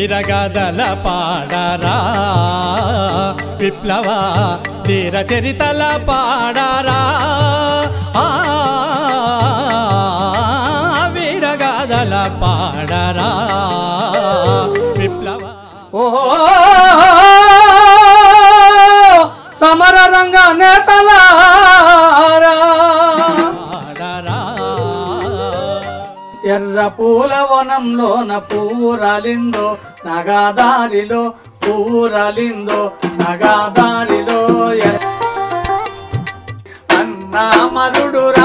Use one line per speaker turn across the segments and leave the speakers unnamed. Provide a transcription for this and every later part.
వీరగదల పాడరా విప్లవ వీర చరితల పాడరా ఆ, వీరగదల పాడరా విప్లవ
ఓ సమర రంగ నేతలారా
పాడరా
ఎర్ర పూల వనంలోన పూరాలిందో నగాదారిలో పూరాలిందో నగాదారిలో ఎర్ర అన్నా మరుడురా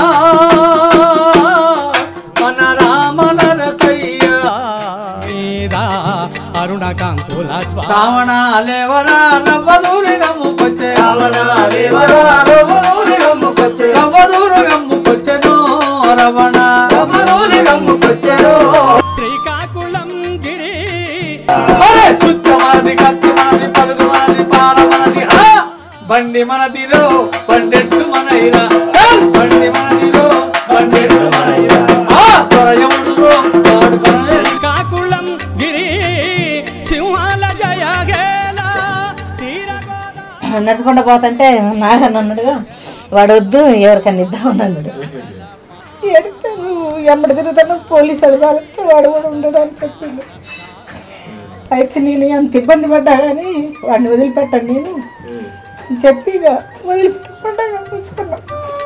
మన రామన రసయ్య
మీద అరుణకాంతుల జ్వాల
రావణాలేవరా రవ్వదూరి గమ్ముకొచ్చే
రావణాలేవరా రవ్వదూరి గమ్ముకొచ్చే.
రవ్వదూరు గమ్ముకొచ్చెను రవణ
రవ్వదూరి గమ్ముకొచ్చెను.
శ్రీకాకుళం గిరి
ఒరే శుద్ధ మనది కత్తి మనది పలుగు మనది పార మనది ఆ! బండి మనదిరో బండెట్టు మనైరా చల్ బండి మనదిరో బండెట్టు మనైరా ఆ త్వరయముడురో వాడు కొనలే.
శ్రీకాకుళం గిరి సింహాల జయగేల తీరగోదా
నడుచుకుంటూ పోతుంటే నాగన్న అన్నాడుగా వాడు వద్దు ఎవరికన్నా ఇద్దామని అన్నాడు ఎడతాను ఎమ్మడి తిరుగుతాను పోలీసు అడగాలంటే వాడు కూడా ఉండడు అని చెప్పిండు అయితే నేను ఎంత ఇబ్బంది పడ్డా కానీ వాడిని వదిలిపెట్టాను నేను చెప్పి ఇక వదిలిపెట్టకుండా ఉంచుకున్నా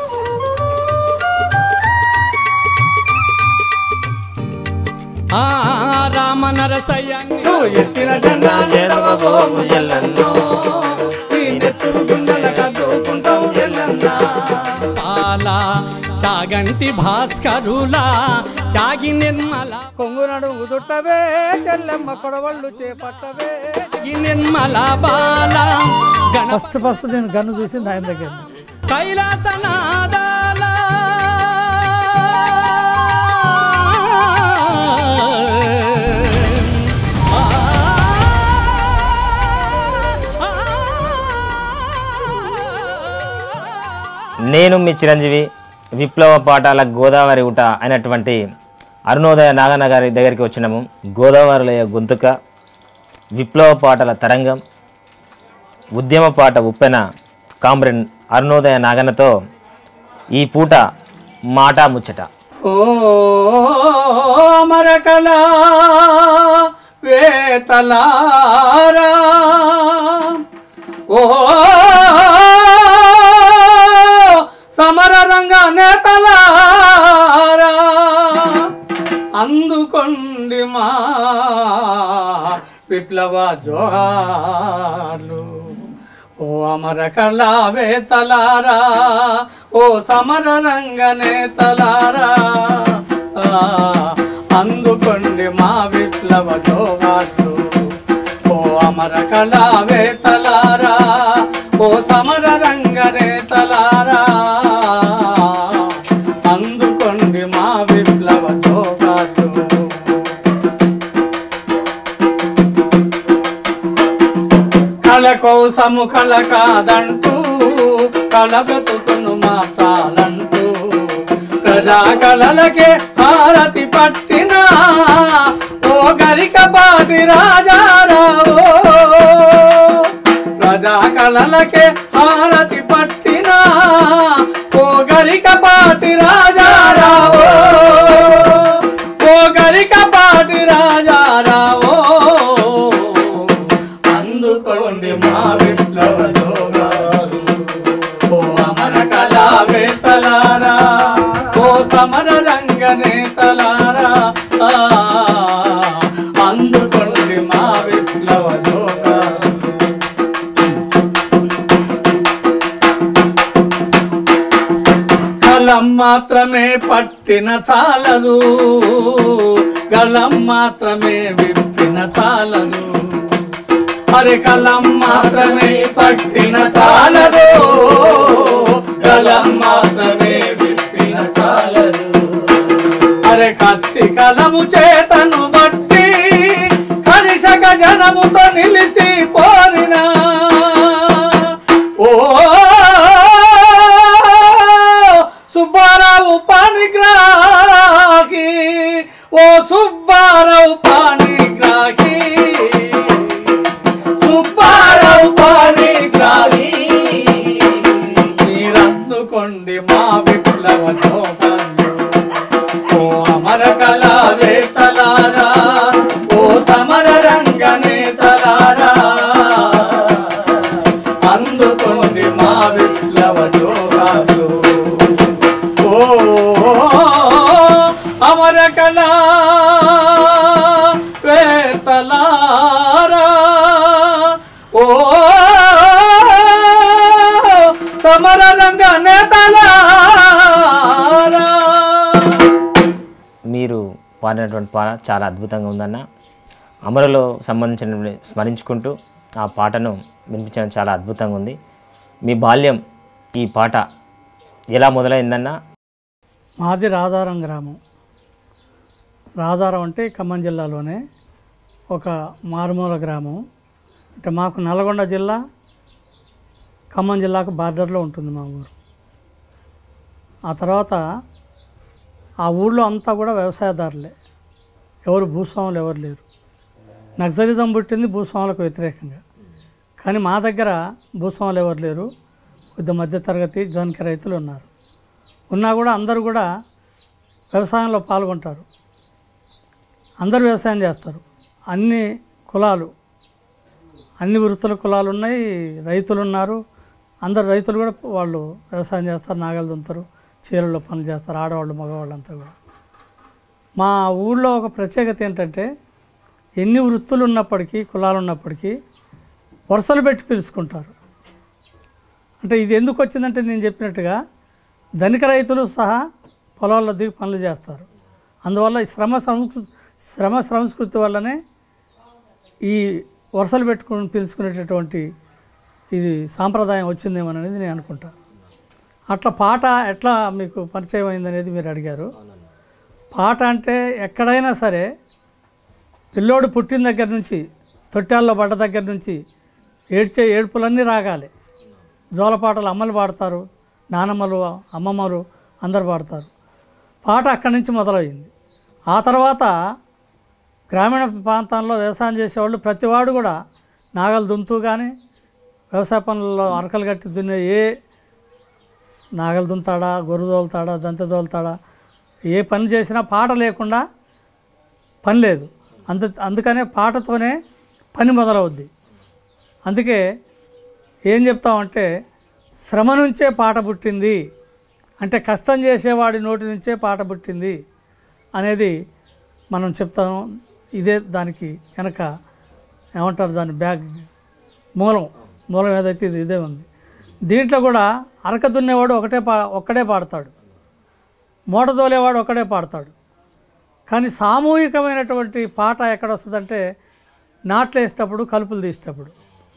ఆ రామ నరసయ్య
నువ్వు ఎత్తిన జెండా
జరవబోము ఎల్లన్నో.
నీ నెత్తురు గుండెల కదుకుంటాం ఎల్లన్నా
పాల చాగంటి భాస్కరులా చాగి నిర్మల
కొంగునడు చుట్టవే చెల్లెమ్మ కొడవళ్ళు చేపట్టవే
చాగి నిర్మల బాల గణ
ఫస్ట్ ఫస్ట్ నేను గన్ను చూసింది ఆయన దగ్గర
కైలాసనాదాల
నేను మీ చిరంజీవి విప్లవ పాఠాల గోదావరి ఊట అయినటువంటి అరుణోదయ నాగన్న గారి దగ్గరికి వచ్చినాము గోదావరిలయ గొంతుక విప్లవ పాటల తరంగం ఉద్యమ పాట ఉప్పెన కామ్రెడ్ అరుణోదయ నాగన్నతో ఈ పూట మాట ముచ్చట
ఓ మరకల వేతలారా ఓ సమర రంగ నేతలారా అందుకొండి మా విప్లవ జోహార్లు ఓ అమర కళావేతలారా ఓ సమర రంగ నేతలారా ఆ, అందుకొండి మా విప్లవ జోహార్లు ఓ అమర కళావేతలారా ఓ సమర రంగ నేతలారా అందుకొండి మా విప్లవ జోహార్లు కళ కోసము కళ కాదంటూ కళ బ్రతుకును మార్చాలంటూ ప్రజా కళలకే హారతి పట్టిన ఓ గరికపాటి రాజారావు ప్రజా కళలకే హారతి పట్టిన ఓ గరికపాటి రాజారావు ఓ గరికపాటి రాజారావు అందుకోండి మా విప్లవ జోగాలు ఓ అమర కళావేతలారా ఓ సమర రంగ నేతలారా ఆ, అందుకోండి మా విప్లవ జోగాలు కలం మాత్రమే పట్టిన చాలదు గళం మాత్రమే విప్పిన చాలదు అరే కలం మాత్రమే పట్టిన చాలదు గళం మాత్రమే విప్పిన చాలదు అరే కత్తి కలము చేతను బట్టి కనిషక జనముతో నిలిచి పోరినా ఓ సుబ్బారావు పాణిగ్రాహి ఓ సుబ్బారావు పాణిగ్రాహి
పాడినటువంటి పాట చాలా అద్భుతంగా ఉందన్న అమరులో సంబంధించిన స్మరించుకుంటూ ఆ పాటను వినిపించడం చాలా అద్భుతంగా ఉంది మీ బాల్యం ఈ పాట ఎలా మొదలైందన్న
మాది రాధారం గ్రామం రాధారం అంటే ఖమ్మం జిల్లాలోనే ఒక మారుమూల గ్రామం అంటే మాకు నల్గొండ జిల్లా ఖమ్మం జిల్లాకు బార్డర్లో ఉంటుంది మా ఊరు ఆ తర్వాత ఆ ఊళ్ళో అంతా కూడా వ్యవసాయదారులే ఎవరు భూస్వాములు ఎవరు లేరు నక్సలిజం పుట్టింది భూస్వాములకు వ్యతిరేకంగా కానీ మా దగ్గర భూస్వాములు ఎవరు లేరు కొద్ది మధ్యతరగతి ధనిక రైతులు ఉన్నారు ఉన్నా కూడా అందరూ కూడా వ్యవసాయంలో పాల్గొంటారు అందరూ వ్యవసాయం చేస్తారు అన్ని కులాలు అన్ని వృత్తుల కులాలు ఉన్నాయి రైతులు ఉన్నారు అందరు రైతులు కూడా వాళ్ళు వ్యవసాయం చేస్తారు నాగలు దుంతారు చీరల్లో పనులు చేస్తారు ఆడవాళ్ళు మగవాళ్ళు అంతా కూడా మా ఊళ్ళో ఒక ప్రత్యేకత ఏంటంటే ఎన్ని వృత్తులు ఉన్నప్పటికీ కులాలు ఉన్నప్పటికీ వరుసలు పెట్టి పిలుచుకుంటారు అంటే ఇది ఎందుకు వచ్చిందంటే నేను చెప్పినట్టుగా ధనిక రైతులు సహా పొలాల్లో దిగి పనులు చేస్తారు అందువల్ల ఈ శ్రమ సంస్కృతి శ్రమ సంస్కృతి వల్లనే ఈ వరుసలు పెట్టుకుని పిలుచుకునేటటువంటి ఇది సాంప్రదాయం వచ్చిందేమోననేది నేను అనుకుంటా అట్లా పాట ఎట్లా మీకు పరిచయం అయిందనేది మీరు అడిగారు పాట అంటే ఎక్కడైనా సరే పిల్లోడు పుట్టిన దగ్గర నుంచి తొట్టాల్లో పడ్డ దగ్గర నుంచి ఏడ్చే ఏడుపులన్నీ రాగాలి జోలపాటలు అమ్మలు పాడతారు నానమ్మలు అమ్మమ్మలు అందరు పాడతారు పాట అక్కడి నుంచి మొదలైంది ఆ తర్వాత గ్రామీణ ప్రాంతాల్లో వ్యవసాయం చేసేవాళ్ళు ప్రతివాడు కూడా నాగలు దుంతూ కానీ వ్యవసాయ పనుల్లో అరకలు కట్టి దున్నే ఏ నాగలు దుంతాడా గొర్రె దోలుతాడా దంత దోలుతాడా ఏ పని చేసినా పాట లేకుండా పని లేదు అందు అందుకనే పాటతోనే పని మొదలవుద్ది అందుకే ఏం చెప్తామంటే శ్రమ నుంచే పాట పుట్టింది అంటే కష్టం చేసేవాడి నోటి నుంచే పాట పుట్టింది అనేది మనం చెప్తాం ఇదే దానికి వెనక ఏమంటారు దాని బ్యాగ్ మూలం మూలం ఏదైతే ఇది ఇదే ఉంది దీంట్లో కూడా అరక దున్నేవాడు ఒకటే పా ఒక్కడే పాడతాడు మూట దోలేవాడు ఒక్కడే పాడతాడు కానీ సామూహికమైనటువంటి పాట ఎక్కడ వస్తుందంటే నాట్లు వేసేటప్పుడు కలుపులు తీసేటప్పుడు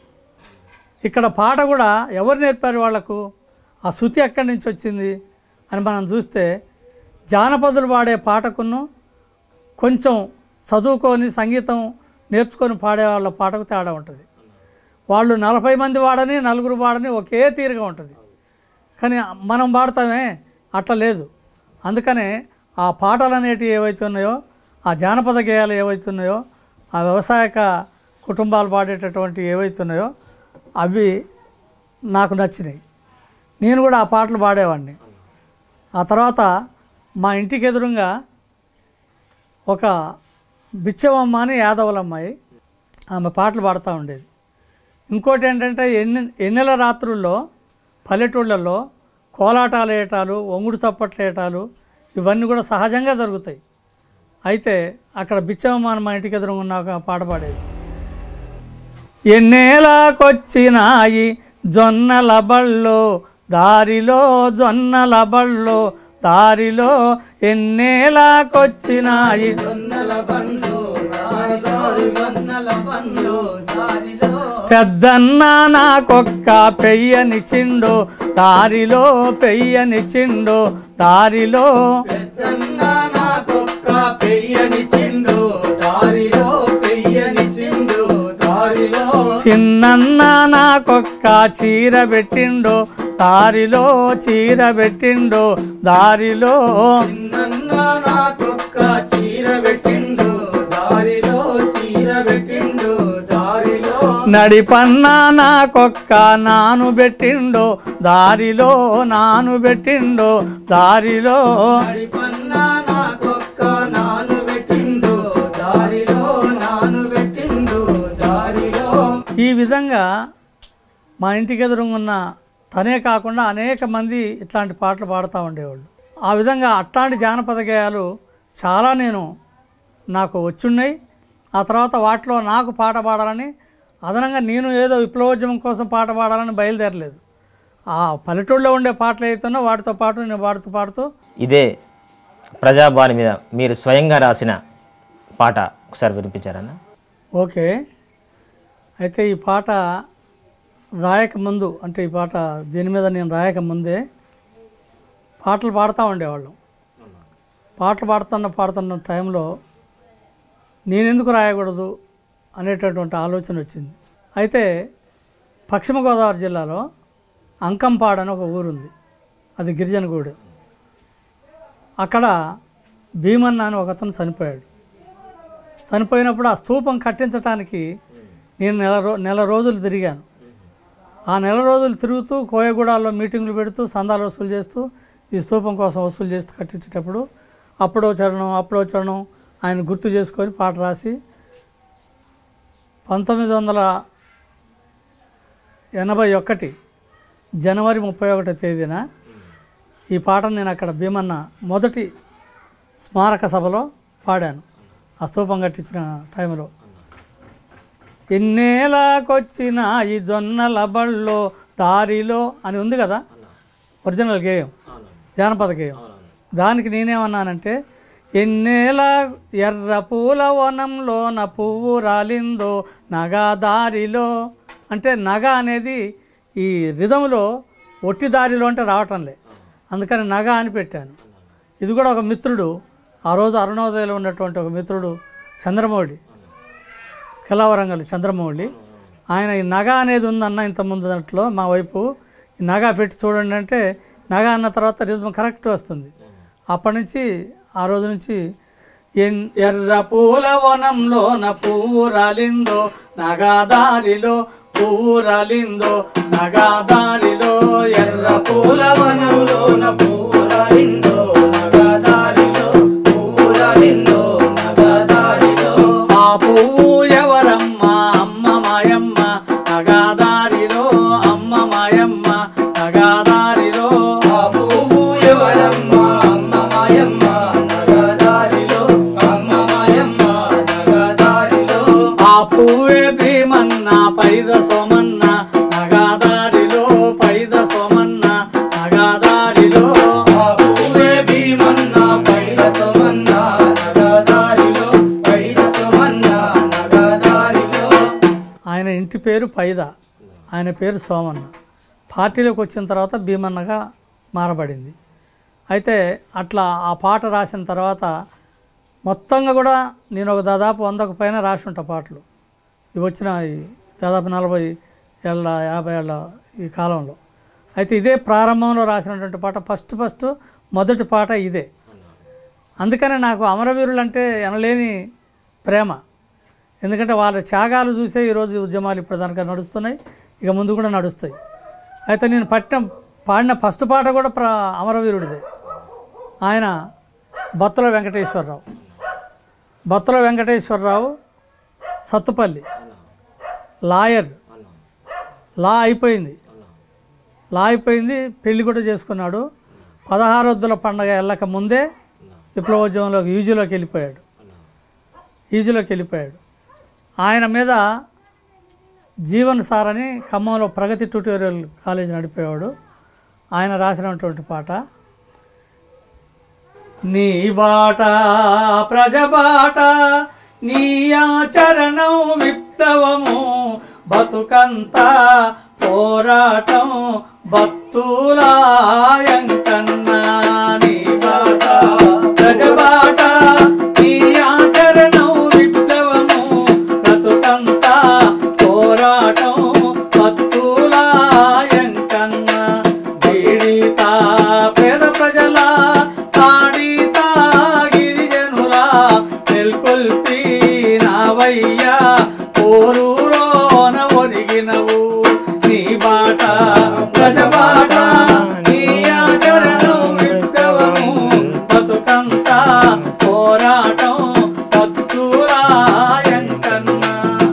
ఇక్కడ పాట కూడా ఎవరు నేర్పారు వాళ్లకు ఆ శృతి ఎక్కడి నుంచి వచ్చింది అని మనం చూస్తే జానపదులు పాడే పాటకును కొంచెం చదువుకొని సంగీతం నేర్చుకొని పాడే వాళ్ళ పాటకు తేడా ఉంటుంది వాళ్ళు నలభై మంది వాడని నలుగురు వాడని ఒకే తీరుగా ఉంటుంది కానీ మనం పాడతామే అట్లా లేదు అందుకనే ఆ పాటలు అనేటివి ఏవైతే ఉన్నాయో ఆ జానపద గేయాలు ఏవైతే ఉన్నాయో ఆ వ్యవసాయక కుటుంబాలు పాడేటటువంటి ఏవైతే ఉన్నాయో అవి నాకు నచ్చినాయి నేను కూడా ఆ పాటలు పాడేవాడిని ఆ తర్వాత మా ఇంటికి ఎదురుగా ఒక బిచ్చవమ్మ అని యాదవుల అమ్మాయి ఆమె పాటలు పాడుతూ ఉండేది ఇంకోటి ఏంటంటే ఎన్ని ఎన్నెల రాత్రుల్లో పల్లెటూళ్ళల్లో కోలాటాలు వేయటాలు ఒంగుడు చప్పట్లు వేయటాలు ఇవన్నీ కూడా సహజంగా జరుగుతాయి అయితే అక్కడ బిచ్చవమ్మ అని మా ఇంటికి ఎదురుగా ఉన్న ఒక పాట పాడేది ఎన్నేలాకొచ్చినాయి జొన్నల బళ్ళు దారిలో జొన్నల బళ్ళు దారిలో ఎన్నేలాకొచ్చినాయి
జొన్నల బండ్లు దారిలో జొన్నల బండ్లు దారిలో
పెద్దన్న నాకొక్క పెయ్యని చిండు దారిలో పెయ్యని చిండు దారిలో
పెద్దన్న నాకొక్క పెయ్యని చిండు దారిలో పెయ్యని చిండు దారిలో
చిన్నన్న నాకొక్క చీర పెట్టిండు దారిలో చీర పెట్టిండు దారిలో
చిన్నన్న నాకొక్క చీర పెట్టిండు దారిలో చీర పెట్టిండు దారిలో
నడిపన్న నాకొక్క నాను పెట్టిండు దారిలో నాను పెట్టిండు దారిలో
నడిపన్న నాకొక్క నాను పెట్టిండు దారిలో నాను పెట్టిండు దారిలో
ఈ విధంగా మా ఇంటికి ఎదురుగా ఉన్న తనే కాకుండా అనేక మంది ఇట్లాంటి పాటలు పాడుతూ ఉండేవాళ్ళు ఆ విధంగా అట్లాంటి జానపద గేయాలు చాలా నేను నాకు వచ్చున్నాయి ఆ తర్వాత వాటిలో నాకు పాట పాడాలని అదనంగా నేను ఏదో విప్లవోద్యమం కోసం పాట పాడాలని బయలుదేరలేదు ఆ పల్లెటూళ్ళలో ఉండే పాటలు అవుతున్నా వాటితో పాటు నేను పాడుతూ పాడుతూ
ఇదే ప్రజాబాణి మీద మీరు స్వయంగా రాసిన పాట ఒకసారి వినిపించారన్న
ఓకే అయితే ఈ పాట రాయక ముందు అంటే ఈ పాట దీని మీద నేను రాయక ముందే పాటలు పాడుతూ ఉండేవాళ్ళం పాటలు పాడుతున్న పాడుతున్న టైంలో నేనెందుకు రాయకూడదు అనేటటువంటి ఆలోచన వచ్చింది అయితే పశ్చిమ గోదావరి జిల్లాలో అంకంపాడు అని ఒక ఊరుంది అది గిరిజనగూడు అక్కడ భీమన్న అని ఒక అతను చనిపోయాడు చనిపోయినప్పుడు ఆ స్తూపం కట్టించడానికి నేను నెల రో నెల రోజులు తిరిగాను ఆ నెల రోజులు తిరుగుతూ కోయగూడాల్లో మీటింగులు పెడుతూ సందాలు వసూలు చేస్తూ ఈ స్తూపం కోసం వసూలు చేస్తూ కట్టించేటప్పుడు అప్పుడో చరణం అప్పుడో చరణం ఆయన గుర్తు చేసుకొని పాట రాసి పంతొమ్మిది వందల ఎనభై ఒకటి జనవరి ముప్పై ఒకటో తేదీన ఈ పాటను నేను అక్కడ భీమన్న మొదటి స్మారక సభలో పాడాను ఆ స్తూపం కట్టించిన టైంలో ఎన్నేలాకొచ్చిన ఈ జొన్నల బళ్ళో దారిలో అని ఉంది కదా ఒరిజినల్ గేయం జానపద గేయం దానికి నేనేమన్నానంటే ఎన్నేల ఎర్ర పూల వనంలోన పువ్వు రాలిందో నగా దారిలో అంటే నగ అనేది ఈ రిధంలో ఒట్టి దారిలో అంటే రావటంలే అందుకని నగ అని పెట్టాను ఇది కూడా ఒక మిత్రుడు ఆ రోజు అరుణోదయలో ఉన్నటువంటి ఒక మిత్రుడు చంద్రమౌళి కిలావరంగల్ చంద్రమౌళి ఆయన ఈ నగ అనేది ఉందన్న ఇంత ముందు దాంట్లో మా వైపు ఈ నగ పెట్టి చూడండి అంటే నగ అన్న తర్వాత రిధం కరెక్ట్ వస్తుంది అప్పటి నుంచి ఆ రోజు నుంచి ఎన్ ఎర్ర పూల వనంలోన పువ్వు రాలిందో నగాదారిలో పువ్వు రాలిందో నగాదారిలో ఎర్ర పూల
వనంలోన పూరాలిందో నగదారిలో పూరాలిందో నగదారిలో
ఆ పువ్వు ఎవరమ్మా అమ్మ మాయమ్మ నగాదారిలో అమ్మ మాయమ్మ నగాదారిలో
ఆ పువ్వు ఎవరమ్మ అమ్మ మాయమ్మ నగదారిలో అమ్మ మాయమ్మ నగదారిలో
ఆ పువ్వే భీమన్న పైద సోమన్న నగాదారిలో పైద సోమన్న నగాదారిలో
ఆ పువ్వే భీమన్న పైరసమన్న నగదారిలో పైరసమన్న నగదారిలో
ఆయన ఇంటి పేరు పైద ఆయన పేరు సోమన్న పార్టీలోకి వచ్చిన తర్వాత భీమన్నగా మారబడింది అయితే అట్లా ఆ పాట రాసిన తర్వాత మొత్తంగా కూడా నేను ఒక దాదాపు వందకు పైన రాసి ఉంటా పాటలు ఇవి వచ్చిన ఈ దాదాపు నలభై ఏళ్ళ యాభై ఏళ్ళ ఈ కాలంలో అయితే ఇదే ప్రారంభంలో రాసినటువంటి పాట ఫస్ట్ ఫస్ట్ మొదటి పాట ఇదే అందుకనే నాకు అమరవీరులు అంటే ఎనలేని ప్రేమ ఎందుకంటే వాళ్ళ త్యాగాలు చూసే ఈరోజు ఉద్యమాలు ఇప్పుడు దానికి నడుస్తున్నాయి ఇక ముందు కూడా నడుస్తాయి అయితే నేను పట్టిన పాడిన ఫస్ట్ పాట కూడా ప్ర అమరవీరుడిదే ఆయన బత్తల వెంకటేశ్వరరావు బత్తల వెంకటేశ్వరరావు సత్తుపల్లి లాయర్ లా అయిపోయింది లా అయిపోయింది పెళ్లి కూడా చేసుకున్నాడు పదహారొద్దుల పండగ వెళ్ళక ముందే విప్లవోద్యమంలోకి యూజీలోకి వెళ్ళిపోయాడు ఈజీలోకి వెళ్ళిపోయాడు ఆయన మీద జీవన్ సార్ అని ఖమ్మంలో ప్రగతి ట్యూటోరియల్ కాలేజ్ నడిపేవాడు ఆయన రాసినటువంటి పాట నీ బాట ప్రజబాట నీ ఆచరణం విప్లవము బతుకంతా పోరాటం బత్తులాయంకన్నా నీ బాట ప్రజబాట నీ ఆచరణం విప్లవము బతుకంతా పోరాటం బత్తులాయంకన్నా పీడిత పేద ప్రజల తాడిత గిరిజనులా నెల్కొల్పి నావయ్యా పోరులోన ఒరిగినవు నీ బాట ప్రజబాట నీ ఆచరణం విప్లవము బతుకంతా పోరాటం పత్తురాయంకన్నా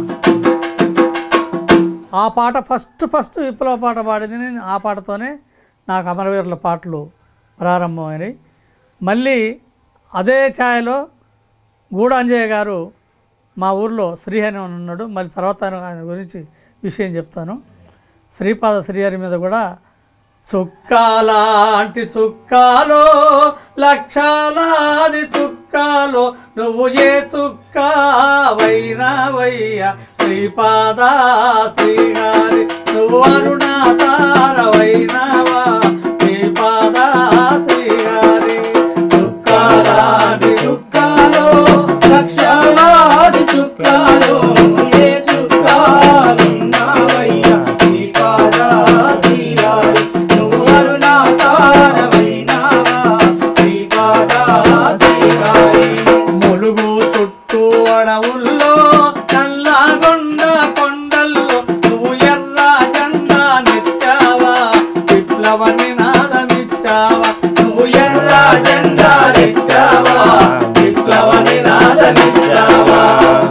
ఆ పాట ఫస్ట్ ఫస్ట్ విప్లవ పాట పాడింది నేను ఆ పాటతోనే నాకు అమరవీరుల పాటలు ప్రారంభమైనవి మళ్ళీ అదే ఛాయలో గూడాంజయ్య గారు మా ఊర్లో శ్రీహరి అని ఉన్నాడు మళ్ళీ తర్వాత ఆయన- ఆయన గురించి విషయం చెప్తాను శ్రీపాద శ్రీహరి మీద కూడా చుక్కాలాంటి చుక్కాలో లక్షలాది చుక్క
చుక్కలో నువ్వు ఏ చుక్క వైరావయ్య శ్రీపాద శ్రీగారి నువ్వు అరుణాతారవైనావా శ్రీపాద శ్రీగారి
చుక్కాలాంటి చుక్కాలో లక్షలాది చుక్కాలో ఏ చుక్కాలున్నావయ్యా శ్రీపాద శ్రీహరి నువ్వు అరుణాతారమైనావా శ్రీపాద శ్రీహరి
ములుగు చుట్టూ అడవుల్లో నల్లగొండ కొండల్లో నువ్వు ఎర్ర జెండా నెచ్చావా విప్లవ నినాదమిచ్చావా
నువ్వు ఎర్ర జెండా రెచ్చావా విప్లవ నినాదమిచ్చావా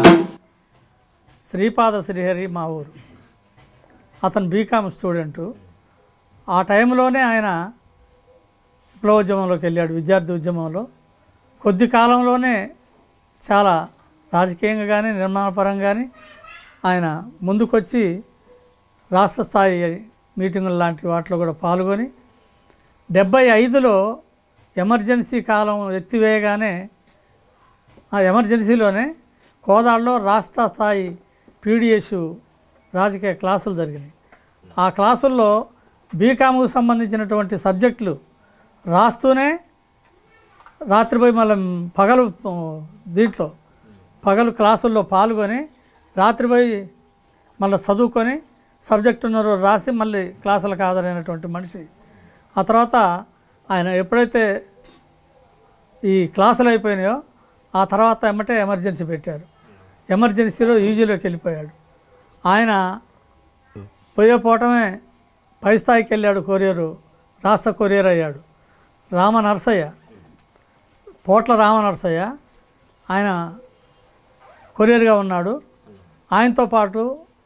శ్రీపాద శ్రీహరి మా ఊరు అతను బీకామ్ స్టూడెంటు ఆ టైంలోనే ఆయన విప్లవోద్యమంలోకి వెళ్ళాడు విద్యార్థి ఉద్యమంలో కొద్ది కాలంలోనే చాలా రాజకీయంగా కానీ నిర్మాణపరంగా కానీ ఆయన ముందుకొచ్చి రాష్ట్ర స్థాయి మీటింగులు లాంటి వాటిలో కూడా పాల్గొని డెబ్బై ఐదులో ఎమర్జెన్సీ కాలం ఎత్తివేయగానే ఆ ఎమర్జెన్సీలోనే కోదాడలో రాష్ట్ర స్థాయి పీడిఎస్ రాజకీయ క్లాసులు జరిగినాయి ఆ క్లాసుల్లో బీకామ్కు సంబంధించినటువంటి సబ్జెక్టులు రాస్తూనే రాత్రిపోయి మళ్ళీ పగలు ఆ, దీంట్లో పగలు క్లాసుల్లో పాల్గొని రాత్రిపోయి మళ్ళీ చదువుకొని సబ్జెక్ట్ ఉన్న రోజు రాసి మళ్ళీ క్లాసులకు హాజరైనటువంటి మనిషి ఆ తర్వాత ఆయన ఎప్పుడైతే ఈ క్లాసులు అయిపోయినాయో ఆ తర్వాత ఎమ్మటే ఎమర్జెన్సీ పెట్టారు ఎమర్జెన్సీలో యూజీలోకి వెళ్ళిపోయాడు ఆయన పోయే పోవటమే పై స్థాయికి వెళ్ళాడు కొరియరు రాష్ట్ర కొరియర్ అయ్యాడు రామ నరసయ్య పోట్ల రామ నరసయ్య ఆయన కొరియర్గా ఉన్నాడు ఆయనతో పాటు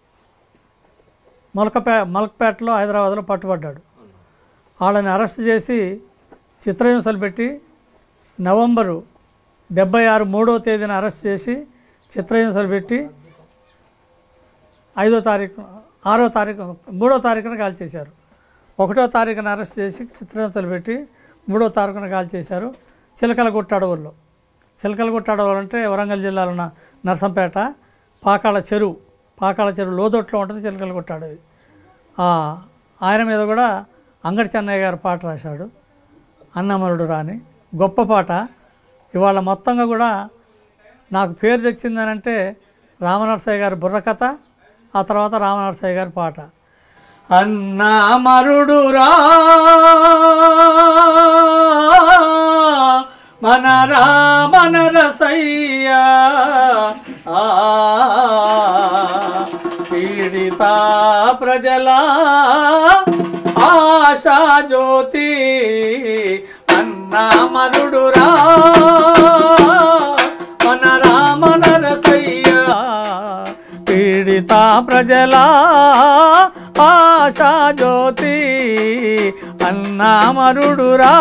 మొలకపే మలక్పేటలో హైదరాబాద్లో పట్టుబడ్డాడు వాళ్ళని అరెస్ట్ చేసి చిత్రహింసలు పెట్టి నవంబరు డెబ్బై ఆరు మూడో తేదీన అరెస్ట్ చేసి చిత్రహింసలు పెట్టి ఐదో తారీఖు ఆరో తారీఖు మూడో తారీఖున కాల్ చేశారు ఒకటో తారీఖున అరెస్ట్ చేసి చిత్రహింసలు పెట్టి మూడో తారీఖున కాల్ చేశారు చిలకలగుట్ట అడవుల్లో చిలకలగుట్ట అడవులు అంటే వరంగల్ జిల్లాలో ఉన్న నర్సంపేట పాకాల చెరువు పాకాల చెరువు లోదొట్లో ఉంటుంది చిలకలగుట్ట అడవి ఆ, ఆయన మీద కూడా అంగడి చెన్నయ్య గారు పాట రాశాడు అన్నమరుడు రాని గొప్ప పాట ఇవాళ మొత్తంగా కూడా నాకు పేరు తెచ్చిందనంటే రామనరసయ్య గారి బుర్రకథ ఆ తర్వాత రామనరసయ్య గారి పాట
అన్నా మరుడురా మన రామన రసయ్యా ఆ, పీడిత ప్రజల ఆశా జ్యోతి అన్నా మరుడురా మన రామన రసయ్యా పీడిత ప్రజల ఆశా జ్యోతి అన్నామరుడురా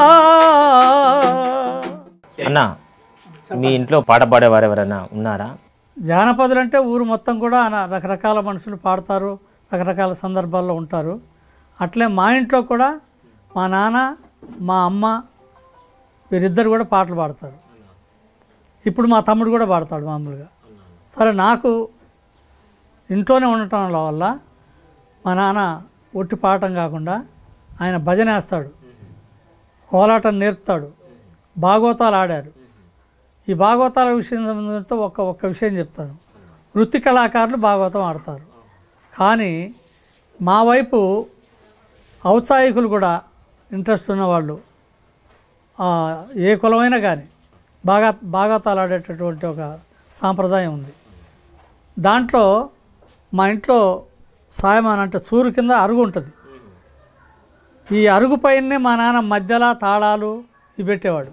అన్న మీ ఇంట్లో పాట పాడేవారు ఎవరైనా ఉన్నారా
జానపదులు అంటే ఊరు మొత్తం కూడా అన- రకరకాల మనుషులు పాడతారు రకరకాల సందర్భాల్లో ఉంటారు అట్లే మా ఇంట్లో కూడా మా నాన్న మా అమ్మ వీరిద్దరు కూడా పాటలు పాడతారు ఇప్పుడు మా తమ్ముడు కూడా పాడతాడు మామూలుగా సరే నాకు ఇంట్లోనే ఉండటం వల్ల మా నాన్న ఒట్టి పాడటం కాకుండా ఆయన భజన వేస్తాడు కోలాటం నేర్పుతాడు భాగవతాలు ఆడారు ఈ భాగవతాల విషయం సంబంధించి ఒక ఒక్క విషయం చెప్తాను వృత్తి కళాకారులు భాగవతం ఆడతారు కానీ మా వైపు ఔత్సాహికులు కూడా ఇంట్రెస్ట్ ఉన్నవాళ్ళు ఆ, ఏ కులమైనా కానీ బాగా భాగవతాలు ఆడేటటువంటి ఒక సాంప్రదాయం ఉంది దాంట్లో మా ఇంట్లో సాయమాన్ అంటే చూరు కింద అరుగు ఉంటుంది ఈ అరుగు పైనే మా నాన్న మధ్యలో తాళాలు ఇవి పెట్టేవాడు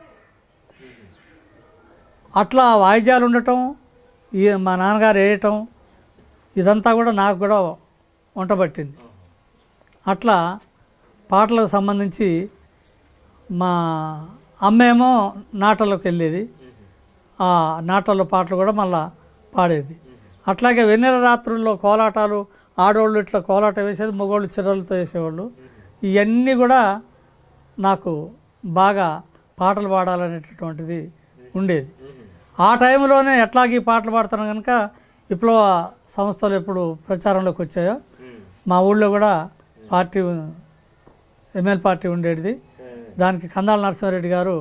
అట్లా వాయిద్యాలు ఉండటం ఈ మా నాన్నగారు వేయటం ఇదంతా కూడా నాకు కూడా వంట పట్టింది అట్లా పాటలకు సంబంధించి మా అమ్మేమో నాటల్లోకి వెళ్ళేది ఆ నాటల్లో పాటలు కూడా మళ్ళా పాడేది అట్లాగే వెన్నెల రాత్రుల్లో కోలాటాలు ఆడవాళ్ళు ఇట్లా కోలాట వేసేది మగవాళ్ళు చిర్రలతో వేసేవాళ్ళు ఇవన్నీ కూడా నాకు బాగా పాటలు పాడాలనేటటువంటిది ఉండేది ఆ టైంలోనే ఎట్లాగీ పాటలు పాడుతున్నాం కనుక విప్లవ సంస్థలు ఎప్పుడు ప్రచారంలోకి వచ్చాయో మా ఊళ్ళో కూడా పార్టీ ఎమ్మెల్యే పార్టీ ఉండేది దానికి కందాల నరసింహారెడ్డి గారు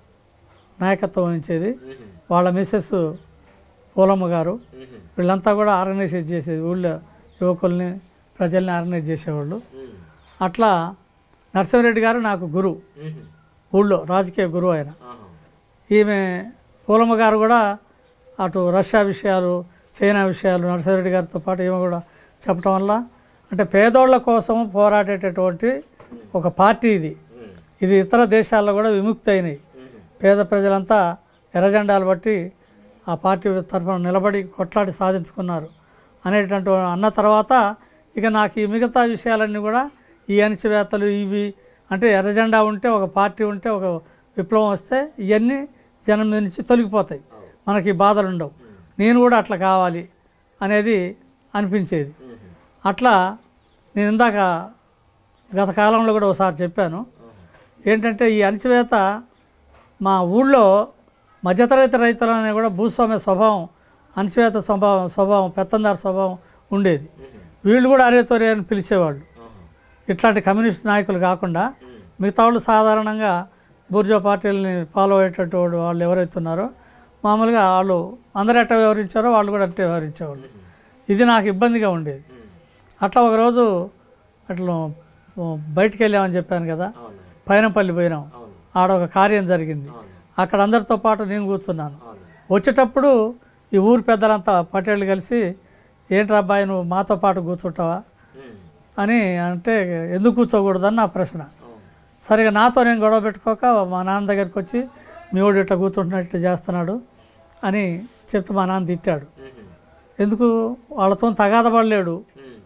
నాయకత్వం వహించేది వాళ్ళ మిస్సెస్ పూలమ్మ గారు వీళ్ళంతా కూడా ఆర్గనైజ్ చేసేది ఊళ్ళో యువకుల్ని ప్రజల్ని ఆర్గనైజ్ చేసేవాళ్ళు అట్లా నరసింహారెడ్డి గారు నాకు గురువు ఊళ్ళో రాజకీయ గురువు ఆయన ఈమె పూలమ్మ గారు కూడా అటు రష్యా విషయాలు చైనా విషయాలు నరసింహారెడ్డి గారితో పాటు ఈమె కూడా చెప్పడం వల్ల అంటే పేదోళ్ళ కోసం పోరాడేటటువంటి ఒక పార్టీ ఇది ఇది ఇతర దేశాల్లో కూడా విముక్తి అయినాయి పేద ప్రజలంతా ఎర్రజెండాలు బట్టి ఆ పార్టీ తరఫున నిలబడి కొట్లాడి సాధించుకున్నారు అనేటువంటి అన్న తర్వాత ఇక నాకు ఈ మిగతా విషయాలన్నీ కూడా ఈ అణిచివేతలు ఇవి అంటే ఎర్రజెండా ఉంటే ఒక పార్టీ ఉంటే ఒక విప్లవం వస్తే ఇవన్నీ జనం మీద నుంచి తొలగిపోతాయి మనకి ఈ బాధలు ఉండవు నేను కూడా అట్లా కావాలి అనేది అనిపించేది అట్లా నేను ఇందాక గత కాలంలో కూడా ఒకసారి చెప్పాను ఏంటంటే ఈ అణచివేత మా ఊళ్ళో మధ్యతరగతి రైతులనే కూడా భూస్వామ్య స్వభావం అణచివేత స్వభావం స్వభావం పెత్తందార స్వభావం ఉండేది వీళ్ళు కూడా అరేతోరే అని పిలిచేవాళ్ళు ఇట్లాంటి కమ్యూనిస్ట్ నాయకులు కాకుండా మిగతా వాళ్ళు సాధారణంగా బూర్జా పార్టీలని ఫాలో అయ్యేటటువంటి వాళ్ళు వాళ్ళు ఎవరైతే ఉన్నారో మామూలుగా వాళ్ళు అందరు ఎట్ట వ్యవహరించారో వాళ్ళు కూడా అట్టే వ్యవహరించేవాళ్ళు ఇది నాకు ఇబ్బందిగా ఉండేది అట్లా ఒకరోజు అట్లా ఓ, బయటికి వెళ్ళామని చెప్పాను కదా పైనంపల్లి పోయినాం ఆడ ఒక కార్యం జరిగింది అక్కడ అందరితో పాటు నేను కూర్చున్నాను వచ్చేటప్పుడు ఈ ఊరు పెద్దలంతా పటేళ్ళు కలిసి ఏంట్రా అబ్బాయి నువ్వు మాతో పాటు కూర్చుంటావా అని అంటే ఎందుకు కూర్చోకూడదని నా ప్రశ్న సరిగా నాతో నేను గొడవ పెట్టుకోక మా నాన్న దగ్గరికి వచ్చి మీ వాడు ఇట్లా కూర్చుంటున్నట్టు చేస్తున్నాడు అని చెప్తే మా నాన్న తిట్టాడు ఎందుకు వాళ్ళతో తగాదపడలేడు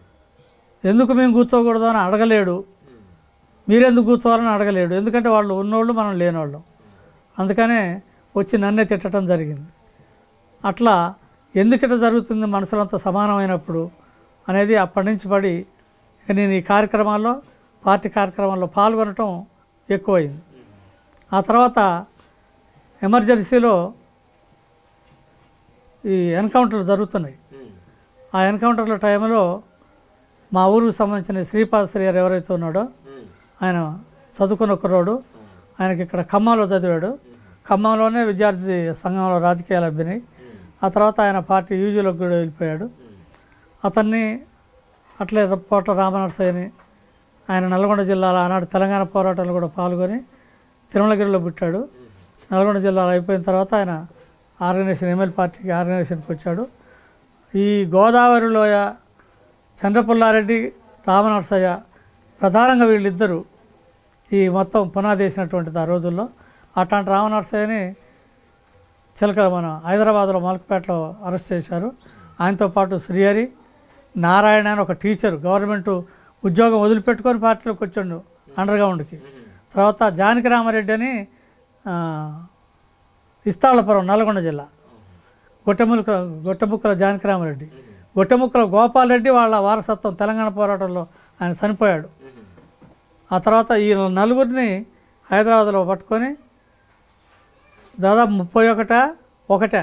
ఎందుకు మేము కూర్చోకూడదు అని అడగలేడు మీరెందుకు కూర్చోవాలని అడగలేడు ఎందుకంటే వాళ్ళు ఉన్నోళ్ళు మనం లేనోళ్ళు అందుకనే వచ్చి నన్నే తిట్టడం జరిగింది అట్లా ఎందుకు ఇట్లా జరుగుతుంది మనుషులంతా సమానమైనప్పుడు అనేది అప్పటి నుంచి పడి ఇక నేను ఈ కార్యక్రమాల్లో పార్టీ కార్యక్రమాల్లో పాల్గొనటం ఎక్కువైంది ఆ తర్వాత ఎమర్జెన్సీలో ఈ ఎన్కౌంటర్లు జరుగుతున్నాయి ఆ ఎన్కౌంటర్ల టైంలో మా ఊరికి సంబంధించిన శ్రీపాద శ్రీ గారు ఎవరైతే ఉన్నాడో ఆయన చదువుకున్న కుర్రోడు ఆయనకి ఇక్కడ ఖమ్మంలో చదివాడు ఖమ్మంలోనే విద్యార్థి సంఘంలో రాజకీయాలు అబ్బినాయి ఆ తర్వాత ఆయన పార్టీ యూజీలోకి కూడా వెళ్ళిపోయాడు అతన్ని అట్లే పోట రామనరసయ్యని ఆయన నల్గొండ జిల్లాలో ఆనాడు తెలంగాణ పోరాటాలు కూడా పాల్గొని తిరుమలగిరిలో పుట్టాడు నల్గొండ జిల్లాలో అయిపోయిన తర్వాత ఆయన ఆర్గనైజేషన్ ఎమ్మెల్యే పార్టీకి ఆర్గనైజేషన్కి వచ్చాడు ఈ గోదావరి లోయ చంద్రపుల్లారెడ్డి రామనరసయ్య ప్రధానంగా వీళ్ళిద్దరూ ఈ మొత్తం పునాది వేసినటువంటిది ఆ రోజుల్లో అట్లాంటి రామనరసయ్యని చిలక మన హైదరాబాద్లో మలకపేటలో అరెస్ట్ చేశారు ఆయనతో పాటు శ్రీహరి నారాయణ అని ఒక టీచర్ గవర్నమెంట్ ఉద్యోగం వదిలిపెట్టుకొని పార్టీలోకి వచ్చాడు అండర్గ్రౌండ్కి తర్వాత జానకి రామారెడ్డి అని ఆ, ఇస్తాళ్లపురం నల్గొండ జిల్లా గొట్టముక్కల గొట్టముక్కల జానకి రామారెడ్డి గొట్టముక్కల గోపాల్ రెడ్డి వాళ్ళ వారసత్వం తెలంగాణ పోరాటంలో ఆయన చనిపోయాడు ఆ తర్వాత ఈ నలుగురిని హైదరాబాద్లో పట్టుకొని దాదాపు ముప్పై ఒకట ఒకటే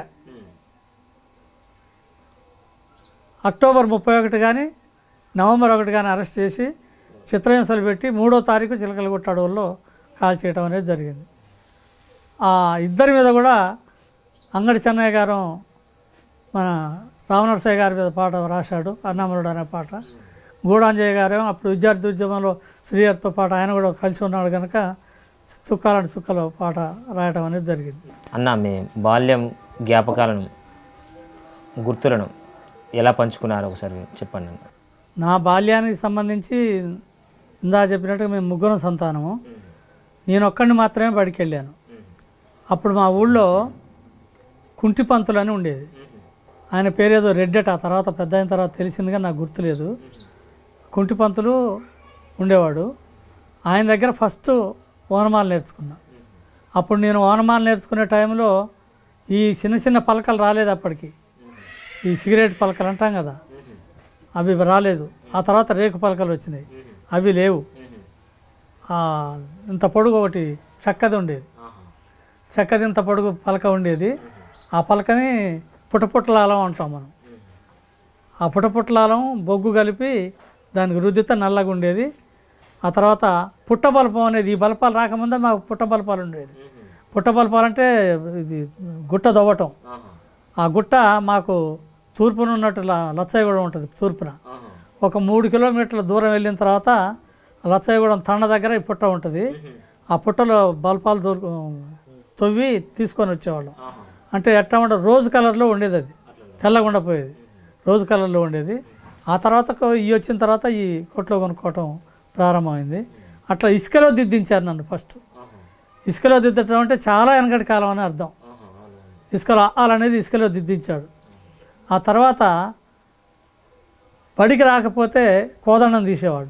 అక్టోబర్ ముప్పై ఒకటి కానీ నవంబర్ ఒకటి కానీ అరెస్ట్ చేసి చిత్రహింసలు పెట్టి మూడో తారీఖు చిలకలగుట్ట అడవుల్లో కాల్ చేయడం అనేది జరిగింది ఆ ఇద్దరి మీద కూడా అంగడి చెన్నయ్య గారు మన రామనరసయ్య గారి మీద పాట రాశాడు అన్నామరుడు అనే పాట గూడాంజయ్య గారేమో అప్పుడు విద్యార్థి ఉద్యమంలో శ్రీహరితో పాటు ఆయన కూడా కలిసి ఉన్నాడు కనుక చుక్కాలంటి చుక్కలో పాట రాయడం అనేది జరిగింది
అన్న మీ బాల్యం జ్ఞాపకాలను గుర్తులను ఎలా పంచుకున్నారో ఒకసారి చెప్పండి అన్న
నా బాల్యానికి సంబంధించి ఇందా చెప్పినట్టుగా మేము ముగ్గురం సంతానము నేను ఒక్కడిని మాత్రమే బడికి వెళ్ళాను అప్పుడు మా ఊళ్ళో కుంటి పంతులు అని ఉండేది ఆయన పేరేదో రెడ్డట ఆ తర్వాత పెద్ద అయిన తర్వాత తెలిసిందిగా నాకు గుర్తులేదు కుంటి పంతులు ఉండేవాడు ఆయన దగ్గర ఫస్ట్ ఓనమాలు నేర్చుకున్నా అప్పుడు నేను ఓనమాలు నేర్చుకునే టైంలో ఈ చిన్న చిన్న పలకలు రాలేదు అప్పటికి ఈ సిగరెట్ పలకలు అంటాం కదా అవి రాలేదు ఆ తర్వాత రేకు పలకలు వచ్చినాయి అవి లేవు ఆ, ఇంత పొడుగు ఒకటి చక్కది ఉండేది చెక్కదింత పొడుగు పలక ఉండేది ఆ పలకని పుటపుట్టలాలం అంటాం మనం ఆ పుటపుట్టలాలం బొగ్గు కలిపి దానికి రుద్దితే నల్లగా ఉండేది ఆ తర్వాత పుట్ట బల్పం అనేది ఈ బల్పాలు రాకముందే మాకు పుట్ట బల్పాలు ఉండేది పుట్ట బల్పాలు అంటే ఇది గుట్ట దవ్వటం ఆ గుట్ట మాకు తూర్పున ఉన్నట్టు లచ్చయ్యగూడెం ఉంటుంది తూర్పున ఒక మూడు కిలోమీటర్ల దూరం వెళ్ళిన తర్వాత లచ్చయ్యగూడెం తండ దగ్గర ఈ పుట్ట ఉంటుంది ఆ పుట్టలో బల్పాలు దొరుకు తవ్వి తీసుకొని వచ్చేవాళ్ళం అంటే ఎట్లా ఉంటే రోజ్ కలర్లో ఉండేది అది తెల్లగా ఉండపోయేది రోజ్ కలర్లో ఉండేది ఆ తర్వాత కొ- ఈ వచ్చిన తర్వాత ఈ కొట్లో కొనుక్కోవటం ప్రారంభమైంది అట్లా ఇసుకలో దిద్దించారు నన్ను ఫస్ట్ ఇసుకలో దిద్దటం అంటే చాలా వెనకటి కాలం అని అర్థం ఇసుకలో అనేది ఇసుకలో దిద్దించాడు ఆ తర్వాత బడికి రాకపోతే కోదండం తీసేవాడు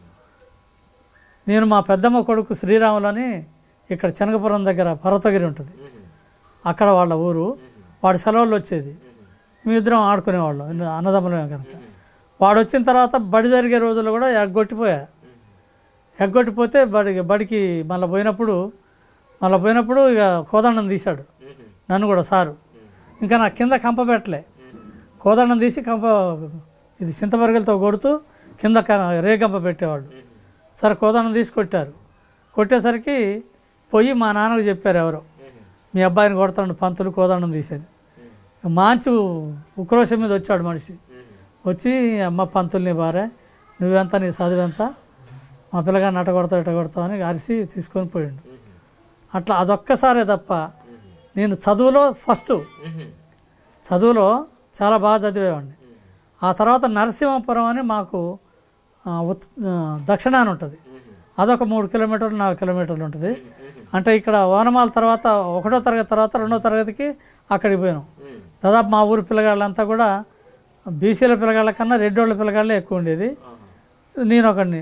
నేను మా పెద్దమ్మ కొడుకు శ్రీరాములని ఇక్కడ చెనగపురం దగ్గర పర్వతగిరి ఉంటుంది అక్కడ వాళ్ళ ఊరు వాడి సెలవులు వచ్చేది మీ ఇద్దరం ఆడుకునేవాళ్ళం ఇన్ని అన్నదమ్ములమే కనుక వాడు వచ్చిన తర్వాత బడి జరిగే రోజుల్లో కూడా ఎగ్గొట్టిపోయా ఎగ్గొట్టిపోతే బడికి బడికి మళ్ళీ పోయినప్పుడు మళ్ళీ పోయినప్పుడు ఇక కోదండం తీశాడు నన్ను కూడా సారు ఇంకా నా కింద కంప పెట్టలే కోదండం తీసి కంప ఇది చింతపరగలతో కొడుతూ కింద క- రేగంప పెట్టేవాడు సరే కోదండం తీసి కొట్టారు కొట్టేసరికి పోయి మా నాన్నకు చెప్పారు ఎవరో మీ అబ్బాయిని కొడతాడు పంతులు కోదండం తీసేది మాంచి ఉక్రోషం మీద వచ్చాడు మనిషి వచ్చి అమ్మ పంతుల్ని బారే నువ్వెంత నీ చదువెంత మా పిల్లగాడిని అట్ట కొడతావు ఇట్ట కొడతావు అని అరిసి తీసుకొని పోయిండు అట్లా అదొక్కసారే తప్ప నేను చదువులో ఫస్ట్ చదువులో చాలా బాగా చదివేవాడిని ఆ తర్వాత నరసింహపురం అని మాకు ఆ, ఉత్- ఆ, దక్షిణాన ఉంటుంది అదొక మూడు కిలోమీటర్లు నాలుగు కిలోమీటర్లు ఉంటుంది అంటే ఇక్కడ ఓనమాల తర్వాత ఒకటో తరగతి తర్వాత రెండో తరగతికి అక్కడికి పోయినాం దాదాపు మా ఊరి పిల్లగాళ్ళంతా కూడా బీసీల పిల్లగాళ్ళ కన్నా రెడ్డోళ్ళ పిల్లగాళ్ళే ఎక్కువ ఉండేది నేను ఒకడిని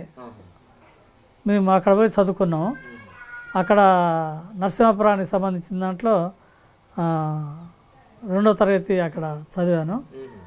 మేము అక్కడ పోయి చదువుకున్నాము అక్కడ నరసింహపురానికి సంబంధించిన దాంట్లో ఆ, రెండో తరగతి అక్కడ చదివాను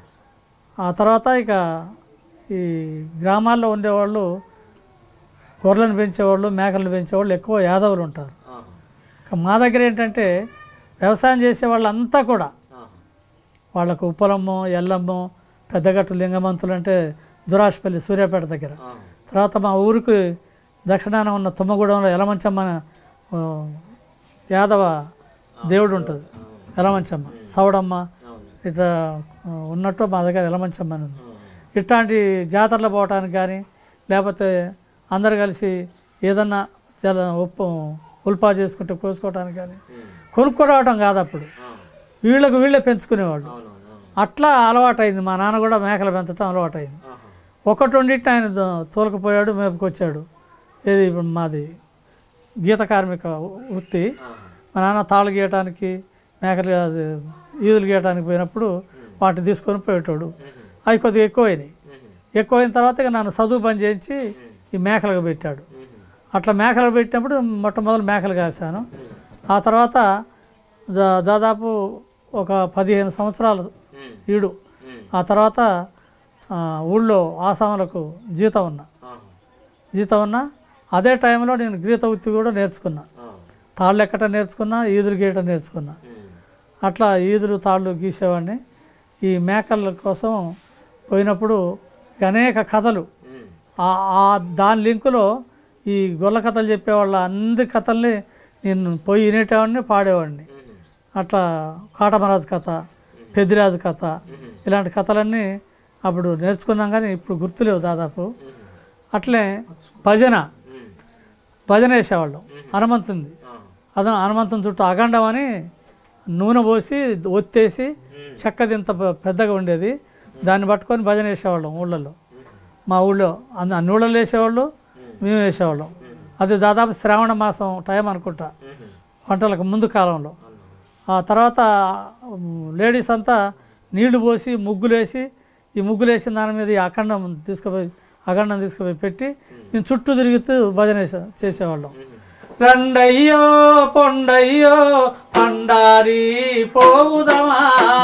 ఆ తర్వాత ఇక ఈ గ్రామాల్లో ఉండేవాళ్ళు గొర్రెలను పెంచేవాళ్ళు మేకలను పెంచేవాళ్ళు ఎక్కువ యాదవులు ఉంటారు ఇక మా దగ్గర ఏంటంటే వ్యవసాయం చేసే వాళ్ళంతా కూడా వాళ్ళకు ఉప్పలమ్మో ఎల్లమ్మో పెద్దగట్టు లింగమంతులు అంటే దురాశపల్లి సూర్యాపేట దగ్గర తర్వాత మా ఊరికి దక్షిణాన ఉన్న తుమ్మగూడెంలో ఎలమంచమ్మ ఆ, యాదవ దేవుడు ఉంటుంది ఎలమంచమ్మ సౌడమ్మ ఇట్లా ఆ, ఉన్నట్టు మా దగ్గర ఎలమంచమ్మ అని ఉంది ఇట్లాంటి జాతరలు పోవటానికి కానీ లేకపోతే అందరు కలిసి ఏదన్నా జల ఉప్పు ఉల్పా చేసుకుంటే కోసుకోవటానికి కానీ కొనుక్కోవడం కాదు అప్పుడు వీళ్ళకు వీళ్ళే పెంచుకునేవాళ్ళు అట్లా అలవాటైంది మా నాన్న కూడా మేకలు పెంచడం అలవాటైంది ఒకటి రెండింటిని ఆయన దో- తోలుకుపోయాడు మేపుకొచ్చాడు ఏది ఇప్పుడు మాది గీత కార్మిక వృత్తి మా నాన్న తాళ్ళు గీయటానికి మేకలు అది ఈదులు గీయటానికి పోయినప్పుడు వాటిని తీసుకొని పోయేటోడు అవి కొద్దిగా ఎక్కువైనాయి ఎక్కువైన తర్వాత ఇక నన్ను చదువు పని చేయించి ఈ మేకలకు పెట్టాడు అట్లా మేకలు పెట్టినప్పుడు మొట్టమొదటి మేకలు కాశాను ఆ తర్వాత దా- దాదాపు ఒక పదిహేను సంవత్సరాలు ఈడు ఆ తర్వాత ఆ, ఊళ్ళో ఆసాములకు జీతం ఉన్నా జీతం ఉన్నా అదే టైంలో నేను గీత వృత్తి కూడా నేర్చుకున్నా తాళ్ళు ఎక్కట నేర్చుకున్నా ఈదులు గీయటం నేర్చుకున్నా అట్లా ఈదులు తాళ్ళు గీసేవాడిని ఈ మేకల కోసం పోయినప్పుడు ఇక అనేక కథలు ఆ- ఆ దాని లింకులో ఈ గొల్ల కథలు చెప్పేవాళ్ళ అన్ని కథల్ని నేను పోయి వినేటవాడిని పాడేవాడిని అట్లా కాటమరాజు కథ పెద్దిరాజు కథ ఇలాంటి కథలన్నీ అప్పుడు నేర్చుకున్నాం కానీ ఇప్పుడు గుర్తులేవు దాదాపు అట్లే భజన భజన వేసేవాళ్ళం హనుమంతుంది అదే హనుమంతుని చుట్టూ అగండం అని నూనె పోసి ఒత్తేసి చెక్కది ఇంత పె- పెద్దగా ఉండేది దాన్ని పట్టుకొని భజన వేసేవాళ్ళం ఊళ్ళల్లో మా ఊళ్ళో అన్ని అన్ని ఊళ్ళలో వేసేవాళ్ళు మేము వేసేవాళ్ళం అది దాదాపు శ్రావణ మాసం టైం అనుకుంటా వంటలకు ముందు కాలంలో ఆ తర్వాత ఉమ్, లేడీస్ అంతా నీళ్లు పోసి ముగ్గులు వేసి ఈ ముగ్గులు వేసిన దాని మీద ఈ అఖండం తీసుకుపోయి అఖండం తీసుకుపోయి పెట్టి మేము చుట్టూ తిరుగుతూ భజన వేసే- చేసేవాళ్ళం రండయ్యో పొండయ్యో పండారి పోవుదమా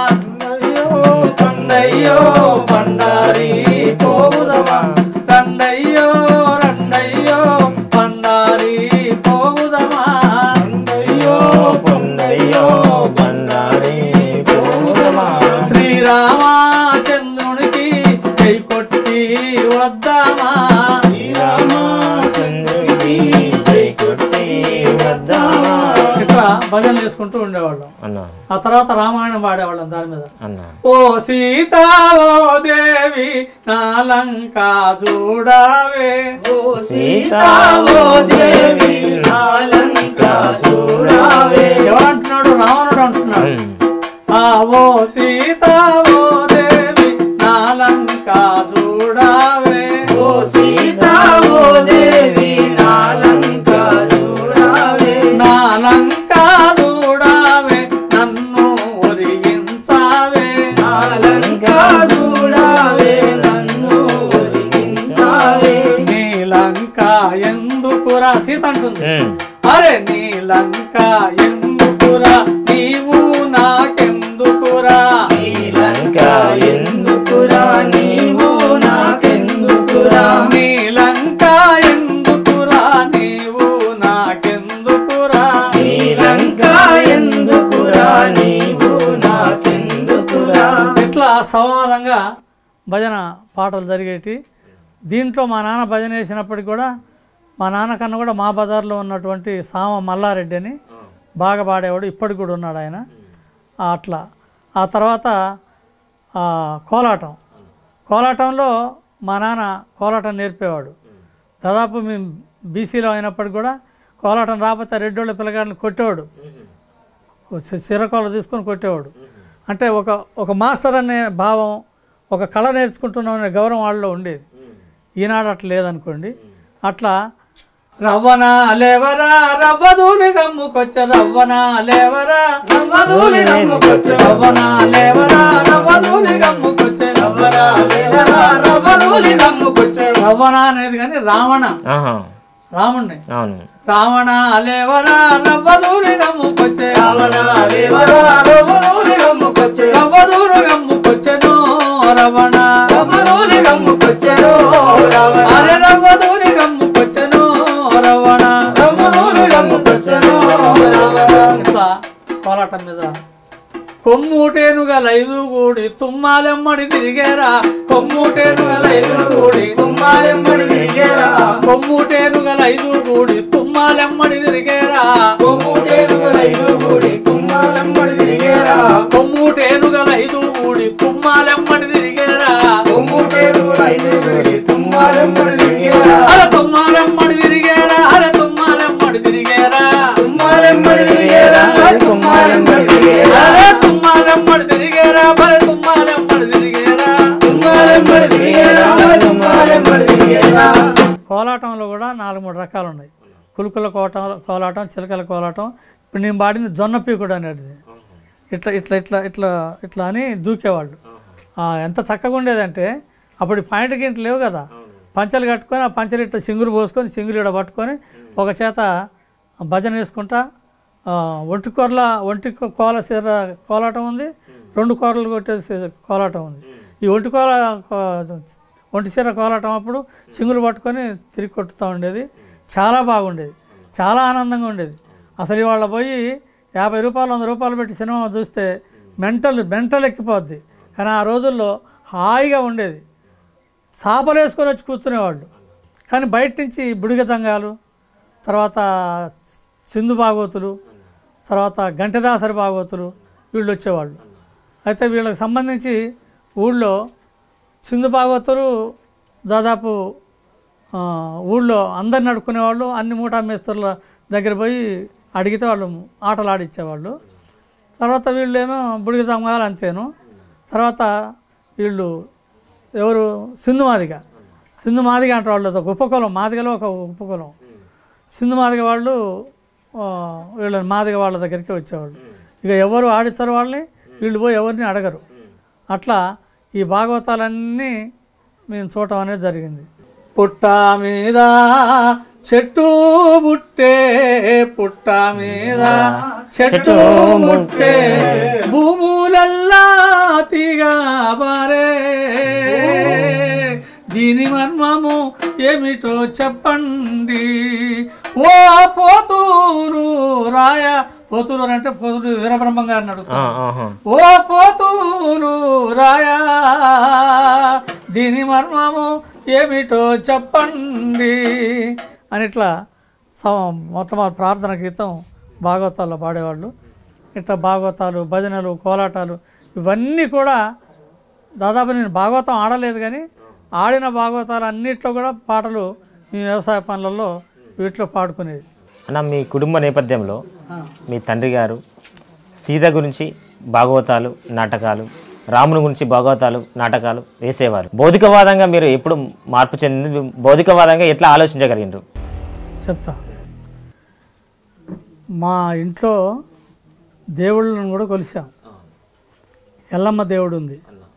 పండయ్యో పండారి పోవుదమా రండయ్యో రండయ్యో పండారి పోవుదమా
పొండయ్యో పొండయ్యో
భజనలు వేసుకుంటూ ఉండేవాళ్ళం
అన్న
ఆ తర్వాత రామాయణం పాడేవాళ్ళం దాని మీద
అన్న
ఓ సీత ఓ దేవి నాలంక చూడవే
ఓ సీతా ఓ దేవి నాలంక చూడావే
ఎవరంటున్నాడు రావణుడు అంటున్నాడు
ఉమ్.
ఆ ఓ సీత ఓ దేవి నాలంక చూడవే
ఓ సీతా ఓ దేవి నాలంక చూడావే
నాలంక చూడవే నన్ను ఒరిగించావే
నాలంక చూడావే నన్ను ఒరిగించావే
నీలంక ఎందుకురా సీత అంటుంది
ఉమ్.
అరే నీలంక ఎందుకురా నీవు నాకెందుకురా
నీలంక ఎందుకురా నీవు నాకెందుకురా
నీలంక ఎందుకురా నీవు నాకెందుకురా
నీలంక ఎందుకురా నీవు నాకెందుకురా
ఇట్లా సంవాదంగా భజన పాటలు జరిగేటి దీంట్లో మా నాన్న భజన వేసినప్పటికి కూడా మా నాన్న కన్నా కూడా మా బజార్లో ఉన్నటువంటి సామ మల్లారెడ్డి అని బాగా పాడేవాడు ఇప్పటికి కూడా ఉన్నాడు ఆయన ఆ, అట్లా ఆ తర్వాత ఆ, కోలాటం కోలాటంలో మా నాన్న కోలాటం నేర్పేవాడు దాదాపు మేము బీసీలో అయినప్పటికి కూడా కోలాటం రాకపోతే రెడ్డోళ్ళ పిల్లగాడిని కొట్టేవాడు సిరకోల తీసుకొని కొట్టేవాడు అంటే ఒక ఒక మాస్టర్ అనే భావం ఒక కళ నేర్చుకుంటున్నాం అనే గౌరవం వాళ్ళలో ఉండేది ఈనాడు అట్లా లేదనుకోండి అట్లా రవ్వనా లేవరా రవ్వదూని గమ్ముకొచ్చ రవ్వనా లేవరా
రవ్వదూని గమ్ముకొచ్చే
రవ్వనా లేవరా రవ్వదూని గమ్ముకొచ్చే
రవ్వరా లేవరా రవ్వదూని గమ్ముకొచ్చే
రవ్వన అనేది కానీ రావణ
ఆహా
రాముణ్ణి
అవును
రావణ లేవరా రవ్వదూని గమ్ముకొచ్చే
రావణ లేవరా రవ్వదూని గమ్ముకొచ్చే
రవ్వదూరు గమ్ముకొచ్చెను రవణ
రవ్వదూని గమ్ముకొచ్చెను రావణ
అరే రవ్వదూరి గమ్ముకొచ్చెను రవణ
రవ్వదూని గమ్ముకొచ్చెను రావణ
ఇట్లా కోలాటం మీద కొమ్ముటేను గల ఐదు కూడి తుమ్మాలెమ్మడి తిరిగేరా కొమ్ముటేను గల ఐదు కూడి
కుమ్మాలెమ్మడి తిరిగేరా
కొమ్ముటేను గల ఐదు కూడి తుమ్మాలెమ్మడి తిరిగేరా
కొమ్ముటేనుగుల ఐదు కూడి కుమ్మాలెమ్మడి తిరిగేరా
కొమ్ముటేను గల ఐదు కూడి తుమ్మాలెమ్మడి తిరిగేరా
కొమ్ముటేనుగుల ఐదు కూడి కుమ్మాలెమ్మడి తిరిగేరా
అరే తుమ్మాలెమ్మడి తిరిగేరా అరే తుమ్మాలెమ్మడి తిరిగేరా
కుమ్మాలెమ్మడి తిరిగేరా కుమ్మాలెమ్మడి తిరిగేరా
అరే తుమ్మాలెమ్మడి తిరిగేరా బరే తుమ్మాలెమ్మడి తిరిగేరా
కుమ్మాలెమ్మడి తిరిగేరా కుమ్మాలెమ్మడి తిరిగేరా
కోలాటంలో కూడా నాలుగు మూడు రకాలు ఉన్నాయి కులుకుల కోట కోలాటం చిలకల కోలాటం ఇప్పుడు నేను పాడింది జొన్న పీకుడు అనేది ఇట్లా ఇట్లా ఇట్లా ఇట్లా ఇట్లా అని దూకేవాళ్ళు ఆ, ఎంత చక్కగా ఉండేదంటే అప్పుడు పాయింట్ గింట లేవు కదా పంచలు కట్టుకొని ఆ పంచలు ఇట్లా సింగులు పోసుకొని సింగులు ఇడ పట్టుకొని ఒక చేత భజన వేసుకుంటా ఆ, ఒంటి కూరల ఒంటి కో- కోల సీర కోలాటం ఉంది రెండు కూరలు కొట్టే సీ- కోలాటం ఉంది ఈ ఒంటి కోల కో- ఒంటి సీర కోలాటం అప్పుడు సింగులు పట్టుకొని తిరిగి కొట్టుతూ ఉండేది చాలా బాగుండేది చాలా ఆనందంగా ఉండేది అసలు ఇవాళ పోయి యాభై రూపాయలు వంద రూపాయలు పెట్టి సినిమా చూస్తే మెంటల్ మెంటల్ ఎక్కిపోద్ది కానీ ఆ రోజుల్లో హాయిగా ఉండేది చాపలు వేసుకొని వచ్చి కూర్చునేవాళ్ళు కానీ బయట నుంచి బుడిగ తంగాలు తర్వాత సింధు భాగవతులు తర్వాత గంటదాసరి భాగవతులు వీళ్ళు వచ్చేవాళ్ళు అయితే వీళ్ళకి సంబంధించి ఊళ్ళో సింధు భాగవతులు దాదాపు ఆ, ఊళ్ళో అందరిని అడుక్కునేవాళ్ళు అన్ని మూటా మేస్తుల దగ్గర పోయి అడిగితే వాళ్ళు ఆటలు ఆడిచ్చేవాళ్ళు తర్వాత వీళ్ళు ఏమో బుడిగ తంగాలు అంతేను తర్వాత వీళ్ళు ఎవరు సింధు మాదిగ సింధు మాదిగ అంటారు వాళ్ళు ఒక ఉపకులం మాదిగలో ఒక ఉపకులం సింధు మాదిగ వాళ్ళు ఆ, వీళ్ళ మాదిగ వాళ్ళ దగ్గరికి వచ్చేవాళ్ళు ఇక ఎవరు ఆడిస్తారు వాళ్ళని వీళ్ళు పోయి ఎవరిని అడగరు అట్లా ఈ భాగవతాలన్నీ మేము చూడటం అనేది జరిగింది పుట్ట మీద చెట్టు బుట్టే పుట్ట మీద చెట్టు ముట్టే భూములల్లా తీగా బారే దీని మర్మము ఏమిటో చెప్పండి ఓ పోతూరు రాయ పోతూరు అంటే పోతూరు వీరబ్రహ్మం గారిని
ఆ,
అడుగుతాను
ఆహా.
ఓ పోతూరు రాయా దీని మర్మము ఏమిటో చెప్పండి అని ఇట్లా సమ మొట్టమొదటి ప్రార్థన గీతం భాగవతాల్లో పాడేవాళ్ళు ఇట్లా భాగవతాలు భజనలు కోలాటాలు ఇవన్నీ కూడా దాదాపు నేను భాగవతం ఆడలేదు కానీ ఆడిన భాగవతాలు అన్నిట్లో కూడా పాటలు మీ వ్యవసాయ పనులలో వీటిలో పాడుకునేది
అన్న మీ కుటుంబ నేపథ్యంలో మీ తండ్రి గారు సీత గురించి భాగవతాలు నాటకాలు రాముని గురించి భాగవతాలు నాటకాలు వేసేవారు భౌతికవాదంగా మీరు ఎప్పుడు మార్పు చెందింది భౌతికవాదంగా ఎట్లా ఆలోచించగలిగినారు
చెప్తా మా ఇంట్లో దేవుళ్ళను కూడా కొలిసాం ఎల్లమ్మ దేవుడు ఉంది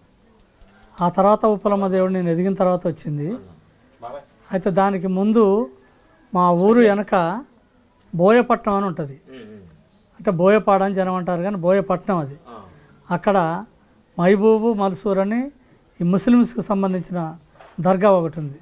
ఆ తర్వాత ఉప్పలమ్మ దేవుడు నేను ఎదిగిన తర్వాత వచ్చింది అయితే దానికి ముందు మా ఊరు వెనక బోయపట్నం అని ఉంటుంది అంటే బోయపాడ అని జనం అంటారు కానీ బోయపట్నం అది అక్కడ మహబూబు మల్సూర్ అని ఈ ముస్లిమ్స్కి సంబంధించిన దర్గా ఒకటి ఉంది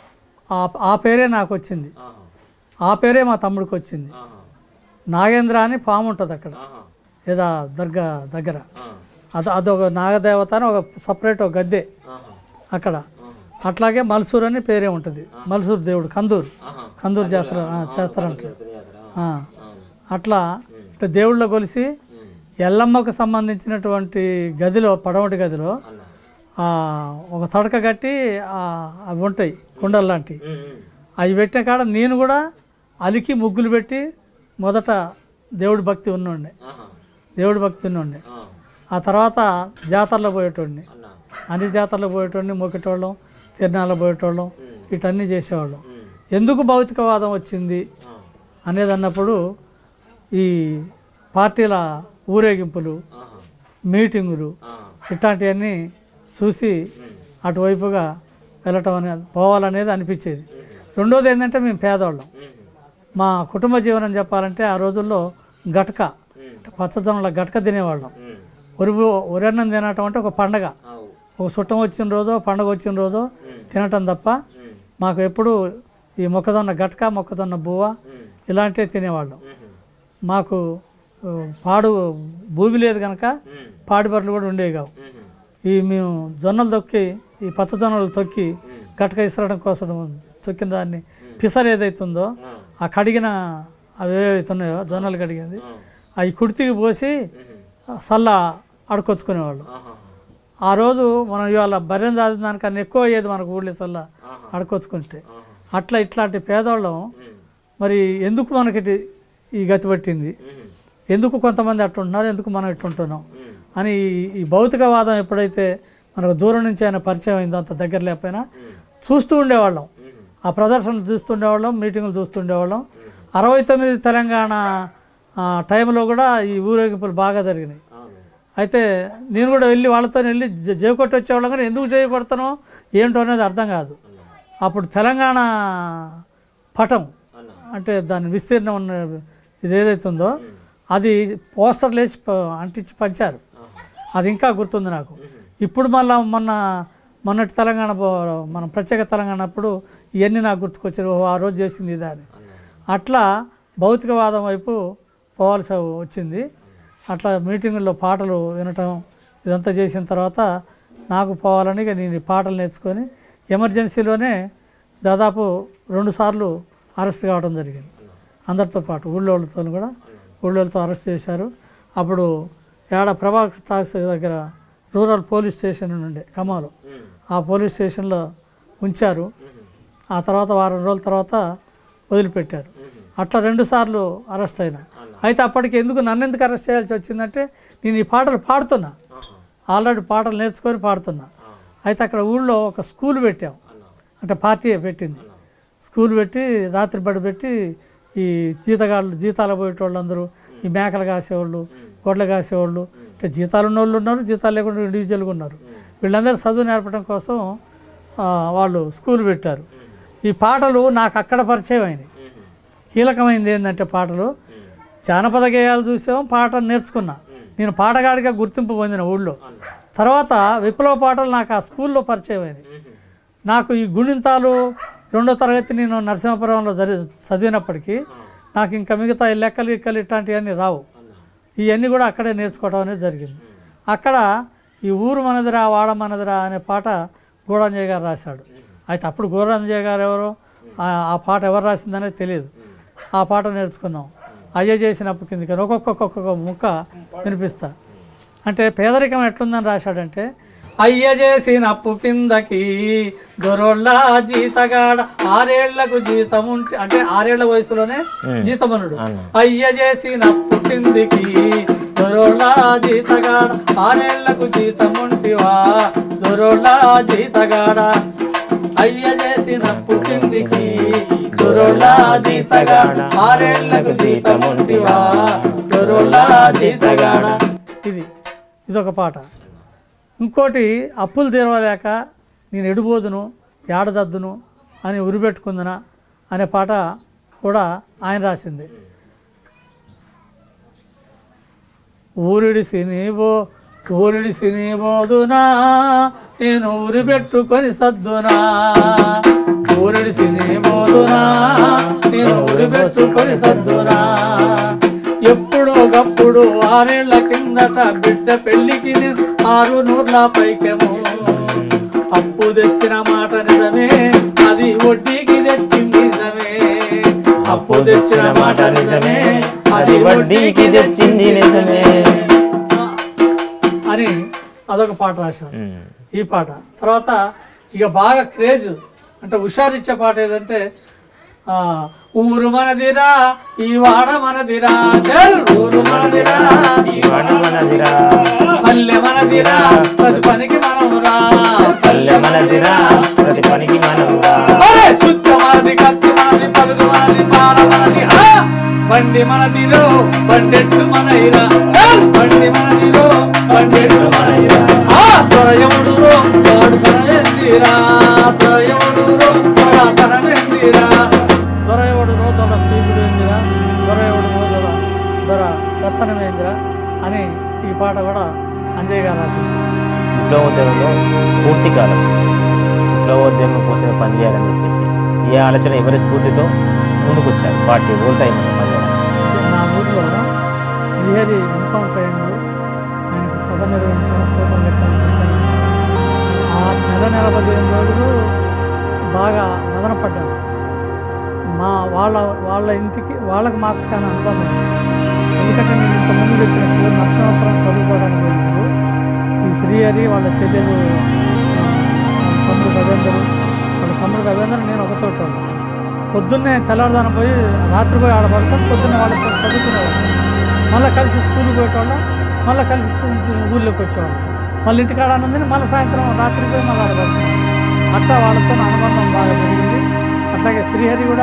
ఆ ఆ పేరే నాకు వచ్చింది ఆ పేరే మా తమ్ముడికి వచ్చింది నాగేంద్ర అని పాము ఉంటుంది అక్కడ ఏదా దర్గా దగ్గర అది అదొక నాగదేవత అని ఒక సపరేట్ ఒక గద్దె అక్కడ అట్లాగే మల్సూర్ అని పేరే ఉంటుంది మల్సూర్ దేవుడు కందూరు కందూరు జాతర ఆ, చేస్తారంటారు ఆ. అట్లా ఇట్లా దేవుళ్ళ కొలిసి ఎల్లమ్మకు సంబంధించినటువంటి గదిలో పడమటి గదిలో ఆ, ఒక తడక కట్టి ఆ, అవి ఉంటాయి కుండలు లాంటివి అవి పెట్టిన కాడ నేను కూడా అలికి ముగ్గులు పెట్టి మొదట దేవుడి భక్తి ఉన్నోండి దేవుడి భక్తి ఉన్నోండి ఆ తర్వాత జాతరలో పోయేటోడిని అన్ని జాతరలో పోయేటోడిని మొక్కేటోళ్ళం తిరణాలు పోయేటోళ్ళం వీటన్నీ చేసేవాళ్ళం ఎందుకు భౌతికవాదం వచ్చింది అనేది అన్నప్పుడు ఈ పార్టీల ఊరేగింపులు మీటింగులు ఇట్లాంటివన్నీ చూసి అటువైపుగా వెళ్ళటం అనేది పోవాలనేది అనిపించేది రెండోది ఏంటంటే మేము పేదవాళ్ళం మా కుటుంబ జీవనం చెప్పాలంటే ఆ రోజుల్లో గటక అంటే పచ్చదొనల గటక తినేవాళ్ళం ఒరి ఒరన్నం తినటం అంటే ఒక పండగ ఒక చుట్టం వచ్చిన రోజో పండగ వచ్చిన రోజో తినటం తప్ప మాకు ఎప్పుడు ఈ మొక్కజొన్న గటక మొక్కజొన్న బువ్వ ఇలాంటివి తినేవాళ్ళం మాకు ఆ, పాడు భూమి లేదు కనుక పాడి బర్రెలు కూడా ఉండేవి కావు ఈ మేము జొన్నలు తొక్కి ఈ పచ్చ జొన్నలు తొక్కి గటక ఇసరడం కోసం తొక్కిన దాన్ని పిసర్ ఏదైతుందో ఆ కడిగిన అవి ఏవైతున్నాయో జొన్నలు కడిగింది అవి కుడితికి పోసి సల్ల అడుకొచ్చుకునేవాళ్ళు ఆ రోజు మనం ఇవాళ బర్రెం దాదిన దానికన్నా ఎక్కువ అయ్యేది మనకు ఊళ్ళో సల్ల అడుకొచ్చుకుంటే అట్లా ఇట్లాంటి పేదవాళ్ళం మరి ఎందుకు మనకి ఇది- ఈ గతి పట్టింది ఎందుకు కొంతమంది అట్టుంటున్నారు ఎందుకు మనం ఇట్టుంటున్నాం అని ఈ- ఈ భౌతికవాదం ఎప్పుడైతే మనకు దూరం నుంచి ఆయన పరిచయం అయిందో అంత దగ్గర లేకపోయినా చూస్తూ ఉండేవాళ్ళం ఆ ప్రదర్శనలు చూస్తుండేవాళ్ళం మీటింగులు చూస్తుండేవాళ్ళం అరవై తొమ్మిది తెలంగాణ ఆ, టైంలో కూడా ఈ ఊరేగింపులు బాగా జరిగినాయి అయితే నేను కూడా వెళ్ళి వాళ్ళతో వెళ్ళి జ- జేకొట్టి వచ్చేవాళ్ళం కానీ ఎందుకు చేయబడతానో ఏంటో అనేది అర్థం కాదు అప్పుడు తెలంగాణ పటం అంటే దాని విస్తీర్ణం ఉన్న ఇది ఏదైతే ఉందో అది పోస్టర్లు వేసి ప- అంటించి పంచారు అది ఇంకా గుర్తుంది నాకు ఇప్పుడు మళ్ళా మొన్న మొన్నటి తెలంగాణ పో- మన ప్రత్యేక తెలంగాణ అప్పుడు ఇవన్నీ నాకు గుర్తుకొచ్చారు ఓహో ఆ రోజు చేసింది ఇదా అని అట్లా భౌతికవాదం వైపు పోవాల్సి వచ్చింది అట్లా మీటింగుల్లో పాటలు వినటం ఇదంతా చేసిన తర్వాత నాకు పోవాలని ఇక నేను ఈ పాటలు నేర్చుకొని ఎమర్జెన్సీలోనే దాదాపు రెండు సార్లు అరెస్ట్ కావడం జరిగింది అందరితో పాటు ఊళ్ళో వాళ్ళతో కూడా ఊళ్ళో వాళ్ళతో అరెస్ట్ చేశారు అప్పుడు ఏడ ప్రభాకర్ టాక్స్ దగ్గర రూరల్ పోలీస్ స్టేషన్ ఉండే ఖమ్మంలో ఆ పోలీస్ స్టేషన్లో ఉంచారు ఆ తర్వాత వారం రోజుల తర్వాత వదిలిపెట్టారు అట్లా రెండు సార్లు అరెస్ట్ అయినా అయితే అప్పటికి ఎందుకు నన్ను ఎందుకు అరెస్ట్ చేయాల్సి వచ్చిందంటే నేను ఈ పాటలు పాడుతున్నా ఆల్రెడీ పాటలు నేర్చుకొని పాడుతున్నా అయితే అక్కడ ఊళ్ళో ఒక స్కూల్ పెట్టాం అంటే పార్టీ పెట్టింది స్కూల్ పెట్టి రాత్రి బడి పెట్టి ఈ జీతగాళ్ళు జీతాలు పోయేటోళ్ళందరూ ఈ మేకలు కాసేవాళ్ళు గొడ్లు కాసేవాళ్ళు అంటే జీతాలు ఉన్న వాళ్ళు ఉన్నారు జీతాలు లేకుండా ఇండివిజువల్గా ఉన్నారు వీళ్ళందరూ చదువు నేర్పడం కోసం ఆ, వాళ్ళు స్కూల్ పెట్టారు ఈ పాటలు నాకు అక్కడ పరిచయం అయినాయి కీలకమైంది ఏంటంటే పాటలు జానపద గేయాలు చూసాం పాట నేర్చుకున్నా నేను పాటగాడిగా గుర్తింపు పొందిన ఊళ్ళో తర్వాత విప్లవ పాటలు నాకు ఆ స్కూల్లో పరిచయం అయినాయి నాకు ఈ గుణింతాలు రెండో తరగతి నేను నరసింహపురంలో జరి చదివినప్పటికీ నాకు ఇంకా మిగతా ఈ లెక్కలు ఇక్కలు ఇట్లాంటివన్నీ రావు ఇవన్నీ కూడా అక్కడే నేర్చుకోవడం అనేది జరిగింది అక్కడ ఈ ఊరు మనదిరా వాడ మనదిరా అనే పాట గూడాంజయ్ గారు రాశాడు అయితే అప్పుడు గూడాంజయ్ గారు ఎవరో ఆ- ఆ పాట ఎవరు రాసిందనేది తెలియదు ఆ పాట నేర్చుకున్నాం అయ్య చేసిన అప్పు కిందికి అని ఒక్కొక్క ఒక్కొక్క ముక్క వినిపిస్తా అంటే పేదరికం ఎట్లుందని రాశాడంటే అయ్య చేసిన అప్పు కిందకి దొరోళ్ళ జీతగాడ ఆరేళ్లకు జీతం ఉంటే అంటే ఆరేళ్ల వయసులోనే జీతమనుడు అయ్య చేసిన అప్పు కిందికి దొరోళ్ళ జీతగాడ ఆరేళ్లకు జీతం ఉంటివా దొరోళ్ళ జీతగాడ అయ్య చేసిన అప్పు కిందికి దొరోళ్ళ జీతగాడ ఆరేళ్లకు జీతం ఉంటివా దొరోళ్ళ జీతగాడ ఇది ఇదొక పాట ఇంకోటి అప్పులు తీరవలేక నేను ఎడిపోదును ఏడదద్దును అని ఉరిపెట్టుకుందునా అనే పాట కూడా ఆయన రాసింది ఊరిడిసి నీవో ఊరిడిసి నీబోదునా నేను ఊరి పెట్టుకొని సద్దునా ఊరిడిసి నీబోదునా నేను ఊరి పెట్టుకొని సద్దునా ఎప్పుడో గప్పుడు ఆరేళ్ల కిందట బిడ్డ పెళ్లికి నేను ఆరు నూర్ల పైకెము అప్పు తెచ్చిన మాట నిజమే అది వడ్డీకి తెచ్చింది నిజమే అప్పు తెచ్చిన మాట నిజమే అది వడ్డీకి తెచ్చింది నిజమే అని అదొక పాట రాశాను
ఉమ్.
ఈ పాట తర్వాత ఇక బాగా క్రేజ్ అంటే హుషారిచ్చే పాట ఏదంటే ఆ, ఊరు మనదిరా ఈ వాడ మనదిరా చల్ ఊరు మనదిరా ఈ
వాడ మనదిరా
పల్లె మనదిరా ప్రతి పనికి మనమురా
పల్లె మనదిరా ప్రతి పనికి మనమురా
అరే శుద్ధ మనది కత్తి మనది పలుగు మనది పార మనది ఆ! బండి మనదిరో బండెట్టు మనైరా చల్ బండి మనదిరో బండెట్టు మనైరా ఆ దొరయముడురో వాడు మనమెందిరా దొరయముడురో దొర తనమెందిరా దొరయవుడురో దొర పీపుడు ఎందిరా దొరయవుడురో దొర దొర రత్తనమేందిరా అని ఈ పాట కూడా అంజయ్ గారు రాసింది
విప్లవోద్యమంలో పూర్తి కాలం విప్లవోద్యమం కోసమే పనిచేయాలని చెప్పేసి ఈ ఆలోచన ఎవరి స్ఫూర్తితో ముందుకొచ్చారు పార్టీ ఓల్ టైం పనిచేయాలి
నా ఊర్లో శ్రీహరి ఎన్కౌంటర్ అయ్యిండు ఆయనకు సభ నిర్వహించాను స్తూపం పెట్టాను ఆ నెల నెల పదిహేను రోజులు బాగా మదన పడ్డాను మా వాళ్ళ వాళ్ళ ఇంటికి వాళ్ళకి మాకు చాలా అనుబంధం ఉంది. ఎందుకంటే నేను ఇంత ముందు చెప్పినట్టు నరసింహాపురం చదువుకోవడానికి వెళ్ళినప్పుడు ఈ శ్రీహరి వాళ్ళ చెల్లెలు వాళ్ళ తమ్ముడు రవీందర్ వాళ్ళ తమ్ముడు రవీందర్ నేను ఒకతోటి వాళ్ళం పొద్దున్నే తెల్లారుదాన పోయి రాత్రి పోయి ఆడ పడుకొని పొద్దున్నే వాళ్ళతో చదువుకునేవాళ్ళం మళ్ళీ కలిసి స్కూల్కి పోయేటోళ్ళం మళ్ళీ కలిసి ఊళ్ళోకి వచ్చేవాళ్ళం మళ్ళీ ఇంటికాడ ఆనందని మళ్ళీ సాయంత్రం రాత్రి పోయి మళ్ళీ ఆడ పడుకున్నాం అట్లా వాళ్ళతో నా అనుబంధం బాగా పెరిగింది అట్లాగే శ్రీహరి కూడా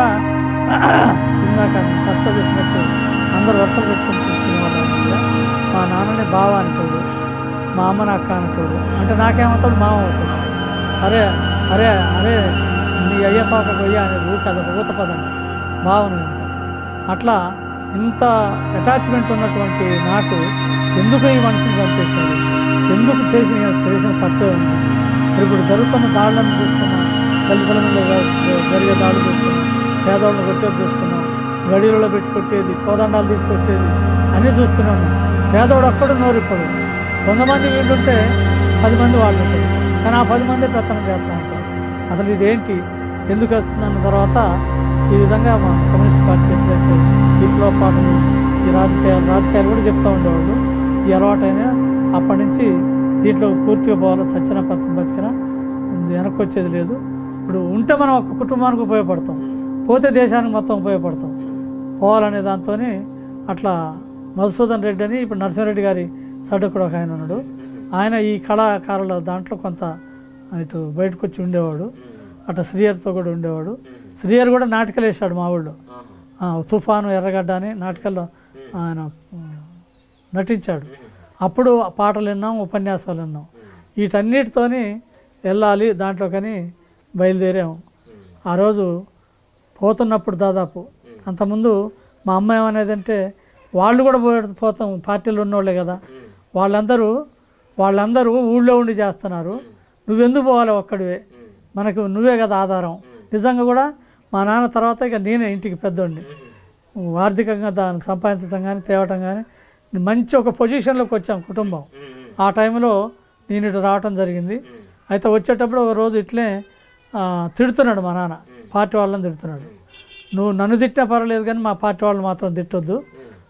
ఇందాక ఫస్ట్ చెప్పినట్టు అందరు వరుసలు పెట్టుకుని చూసుకునేవాళ్ళు అన్నమాట. మా నాన్నని బావ అంటాడు మా అమ్మని అక్క అంటాడు అంటే నాకేమవుతాడు మామ అవుతాడు అరే అరే అరే నీ అయ్య తోక కొయ్య అనేది ఊక అదొక ఊత పదం బావను కనుక అట్లా ఇంత అటాచ్మెంట్ ఉన్నటువంటి నాకు ఎందుకు ఈ మనిషిని చంపేశాడు ఎందుకు చేసి నేను చేసిన తప్పే ఉంది మరి ఇప్పుడు జరుగుతున్న దాడులను చూస్తున్నాం దళితుల మీద జ- జరిగే దాడులు చూస్తున్నాం పేదవాళ్ళని కొట్టేది చూస్తున్నాం గడిలో పెట్టి కొట్టేది కోదండాలు తీసి కొట్టేది అన్నీ చూస్తున్నాను పేదవాడు ఒక్కడు నోరిప్పడు కొంతమంది వీళ్ళుంటే పది మంది వాళ్ళు ఉంటారు కానీ ఆ పది మంది పెత్తనం చేస్తూ ఉంటారు అసలు ఇదేంటి ఎందుకు వస్తుందన్న తర్వాత ఈ విధంగా మా కమ్యూనిస్ట్ పార్టీ ఎప్పుడైతే విప్లవ పాటలు ఈ రాజకీయాలు రాజకీయాలు కూడా చెప్తూ ఉండేవాళ్ళు ఈ అలవాటైన అప్పటి నుంచి దీంట్లో పూర్తిగా పోవాలి సత్యన పత్రం బతికినా వెనక్కి వచ్చేది లేదు ఇప్పుడు ఉంటే మనం ఒక కుటుంబానికి ఉపయోగపడతాం పోతే దేశానికి మొత్తం ఉపయోగపడతాం పోవాలనే దాంతో అట్లా మధుసూదన్ రెడ్డి అని ఇప్పుడు నరసింహారెడ్డి గారి సడ్డకుడు ఒక ఆయన ఉన్నాడు ఆయన ఈ కళాకారుల దాంట్లో కొంత ఇటు బయటకు వచ్చి ఉండేవాడు అట్లా శ్రీహరితో కూడా ఉండేవాడు శ్రీహరి కూడా నాటకాలు వేసాడు మా ఊళ్ళో ఆ, తుఫాను ఎర్రగడ్డ అని నాటకాల్లో ఆయన ఆ, నటించాడు అప్పుడు పాటలు విన్నాం ఉపన్యాసాలు విన్నాం వీటన్నిటితోని వెళ్ళాలి దాంట్లోకని బయలుదేరాం ఆ రోజు పోతున్నప్పుడు దాదాపు అంతకుముందు మా అమ్మ ఏమనేదంటే వాళ్ళు కూడా పో- పోతాం పార్టీలు ఉన్నోళ్ళే కదా వాళ్ళందరూ వాళ్ళందరూ ఊళ్ళో ఉండి చేస్తున్నారు నువ్వెందుకు పోవాలి ఒక్కడివే మనకు నువ్వే కదా ఆధారం నిజంగా కూడా మా నాన్న తర్వాత ఇక నేనే ఇంటికి పెద్దోడిని ఆర్థికంగా దాన్ని సంపాదించడం కానీ తేవటం కానీ మంచి ఒక పొజిషన్లోకి వచ్చాం కుటుంబం ఆ టైంలో నేను ఇటు రావటం జరిగింది అయితే వచ్చేటప్పుడు ఒక రోజు ఇట్లే ఆ, తిడుతున్నాడు మా నాన్న పార్టీ వాళ్ళని తిడుతున్నాడు నువ్వు నన్ను తిట్టినా పర్వాలేదు కానీ మా పార్టీ వాళ్ళు మాత్రం తిట్టొద్దు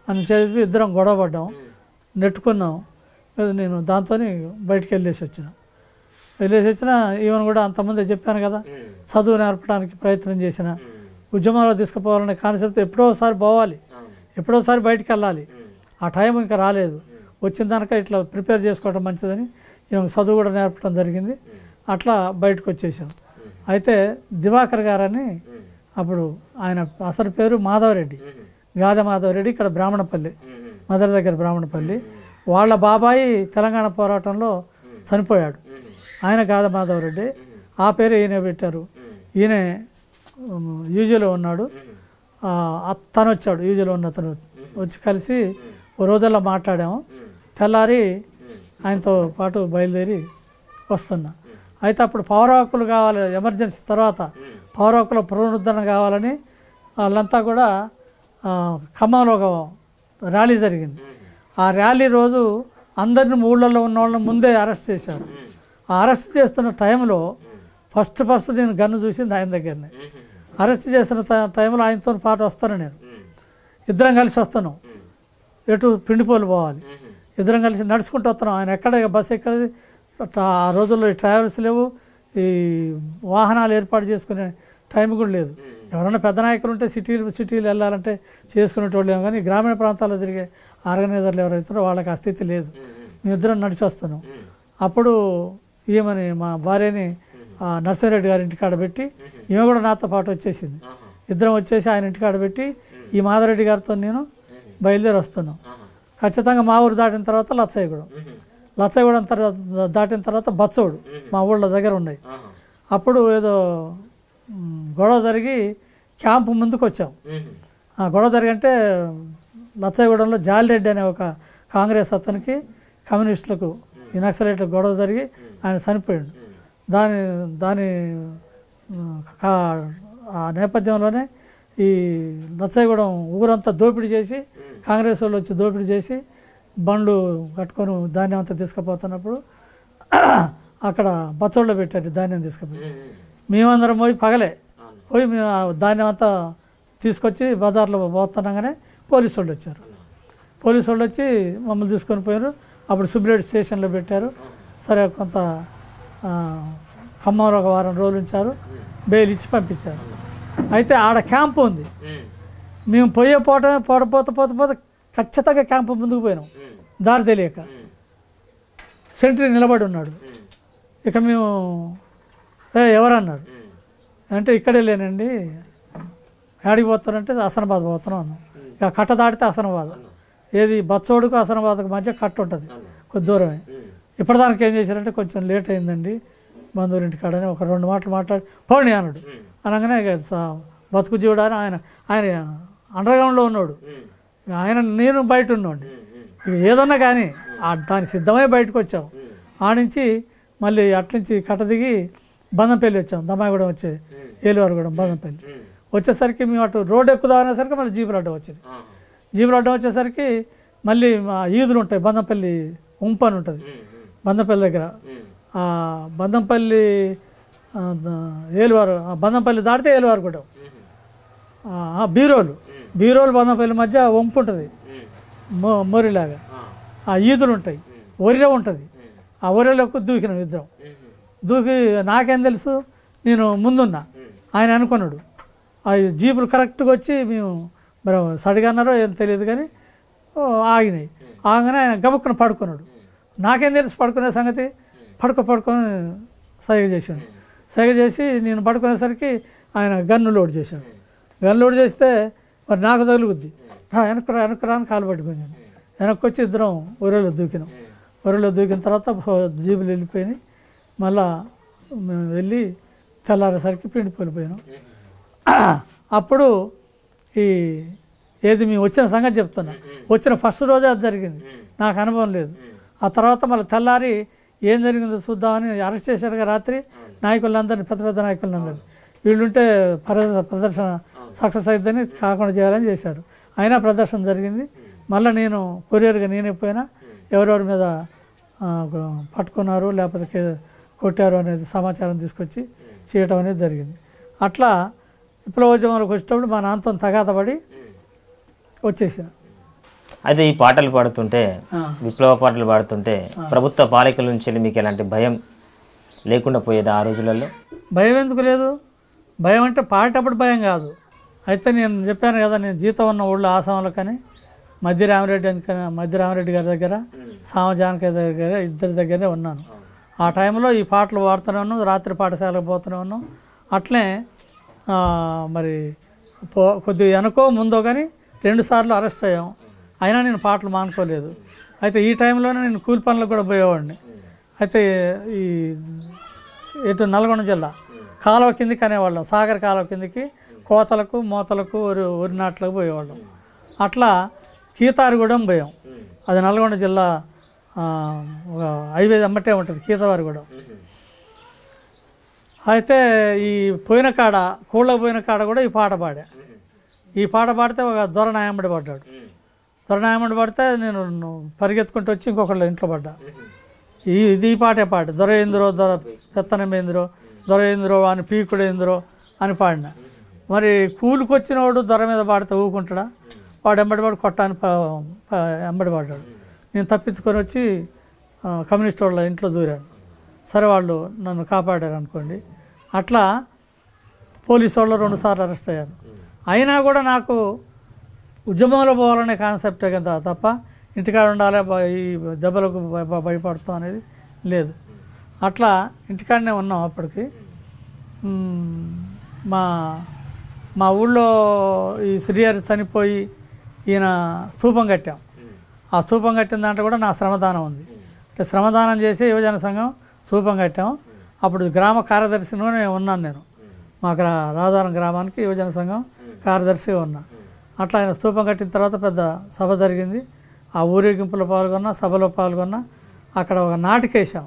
అని చెప్పి ఇద్దరం గొడవ పడ్డాం నెట్టుకున్నాం అది నేను దాంతో బయటికి వెళ్ళేసి వచ్చిన వెళ్ళేసి వచ్చిన ఈవెన్ కూడా అంతమంది చెప్పాను కదా చదువు నేర్పడానికి ప్రయత్నం చేసిన ఉద్యమంలో తీసుకుపోవాలనే కాన్సెప్ట్ ఎప్పుడో ఒకసారి పోవాలి ఎప్పుడోసారి బయటికి వెళ్ళాలి ఆ టైం ఇంకా రాలేదు వచ్చిన దానిక ఇట్లా ప్రిపేర్ చేసుకోవడం మంచిదని ఈమె చదువు కూడా నేర్పడం జరిగింది అట్లా బయటకు వచ్చేసాం అయితే దివాకర్ గారని అప్పుడు ఆయన అసలు పేరు మాధవరెడ్డి గాదె మాధవరెడ్డి ఇక్కడ బ్రాహ్మణపల్లి మదర్ దగ్గర బ్రాహ్మణపల్లి వాళ్ళ బాబాయి తెలంగాణ పోరాటంలో చనిపోయాడు ఆయన గాదె మాధవరెడ్డి ఆ పేరు ఈయన పెట్టారు ఈయన యూజీలో ఉన్నాడు ఆ, అత్- తను వచ్చాడు యూజీలో ఉన్న అతను వచ్చి కలిసి ఓ రోజుల్లో మాట్లాడాము తెల్లారి ఆయనతో పాటు బయలుదేరి వస్తున్నా అయితే అప్పుడు పవర్ హక్కులు కావాలి ఎమర్జెన్సీ తర్వాత పవర్ హక్కుల పునరుద్ధరణ కావాలని వాళ్ళంతా కూడా ఆ, ఖమ్మంలో ఒక ర్యాలీ జరిగింది ఆ ర్యాలీ రోజు అందరిని ఊళ్ళల్లో ఉన్న వాళ్ళని ముందే అరెస్ట్ చేశారు ఆ అరెస్ట్ చేస్తున్న టైంలో ఫస్ట్ ఫస్ట్ నేను గన్ను చూసింది ఆయన దగ్గరనే అరెస్ట్ చేస్తున్న ట- టైంలో ఆయనతో పాటు వస్తాను నేను ఇద్దరం కలిసి వస్తాను ఎటు పిండిపోలు పోవాలి ఇద్దరం కలిసి నడుచుకుంటూ వస్తున్నాం ఆయన ఎక్కడ ఇక బస్సు ఎక్కడిది ఆ రోజుల్లో ఈ ట్రావెల్స్ లేవు ఈ వాహనాలు ఏర్పాటు చేసుకునే టైం కూడా లేదు ఎవరైనా పెద్ద నాయకులు ఉంటే సిటీలు సిటీలు వెళ్ళాలంటే చేసుకునేటోళ్ళు ఏమో కానీ గ్రామీణ ప్రాంతాల్లో తిరిగే ఆర్గనైజర్లు ఎవరైతే వాళ్ళకి ఆ స్థితి లేదు మేమిద్దరం నడిచి వస్తున్నాం అప్పుడు ఈమెని మా భార్యని ఆ, నర్సిరెడ్డి గారి ఇంటికాడ పెట్టి ఈమె కూడా నాతో పాటు వచ్చేసింది ఇద్దరం వచ్చేసి ఆయన ఇంటికాడ పెట్టి ఈ మాధవరెడ్డి గారితో నేను బయలుదేరి వస్తున్నాం ఖచ్చితంగా మా ఊరు దాటిన తర్వాత లచ్చయ్యగూడెం లచ్చయ్యగూడెం తర్వాత దాటిన తర్వాత బచ్చోడు మా ఊళ్ళో దగ్గర ఉన్నాయి అప్పుడు ఏదో మ్, గొడవ జరిగి క్యాంపు ముందుకు వచ్చాం ఆ గొడవ జరిగంటే లచ్చయ్యగూడెంలో జాలిరెడ్డి అనే ఒక కాంగ్రెస్ అతనికి కమ్యూనిస్టులకు ఈ నక్సలైట్లకు గొడవ జరిగి ఆయన చనిపోయాడు దాని దాని ఉమ్, కా- ఆ నేపథ్యంలోనే ఈ లచ్చయ్యగూడెం ఊరంతా దోపిడీ చేసి కాంగ్రెస్ వాళ్ళు వచ్చి దోపిడీ చేసి బండ్లు కట్టుకొని ధాన్యం అంతా తీసుకుపోతున్నప్పుడు అక్కడ బచ్చోళ్ళు పెట్టారు ధాన్యం తీసుకుపోయి మేమందరం పోయి పగలే పోయి మేము ఆ ధాన్యం అంతా తీసుకొచ్చి బజార్లో పోతున్నాగానే పోలీసు వాళ్ళు వచ్చారు పోలీసు వాళ్ళు వచ్చి మమ్మల్ని తీసుకొని పోయారు అప్పుడు సుబ్రెడ్డి స్టేషన్లో పెట్టారు సరే కొంత ఆ, ఖమ్మంలో ఒక వారం రోజులు ఉంచారు బెయిల్ ఇచ్చి పంపించారు అయితే ఆడ క్యాంపు ఉంది మేము పోయే పోట పోట పోత పోత పోత ఖచ్చితంగా క్యాంపు ముందుకు పోయినాం దారి తెలియక సెంట్రీ నిలబడి ఉన్నాడు ఇక మేము ఏ ఎవరన్నారు అంటే ఇక్కడే లేనండి యాడికి పోతారంటే హసనాబాద్ పోతున్నాం అన్నాం ఇక కట్ట దాటితే హసనాబాద్ ఏది బచ్చోడుకు హసనాబాద్కు మధ్య కట్ట ఉంటుంది కొద్ది దూరమే ఇప్పటిదానికి ఏం చేశారంటే కొంచెం లేట్ అయిందండి బంధువుల ఇంటికాడని ఒక రెండు మాటలు మాట్లాడి పోండి అన్నాడు అనగానే ఇక స- బతుకు జీవుడు అని ఆయన ఆయన అండర్గ్రౌండ్లో ఉన్నాడు ఇక ఆయన నేను బయట ఉన్నాండి ఇక ఏదన్నా కానీ ఆ దానికి సిద్ధమై బయటకు వచ్చాం ఆ నుంచి మళ్ళీ అట్నుంచి కట్ట దిగి బంధంపల్లి వచ్చాం దమ్మాయిగూడెం వచ్చే ఏలువారిగూడెం బంధంపల్లి వచ్చేసరికి మేము అటు రోడ్ ఎక్కుదాం అనేసరికి మళ్ళీ జీపులు అడ్డం వచ్చింది జీపులు అడ్డం వచ్చేసరికి మళ్ళీ మా ఈదులు ఉంటాయి బంధంపల్లి ఉంపు అని ఉంటుంది బంధంపల్లి దగ్గర ఆ బంధంపల్లి ఆ, ద- ఏలువారు ఆ బంధంపల్లి దాటితే ఏలువారు కూడా ఆ, బీరోలు బీరోలు బంధంపల్లి మధ్య వంపు ఉంటుంది మో మోరిలాగా ఆ ఈదులు ఉంటాయి ఒరిలో ఉంటుంది ఆ ఒరిలోకి దూకినాం ఇద్దరం దూకి నాకేం తెలుసు నేను ముందున్నా ఆయన అనుకున్నాడు ఆ జీపులు కరెక్ట్గా వచ్చి మేము మరి సడిగన్నారో ఏం తెలియదు కానీ ఓ, ఆగినాయి ఆగనే ఆయన గబుక్కున పడుకున్నాడు నాకేం తెలుసు పడుకునే సంగతి పడుకో పడుకొని సైగ చేశాడు సైగ చేసి నేను పడుకునేసరికి ఆయన గన్ను లోడ్ చేశాడు గన్ను లోడ్ చేస్తే మరి నాకు తగులుద్ది వెనక్రా వెనక్రా అని కాలు పట్టుకున్నాను వెనక్కి వచ్చి ఇద్దరం ఊరిలో దూకినాం ఊరిలో దూకిన తర్వాత ఫో- జీబులు వెళ్ళిపోయినాయి మళ్ళా మేము వెళ్ళి తెల్లారేసరికి పిండిపోయిపోయినాం అప్పుడు ఈ ఏది మేము వచ్చిన సంగతి చెప్తున్నా వచ్చిన ఫస్ట్ రోజే అది జరిగింది నాకు అనుభవం లేదు ఆ తర్వాత మళ్ళీ తెల్లారి ఏం జరిగిందో చూద్దామని అరెస్ట్ చేశారుగా రాత్రి నాయకులందరినీ పెద్ద పెద్ద నాయకులందరినీ వీళ్ళుంటే ప్రద- ప్రదర్శన సక్సెస్ అవుతుందని కాకుండా చేయాలని చేశారు అయినా ప్రదర్శన జరిగింది మళ్ళీ నేను కొరియర్గా నేనే పోయినా ఎవరెవరి మీద ఆ, పట్టుకున్నారు లేకపోతే కే- కొట్టారు అనేది సమాచారం తీసుకొచ్చి చేయటం అనేది జరిగింది అట్లా విప్లవోద్యమంలోకి వచ్చేటప్పుడు మా నాన్నతో తగాదపడి వచ్చేసిన
అయితే ఈ పాటలు పాడుతుంటే
ఆ.
విప్లవ పాటలు పాడుతుంటే ప్రభుత్వ పాలకుల నుంచి మీకు ఎలాంటి భయం లేకుండా పోయేది ఆ రోజులలో
భయం ఎందుకు లేదు భయం అంటే పాడేటప్పుడు భయం కాదు అయితే నేను చెప్పాను కదా నేను జీతం ఉన్న ఊళ్ళో ఆసాంలో కానీ మధ్య రామరెడ్డి అని కానీ మధ్య రామరెడ్డి గారి దగ్గర సామ జానకి దగ్గర ఇద్దరి దగ్గరే ఉన్నాను ఆ టైంలో ఈ పాటలు పాడుతూనే ఉన్నాం రాత్రి పాఠశాలకు పోతూనే ఉన్నాం అట్లే ఆ, మరి పో కొద్దిగా వెనకో ముందో కానీ రెండు సార్లు అరెస్ట్ అయ్యాం అయినా నేను పాటలు మానుకోలేదు అయితే ఈ టైంలోనే నేను కూలి పనులకు కూడా పోయేవాడిని అయితే ఈ ఇటు నల్గొండ జిల్లా కాలువ కిందికి అనేవాళ్ళం సాగర్ కాలువ కిందికి కోతలకు మోతలకు వరి వరి నాట్లకు పోయేవాళ్ళం అట్లా కీతారిగూడెం పోయాం అది నల్గొండ జిల్లా ఆ, ఒక హైవే అమ్మటే ఉంటుంది కీతవారిగూడెం అయితే ఈ పోయిన కాడ కూళ్ళ పోయిన కాడ కూడా ఈ పాట పాడా ఈ పాట పాడితే ఒక దొర నాయమ్మడి పడ్డాడు దొర నాయమ్మడి పడితే నేను పరిగెత్తుకుంటూ వచ్చి ఇంకొకళ్ళ ఇంట్లో పడ్డా ఈ ఇది ఈ పాటే పాట దొర ఏందిరో దొర పెత్తనం ఏందిరో దొర ఏందిరో అని పీకుడు ఏందిరో అని పాడిన మరి కూలికొచ్చినవాడు దొర మీద పాడితే ఊకుంటాడా వాడు ఎంబడి వాడు కొట్టాని ప- ప- ఎంబడి పడ్డాడు నేను తప్పించుకొని వచ్చి ఆ, కమ్యూనిస్ట్ వాళ్ళ ఇంట్లో దూరాను సరే వాళ్ళు నన్ను కాపాడారు అనుకోండి అట్లా పోలీసు వాళ్ళు రెండుసార్లు అరెస్ట్ అయ్యాను అయినా కూడా నాకు ఉద్యమంలో పోవాలనే కాన్సెప్టే కదా తప్ప ఇంటికాడ ఉండాలి బ- ఈ దెబ్బలకు భయ- భయ- భయపడతాం అనేది లేదు అట్లా ఇంటికాడనే ఉన్నాం అప్పటికి మ్మ్, మా మా ఊళ్ళో ఈ శ్రీహరి చనిపోయి ఈయన స్తూపం కట్టాం ఆ స్తూపం కట్టిన దాంట్లో కూడా నా శ్రమదానం ఉంది అంటే శ్రమదానం చేసి యువజన సంఘం స్తూపం కట్టాం అప్పుడు గ్రామ కార్యదర్శిలోనే ఉన్నాను నేను మా గ్రా రాజారం గ్రామానికి యువజన సంఘం కార్యదర్శిగా ఉన్నా అట్లా ఆయన స్తూపం కట్టిన తర్వాత పెద్ద సభ జరిగింది ఆ ఊరేగింపులో పాల్గొన్నా సభలో పాల్గొన్నా అక్కడ ఒక నాటికేసాం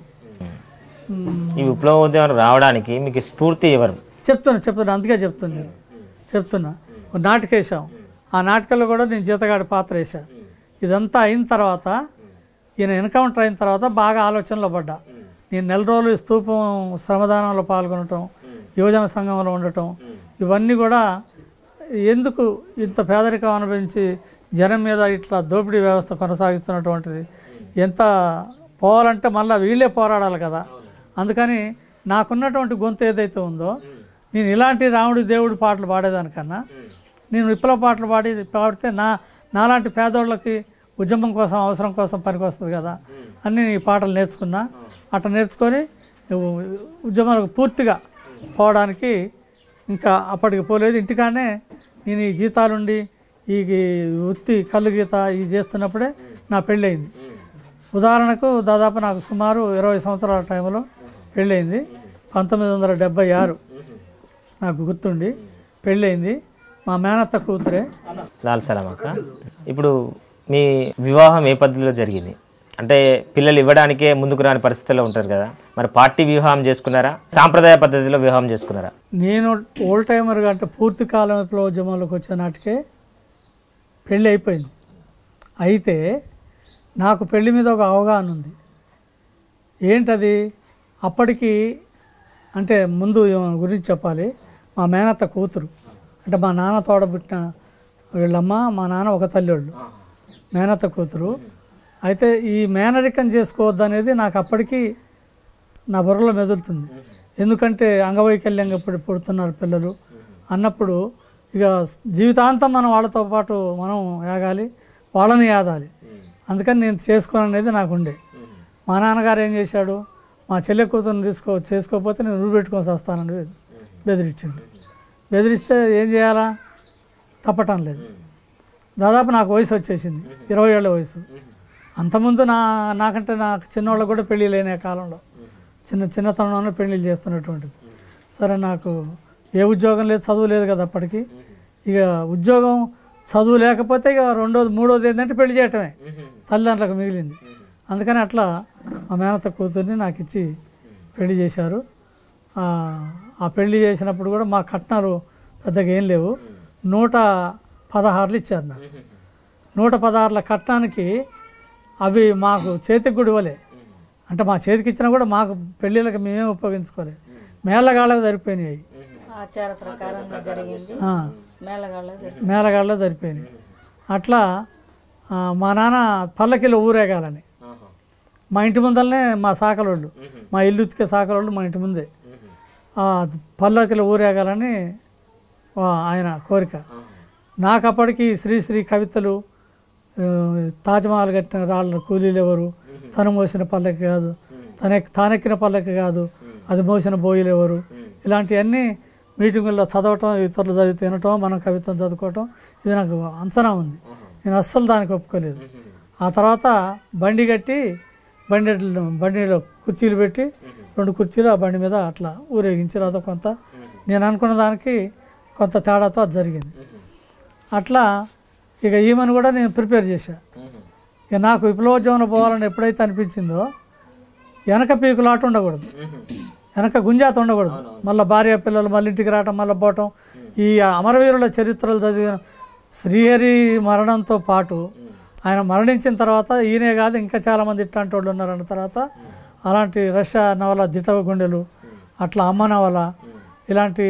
మ్మ్.
ఈ విప్లవ ఉద్యమం రావడానికి మీకు స్ఫూర్తి ఎవరు
చెప్తున్నా చెప్తున్నా అందుకే చెప్తున్నా నేను చెప్తున్నా ఒక నాటకం వేసాం ఆ నాటకంలో కూడా నేను జీతగాడి పాత్ర వేసా ఇదంతా అయిన తర్వాత ఈయన ఎన్కౌంటర్ అయిన తర్వాత బాగా ఆలోచనలో పడ్డా నేను నెల రోజులు ఈ స్తూపం శ్రమదానంలో పాల్గొనటం యువజన సంఘంలో ఉండటం ఇవన్నీ కూడా ఎందుకు ఇంత పేదరికం అనుభవించి జనం మీద ఇట్లా దోపిడీ వ్యవస్థ కొనసాగిస్తున్నటువంటిది ఎంత పోవాలంటే మళ్ళీ వీళ్ళే పోరాడాలి కదా అందుకని నాకున్నటువంటి గొంతు ఏదైతే ఉందో నేను ఇలాంటి రాముడి దేవుడి పాటలు పాడేదానికన్నా నేను విప్లవ పాటలు పాడి పాడితే నా నాలాంటి పేదోళ్ళకి ఉద్యమం కోసం అవసరం కోసం పనికొస్తుంది కదా అని నేను ఈ పాటలు నేర్చుకున్నా అట్లా నేర్చుకొని ఉ- ఉద్యమాలకు పూర్తిగా పోవడానికి ఇంకా అప్పటికి పోలేదు ఇంటికాడనే నేను ఈ జీతాలుండి ఈ వృత్తి కళ్ళు గీత ఇది చేస్తున్నప్పుడే నా పెళ్ళయింది ఉదాహరణకు దాదాపు నాకు సుమారు ఇరవై సంవత్సరాల టైంలో పెళ్ళయింది పంతొమ్మిది వందల డెబ్బై ఆరు నాకు గుర్తుండి పెళ్ళయింది మా మేనత్త కూతురే
లాల్ సలాం అక్క ఇప్పుడు మీ వివాహం ఏ పద్ధతిలో జరిగింది అంటే పిల్లలు ఇవ్వడానికే ముందుకు రాని పరిస్థితుల్లో ఉంటారు కదా మరి పార్టీ వివాహం చేసుకున్నారా సాంప్రదాయ పద్ధతిలో వివాహం చేసుకున్నారా
నేను ఓల్డ్ టైమర్గా అంటే పూర్తి కాలం విప్లవోద్యమంలోకి వచ్చే నాటికే పెళ్ళి అయిపోయింది అయితే నాకు పెళ్లి మీద ఒక అవగాహన ఉంది ఏంటది అప్పటికి అంటే ముందు ఈమె గురించి చెప్పాలి మా మేనత్త కూతురు అంటే మా నాన్న తోడబుట్టిన వీళ్ళమ్మ మా నాన్న ఒక తల్లివాళ్ళు మేనత్త కూతురు అయితే ఈ మేనరికం చేసుకోవద్దు అనేది నాకు అప్పటికి నా బుర్రలో మెదులుతుంది ఎందుకంటే అంగవైకల్యంగా ఇప్పుడు పుడుతున్నారు పిల్లలు అన్నప్పుడు ఇక జీవితాంతం మనం వాళ్ళతో పాటు మనం యాగాలి వాళ్ళని యాదాలి అందుకని నేను చేసుకోను అనేది నాకు ఉండే మా నాన్నగారు ఏం చేశాడు మా చెల్లె కూతురుని తీసుకో చేసుకోకపోతే నేను ఊరు పెట్టుకొని వస్తానని బెదిరించాడు బెదిరిస్తే ఏం చేయాలా తప్పటం లేదు దాదాపు నాకు వయసు వచ్చేసింది ఇరవై ఏళ్ళ వయసు అంతకుముందు నా నాకంటే నాకు చిన్నవాళ్ళకు కూడా పెళ్ళి లేని కాలంలో చిన్న చిన్నతనంలోనే పెళ్ళిళ్ళు చేస్తున్నటువంటిది సరే నాకు ఏ ఉద్యోగం లేదు చదువు లేదు కదా అప్పటికి ఇక ఉద్యోగం చదువు లేకపోతే ఇక రెండోది మూడోది ఏంటంటే పెళ్లి చేయటమే తల్లిదండ్రులకు మిగిలింది అందుకని అట్లా మా మేనత్త కూతుర్ని నాకు ఇచ్చి పెళ్లి చేశారు ఆ, ఆ పెళ్లి చేసినప్పుడు కూడా మా కట్నాలు పెద్దగా ఏం లేవు నూట పదహారులు ఇచ్చారు నాకు నూట పదహారుల కట్నానికి అవి మాకు చేతికి కూడా ఇవ్వలే అంటే మా చేతికి ఇచ్చినా కూడా మాకు పెళ్ళిళ్ళకి మేమే ఉపయోగించుకోలేదు మేళగాళ్ళకు సరిపోయినాయి అవి.
ఆచార ప్రకారంగా జరిగింది
ఆ,
మేళగాళ్ళ
మేళగాళ్ళలో సరిపోయినాయి అట్లా ఆ, మా నాన్న పల్లకిలో ఊరేగాలని మా ఇంటి ముందరనే మా సాకలోళ్ళు మా ఇల్లు ఉతికే సాకలోళ్ళు మా ఇంటి ముందే ఆ, పల్లకిలో ఊరేగాలని ఆ, ఆయన కోరిక నాకు అప్పటికి శ్రీశ్రీ కవితలు ఆ, తాజ్మహల్ కట్టిన రాళ్ళ కూలీలు ఎవరు తను మోసిన పల్లకి కాదు తన తానెక్కిన పల్లకి కాదు అది మోసిన బోయిలు ఎవరు ఇలాంటివన్నీ మీటింగుల్లో చదవటం ఇతరులు చదివి తినటం మనం కవిత్వం చదువుకోవటం ఇది నాకు అంచనా ఉంది నేను అస్సలు దానికి ఒప్పుకోలేదు ఆ తర్వాత బండి కట్టి బండి బండిలో కుర్చీలు పెట్టి రెండు కుర్చీలు ఆ బండి మీద అట్లా ఊరేగించి రాత కొంత నేను అనుకున్న దానికి కొంత తేడాతో అది జరిగింది అట్లా ఇక ఈమెను కూడా నేను ప్రిపేర్ చేశా ఇక నాకు విప్లవోద్యమంలో పోవాలని ఎప్పుడైతే అనిపించిందో వెనక పీకులాట ఉండకూడదు వెనక గుంజాత ఉండకూడదు మళ్ళీ భార్య పిల్లలు మళ్ళీ ఇంటికి రావటం మళ్ళీ పోవటం ఈ అమరవీరుల చరిత్రలు చదివిన శ్రీహరి మరణంతో పాటు ఆయన మరణించిన తర్వాత ఈయనే కాదు ఇంకా చాలామంది ఇట్లాంటి వాళ్ళు ఉన్నారన్న తర్వాత అలాంటి రష్యా నవల దిటవ గుండెలు అట్లా అమ్మ నవల ఇలాంటి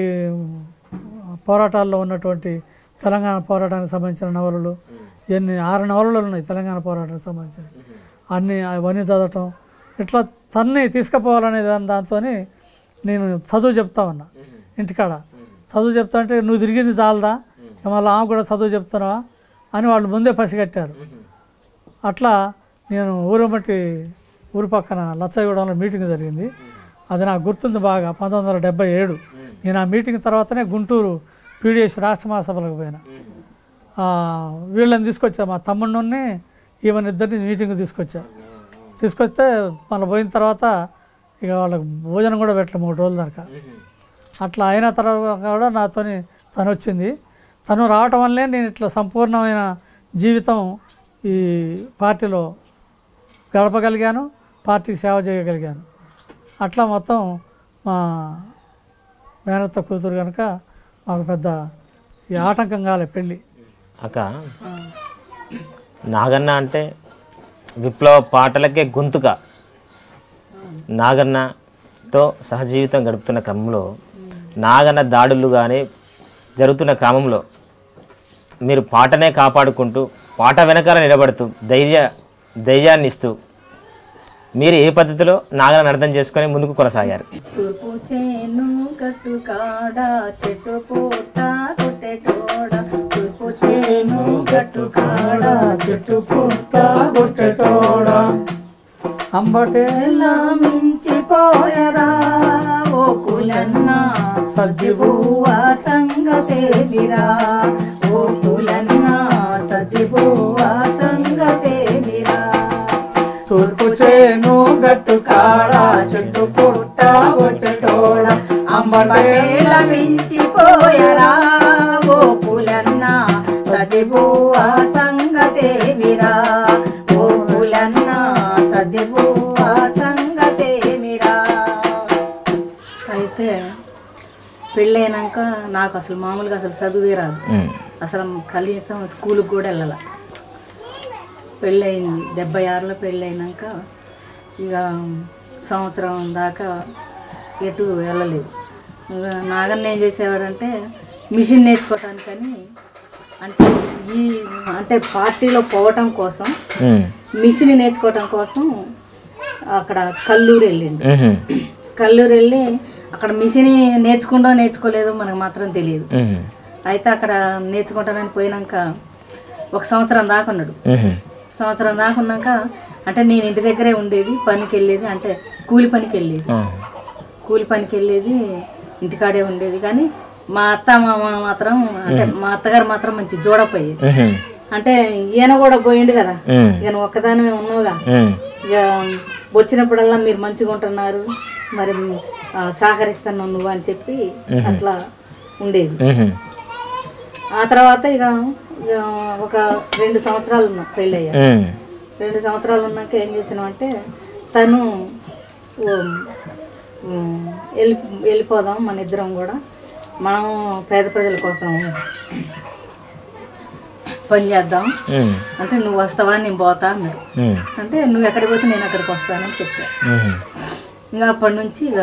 పోరాటాల్లో ఉన్నటువంటి తెలంగాణ పోరాటానికి సంబంధించిన నవలలు ఎన్ని ఆరు నవలలు ఉన్నాయి తెలంగాణ పోరాటానికి సంబంధించిన అన్ని అవన్నీ చదవటం ఇట్లా తన్ని తీసుకుపోవాలనే దాని దాంతో నేను చదువు చెప్తా ఉన్నా ఇంటికాడ చదువు చెప్తా అంటే నువ్వు తిరిగింది చాలదా ఇక మళ్ళీ ఆమె కూడా చదువు చెప్తున్నావా అని వాళ్ళు ముందే పసిగట్టారు అట్లా నేను ఊరు బట్టి ఊరు పక్కన లచ్చగూడెంలో మీటింగ్ జరిగింది అది నాకు గుర్తుంది బాగా పంతొమ్మిది వందల డెబ్బై ఏడు నేను ఆ మీటింగ్ తర్వాతనే గుంటూరు పీడిఎస్ రాష్ట్ర మహాసభలకు పోయినా ఆ, వీళ్ళని తీసుకొచ్చా మా తమ్ముడిని ఈవెన్ ఇద్దరిని మీటింగ్ తీసుకొచ్చా తీసుకొస్తే మళ్ళీ పోయిన తర్వాత ఇక వాళ్ళకి భోజనం కూడా పెట్టలే మూడు రోజుల దాకా అట్లా అయిన తర్వాత కూడా నాతోని తను వచ్చింది తను రావటం వల్లే నేను ఇట్లా సంపూర్ణమైన జీవితం ఈ పార్టీలో గడపగలిగాను పార్టీకి సేవ చేయగలిగాను అట్లా మొత్తం మా మేనత్త కూతురు కనుక మాకు పెద్ద ఈ ఆటంకం కాలే పెళ్ళి
అక్క నాగన్న అంటే విప్లవ పాటలకే గొంతుక నాగన్నతో సహజీవితం గడుపుతున్న క్రమంలో నాగన్న దాడులు కానీ జరుగుతున్న క్రమంలో మీరు పాటనే కాపాడుకుంటూ పాట వెనకాల నిలబడుతూ ధైర్య ధైర్యాన్ని ఇస్తూ మీరు ఏ పద్ధతిలో నాగన్న అర్థం చేసుకొని ముందుకు కొనసాగారు
తూర్పు చేను కట్టు కాడ చెట్టు పూట కొట్టెటోడ తూర్పు చేను కట్టు కాడ చెట్టు పూట కొట్టెటోడ
అంబటేలా
మించిపోయరా ఓ కులన్న సద్దిబువ్వ సంగతే బిరా ఓ కులన్న సద్దిబువ్వ సంగతే బిరా తూర్పు చేను గట్టు కాడ చెట్టు పుట్ట ఒట్టటోడ అంబటేల మించిపోయరా ఓ కులన్న సదిబువ్వ సంగతే విరా ఓ కులన్న సదిబువ్వ సంగతే మిరా అయితే పెళ్ళైనాక నాకు అసలు మామూలుగా అసలు చదువే రాదు అసలు కనీసం స్కూల్కి కూడా వెళ్ళాల పెళ్ళయింది డెబ్బై ఆరులో పెళ్ళైనాక ఇక సంవత్సరం దాకా ఎటు వెళ్ళలేదు ఇక నాగన్న ఏం చేసేవాడంటే మిషన్ నేర్చుకోవటానికని అంటే ఈ అంటే పార్టీలో పోవటం కోసం మిషన్ నేర్చుకోవటం కోసం అక్కడ కల్లూరు వెళ్ళిండు కల్లూరు వెళ్ళి అక్కడ మిషన్ నేర్చుకుంటో నేర్చుకోలేదో మనకు మాత్రం తెలియదు అయితే అక్కడ నేర్చుకుంటానని పోయినాక ఒక సంవత్సరం దాకా ఉన్నాడు సంవత్సరం దాకా ఉన్నాక అంటే నేను ఇంటి దగ్గరే ఉండేది పనికి వెళ్ళేది అంటే కూలి పనికి వెళ్ళేది కూలి పనికి వెళ్ళేది ఇంటికాడే ఉండేది కానీ మా అత్త మామ మాత్రం అంటే మా అత్తగారు మాత్రం మంచి జోడపోయేది అంటే ఈయన కూడా పోయిండు కదా ఇక నువ్వు ఒక్కదానివే ఉన్నావుగా ఇక వచ్చినప్పుడల్లా మీరు మంచిగా ఉంటున్నారు మరి ఆ, సహకరిస్తున్నావు నువ్వు అని చెప్పి అట్లా ఉండేది ఆ తర్వాత ఇక ఇక ఒక రెండు సంవత్సరాలు ఉన్నా పెళ్ళయ్యా రెండు సంవత్సరాలు ఉన్నాక ఏం చేసినామంటే తను ఉమ్, ఉమ్, వెళ్ళి వెళ్ళిపోదాం మన ఇద్దరం కూడా మనం పేద ప్రజల కోసం పని చేద్దాం అంటే నువ్వు వస్తావా నేను పోతా అన్నాడు అంటే నువ్వు ఎక్కడికి పోతే నేను అక్కడికి వస్తానని చెప్పా ఇంకా అప్పటి నుంచి ఇక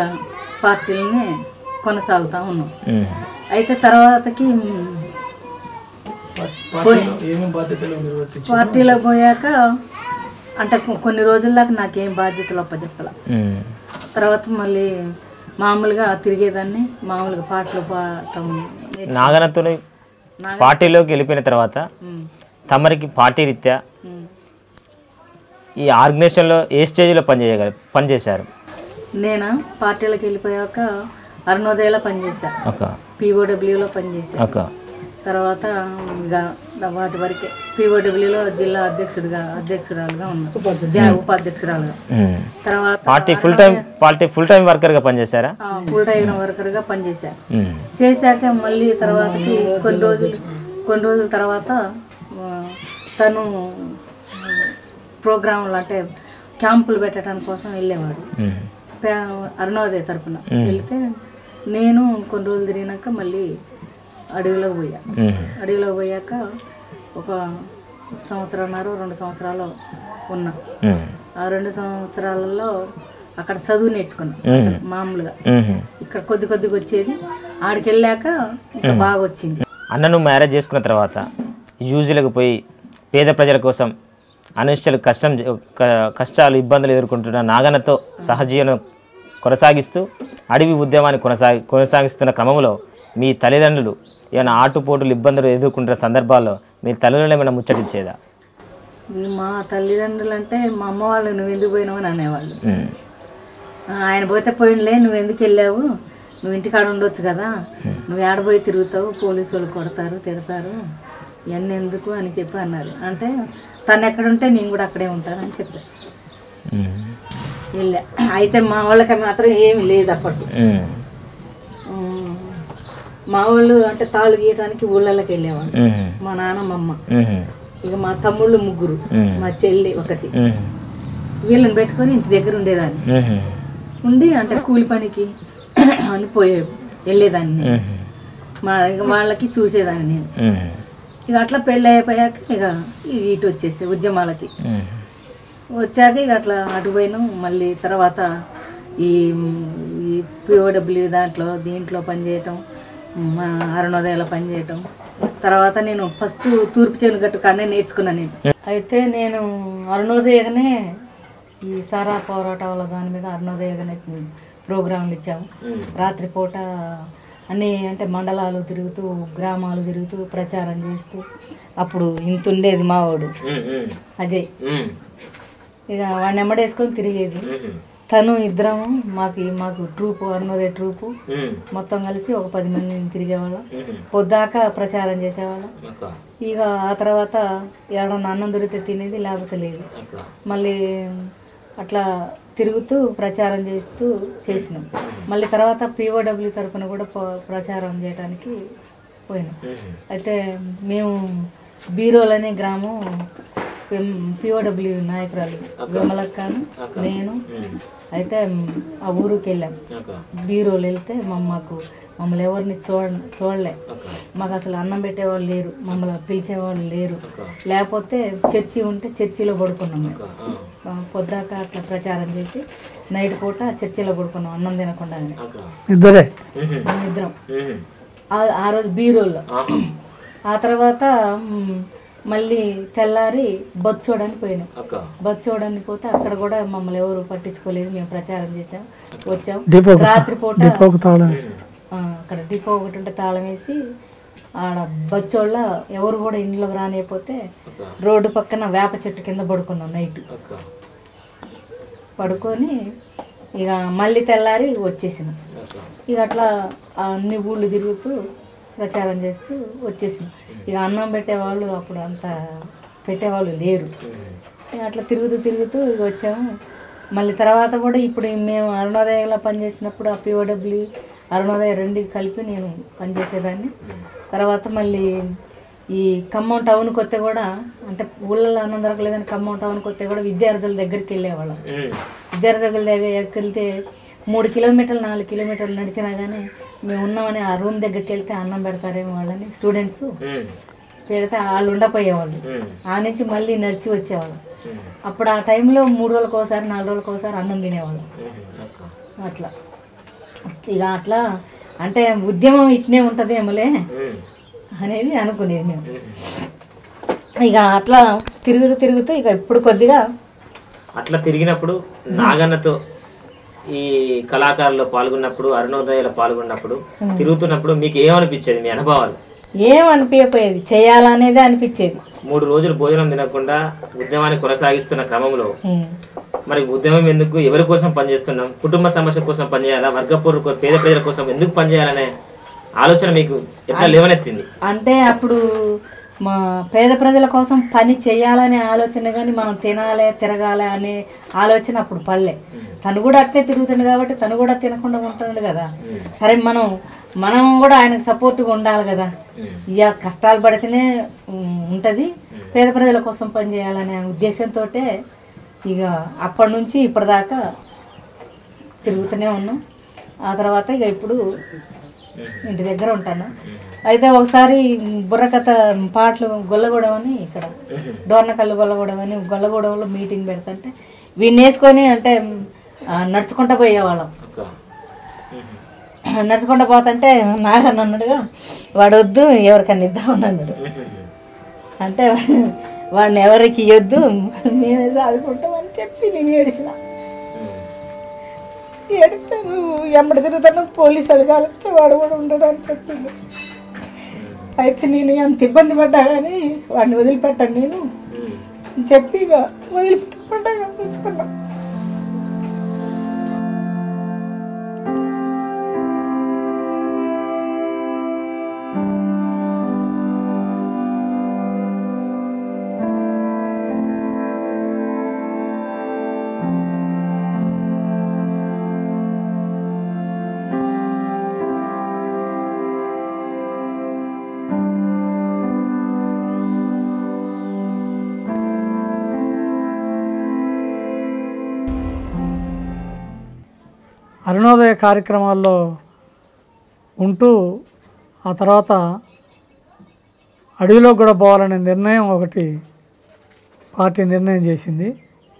పార్టీలని కొనసాగుతా ఉన్నాం అయితే తర్వాతకి మ్,
పార్టీలో ఏమేమి బాధ్యతలు నిర్వర్తించారు
పార్టీలో పోయాక అంటే కొ- కొన్ని రోజుల దాకా నాకేం బాధ్యతలు అప్పచెప్పల
ఉమ్.
తర్వాత మళ్ళీ మామూలుగా తిరిగేదాన్ని మామూలుగా పాటలు పాడటం నేర్చు-
నాగనత్తుని
నాగ-
పార్టీలోకి వెళ్ళిపోయిన తర్వాత
ఉమ్,
తమరికి పార్టీ రీత్యా
ఉమ్.
ఈ ఆర్గనైజేషన్లో ఏ స్టేజ్లో పనిచేయగల పనిచేశారు
నేను పార్టీలకు వెళ్ళిపోయాక అరుణోదయలో పనిచేశా
ఒక
పీఓడబ్ల్యూలో పనిచేశా
ఒక
తర్వాత ఇక వాటి వరకే పీఓడబ్ల్యూలో జిల్లా అధ్యక్షుడిగా అధ్యక్షురాలుగా ఉన్నా జా ఉపాధ్యక్షురాలుగా
ఉమ్.
తర్వాత
party full time party full time వర్కర్గా పనిచేశారా
ఫుల్ టైం వర్కర్గా పనిచేశా
ఉమ్.
చేశాక మళ్ళీ తర్వాతకి కొన్ని రోజులు కొన్ని రోజుల తర్వాత ఆ, తను ప్రోగ్రాంలు అంటే క్యాంపులు పెట్టడానికి కోసం వెళ్ళేవాడు
ఉమ్.
ప్యా- అరుణోదయ తరపున వెళ్తే నేను కొన్ని రోజులు తిరిగినాక మళ్ళీ అడవిలోకి పోయా
ఉమ్.
అడవిలోకి పోయాక ఒక సంవత్సరంన్నర రెండు సంవత్సరాలు ఉన్నా
ఉమ్.
ఆ రెండు సంవత్సరాలలో అక్కడ చదువు నేర్చుకున్నా అసలు మామూలుగా
ఉమ్.
ఇక్కడ కొద్ది కొద్దిగా వచ్చేది ఆడికి వెళ్ళాక ఇంకా బాగా వచ్చింది
అన్నను మ్యారేజ్ చేసుకున్న తర్వాత యూజీలకు పోయి పేద ప్రజల కోసం అనిష్టలు కష్టం క- కష్టాలు ఇబ్బందులు ఎదుర్కొంటున్న నాగనతో సహజీవనం కొనసాగిస్తూ అడవి ఉద్యమాన్ని కొనసాగి కొనసాగిస్తున్న క్రమంలో మీ తల్లిదండ్రులు ఏమైనా ఆటుపోటులు ఇబ్బందులు ఎదుర్కొంటున్న సందర్భాల్లో మీ తల్లిదండ్రులు ఏమైనా ముచ్చటించేదా
ఈ మా తల్లిదండ్రులు అంటే మా అమ్మ వాళ్ళు నువ్వు ఎందుకు పోయినావు అని అనేవాళ్ళు
ఉమ్.
ఆ, ఆయన పోతే పోయినలే నువ్వు ఎందుకు వెళ్ళావు నువ్వు ఇంటికాడ ఉండొచ్చు కదా నువ్వు ఏడపోయి తిరుగుతావు పోలీసు వాళ్ళు కొడతారు తిడతారు ఇవన్నీ ఎందుకు అని చెప్పి అన్నారు అంటే తను ఎక్కడ ఉంటే నేను కూడా అక్కడే ఉంటానని చెప్పా
ఉమ్.
వెళ్ళా అయితే మా వాళ్ళకి మాత్రం ఏమీ లేదు అప్పట్లో
ఉమ్.
ఉమ్, మా వాళ్ళు అంటే తాళ్ళు గీయడానికి ఊళ్ళలోకి వెళ్ళేవాళ్ళు
ఉమ్.
మా నాన్న మా అమ్మ
ఉమ్.
ఇక మా తమ్ముళ్ళు ముగ్గురు
మ్మ్.
మా చెల్లి ఒకటి
ఉమ్.
వీళ్ళని పెట్టుకొని ఇంటి దగ్గర ఉండేదాన్ని
ఉమ్.
ఉండి అంటే కూలి పనికి అని పోయే వెళ్ళేదాన్ని నేను.
ఉమ్.
మా ఇక వాళ్ళకి చూసేదాన్ని నేను
ఉమ్.
ఇక అట్లా పెళ్ళి అయిపోయాక ఇక ఇటు వచ్చేసి ఉద్యమాలకి
ఉమ్.
వచ్చాక ఇక అట్లా అటు పోయినాం మళ్ళీ తర్వాత ఈ ఈ పిఓడబ్ల్యూ దాంట్లో దీంట్లో పనిచేయటం మా అరుణోదయాలో పనిచేయటం తర్వాత నేను ఫస్ట్ తూర్పు చేను గట్టు కాడనే నేర్చుకున్నాను నేను అయితే నేను అరుణోదయగానే ఈ సారా పోరాటాల దాని మీద అరుణోదయగానే ప్రోగ్రాంలు ఇచ్చాము రాత్రిపూట అన్ని అంటే మండలాలు తిరుగుతూ గ్రామాలు తిరుగుతూ ప్రచారం చేస్తూ అప్పుడు ఇంత ఉండేది మావాడు
ఉమ్.
అజయ్
ఉమ్.
ఇక వాడిని ఎమ్మడేసుకొని తిరిగేది తను ఇద్దరం మాకు మాకు ట్రూపు అరుణోదయ ట్రూపు
ఉమ్.
మొత్తం కలిసి ఒక పది మంది తిరిగేవాళ్ళం పొద్దాక ప్రచారం చేసేవాళ్ళం
అక్క
ఇక ఆ తర్వాత ఎవడన్నా అన్నం దొరికితే తినేది లేకపోతే లేదు
అక్క
మళ్ళీ అట్లా తిరుగుతూ ప్రచారం చేస్తూ చేసినాం మళ్ళీ తర్వాత పిఓడబ్ల్యూ తరఫున కూడా ప- ప్రచారం చేయడానికి పోయినాం అయితే మేము బీరోల్ అనే గ్రామం పిఓడబ్ల్యూ నాయకురాలు విమలక్కను నేను అయితే ఆ ఊరికి వెళ్ళాం బీరోలు వెళ్తే మా మాకు మమ్మల్ని ఎవరిని చూడ చూడలే మాకు అసలు అన్నం పెట్టేవాళ్ళు లేరు మమ్మల్ని పిలిచేవాళ్ళు లేరు లేకపోతే చర్చి ఉంటే చర్చిలో పడుకున్నాం మేము ఆ, పొద్దాక అట్లా ప్రచారం చేసి నైట్ పూట చర్చిలో పడుకున్నాం అన్నం తినకుండానే
ఇద్దరే
మేము ఇద్దరం ఆ- ఆ రోజు బీరోల్లో ఆ తర్వాత మ్, మళ్ళీ తెల్లారి బొచ్చోడని పోయినాం బొచ్చోడని పోతే అక్కడ కూడా మమ్మల్ని ఎవరు పట్టించుకోలేదు మేము ప్రచారం చేసాం వచ్చాం
డిపోకు
రాత్రిపూట
డిపోకు తాళం వేసి
ఆ, అక్కడ డిపో ఒకటి ఉంటే తాళం వేసి ఆడ బచ్చోళ్ళ ఎవరు కూడా ఇంట్లోకి రానియకపోతే రోడ్డు పక్కన వేప చెట్టు కింద పడుకున్నాం నైట్ పడుకొని ఇక మళ్ళీ తెల్లారి వచ్చేసినాం ఇక అట్లా ఆ అన్ని ఊళ్ళు తిరుగుతూ ప్రచారం చేస్తూ వచ్చేసినాం ఇక అన్నం పెట్టేవాళ్ళు అప్పుడు అంత పెట్టేవాళ్ళు లేరు ఇక అట్లా తిరుగుతూ తిరుగుతూ ఇక వచ్చాము మళ్ళీ తర్వాత కూడా ఇప్పుడు మేము అరుణోదయలో పనిచేసినప్పుడు ఆ పిఓడబ్ల్యూ అరుణోదయ రెండు కలిపి నేను పనిచేసేదాన్ని తర్వాత మళ్ళీ ఈ ఖమ్మం టౌన్కి వస్తే కూడా అంటే ఊళ్ళలో అన్నం దొరకలేదని ఖమ్మం టౌన్కి వస్తే కూడా విద్యార్థుల దగ్గరికి వెళ్ళేవాళ్ళం విద్యార్థుల దగ్గరికి వెళ్తే మూడు కిలోమీటర్లు నాలుగు కిలోమీటర్లు నడిచినా కానీ మేము ఉన్నామని ఆ రూమ్ దగ్గరికి వెళ్తే అన్నం పెడతారేమో వాళ్ళని స్టూడెంట్స్ పెడితే వాళ్ళు ఉండపోయేవాళ్ళు ఆ నుంచి మళ్ళీ నడిచి వచ్చేవాళ్ళం అప్పుడు ఆ టైంలో మూడు రోజులకు ఒకసారి నాలుగు రోజులకు ఒకసారి అన్నం తినేవాళ్ళం అట్లా ఇక అట్లా అంటే ఉద్యమం ఇట్నే ఉంటుందేమోలే అనేది అనుకునేది మేము ఇక అట్లా తిరుగుతూ తిరుగుతూ ఇక ఇప్పుడు కొద్దిగా
అట్లా తిరిగినప్పుడు నాగన్నతో ఈ కళాకారుల్లో పాల్గొన్నప్పుడు అరుణోదయాలు పాల్గొన్నప్పుడు తిరుగుతున్నప్పుడు మీకు ఏమనిపించేది మీ అనుభవాలు
ఏం అనిపించకపోయేది చేయాలనేది అనిపించేది
మూడు రోజులు భోజనం తినకుండా ఉద్యమాన్ని కొనసాగిస్తున్న క్రమంలో
ఉమ్.
మరి ఉద్యమం ఎందుకు ఎవరి కోసం పనిచేస్తున్నాం కుటుంబ సమస్య కోసం పనిచేయాలా వర్గపూర్ పేద ప్రజల కోసం ఎందుకు పనిచేయాలనే ఆలోచన మీకు ఎట్లా లేవనెత్తింది
అంటే అప్పుడు మా పేద ప్రజల కోసం పని చేయాలనే ఆలోచన కానీ మనం తినాలి తిరగాలి అనే ఆలోచన అప్పుడు పడలే తను కూడా అట్లే తిరుగుతుంది కాబట్టి తను కూడా తినకుండా ఉంటుండు కదా సరే మనం మనం కూడా ఆయనకు సపోర్ట్గా ఉండాలి కదా ఇక కష్టాలు పడితేనే ఉమ్, ఉంటది పేద ప్రజల కోసం పని చేయాలనే ఉద్దేశంతో ఇక అప్పటి నుంచి ఇప్పటిదాకా తిరుగుతూనే ఉన్నాం ఆ తర్వాత ఇక ఇప్పుడు ఇంటి దగ్గర ఉంటాను అయితే ఒకసారి బుర్రకథ పాటలు గొల్లగూడెం అని ఇక్కడ డోర్నకల్లు గొల్లగూడెం అని గొల్లగూడెంలో మీటింగ్ పెడతంటే వీడిని వేసుకొని అంటే ఆ, నడుచుకుంటూ పోయేవాళ్ళం
అక్క
నడుచుకుంటూ పోతుంటే నాగన్న అన్నాడుగా వాడు వద్దు ఎవరికన్నా ఇద్దామని అన్నాడు అంటే వాడిని ఎవరికి ఇవ్వద్దు మేమే సాదుకుంటామని చెప్పి నేను ఏడిసిన ఏడిస్తాను ఎమ్మడి తిరుగుతాను పోలీసు అడగాలిస్తే వాడు కూడా ఉండడు అని చెప్పిండు అయితే నేను ఎంత ఇబ్బంది పడ్డా కానీ వాడిని వదిలిపెట్టాను నేను అని చెప్పి ఇక వదిలిపెట్టకుండా ఉంచుకున్నా
అరుణోదయ కార్యక్రమాల్లో ఉంటూ ఆ తర్వాత అడవిలో కూడా పోవాలనే నిర్ణయం ఒకటి పార్టీ నిర్ణయం చేసింది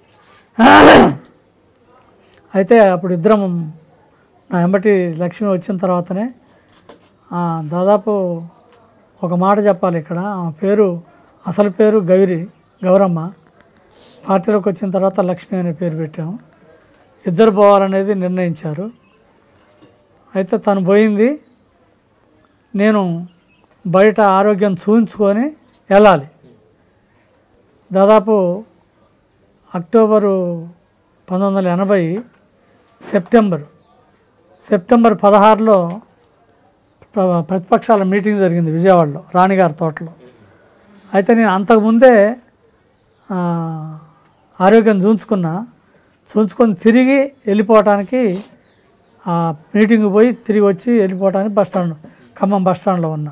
అయితే అప్పుడు ఇద్దరం నా ఎంబటి లక్ష్మి వచ్చిన తర్వాతనే ఆ, దాదాపు ఒక మాట చెప్పాలి ఇక్కడ ఆమె పేరు అసలు పేరు గౌరి గౌరమ్మ పార్టీలోకి వచ్చిన తర్వాత లక్ష్మి అనే పేరు పెట్టాము ఇద్దరు పోవాలనేది నిర్ణయించారు అయితే తను పోయింది నేను బయట ఆరోగ్యం చూయించుకొని వెళ్ళాలి దాదాపు అక్టోబరు పంతొమ్మిది వందల ఎనభై సెప్టెంబర్ సెప్టెంబర్ పదహారులో ప్ర- ప్రతిపక్షాల మీటింగ్ జరిగింది విజయవాడలో రాణిగారి తోటలో అయితే నేను అంతకుముందే ఆ, ఆరోగ్యం చూంచుకున్నా చూంచుకొని తిరిగి వెళ్ళిపోవటానికి ఆ మీటింగ్ పోయి తిరిగి వచ్చి వెళ్ళిపోవటానికి బస్ స్టాండ్ ఖమ్మం బస్ స్టాండ్లో ఉన్నా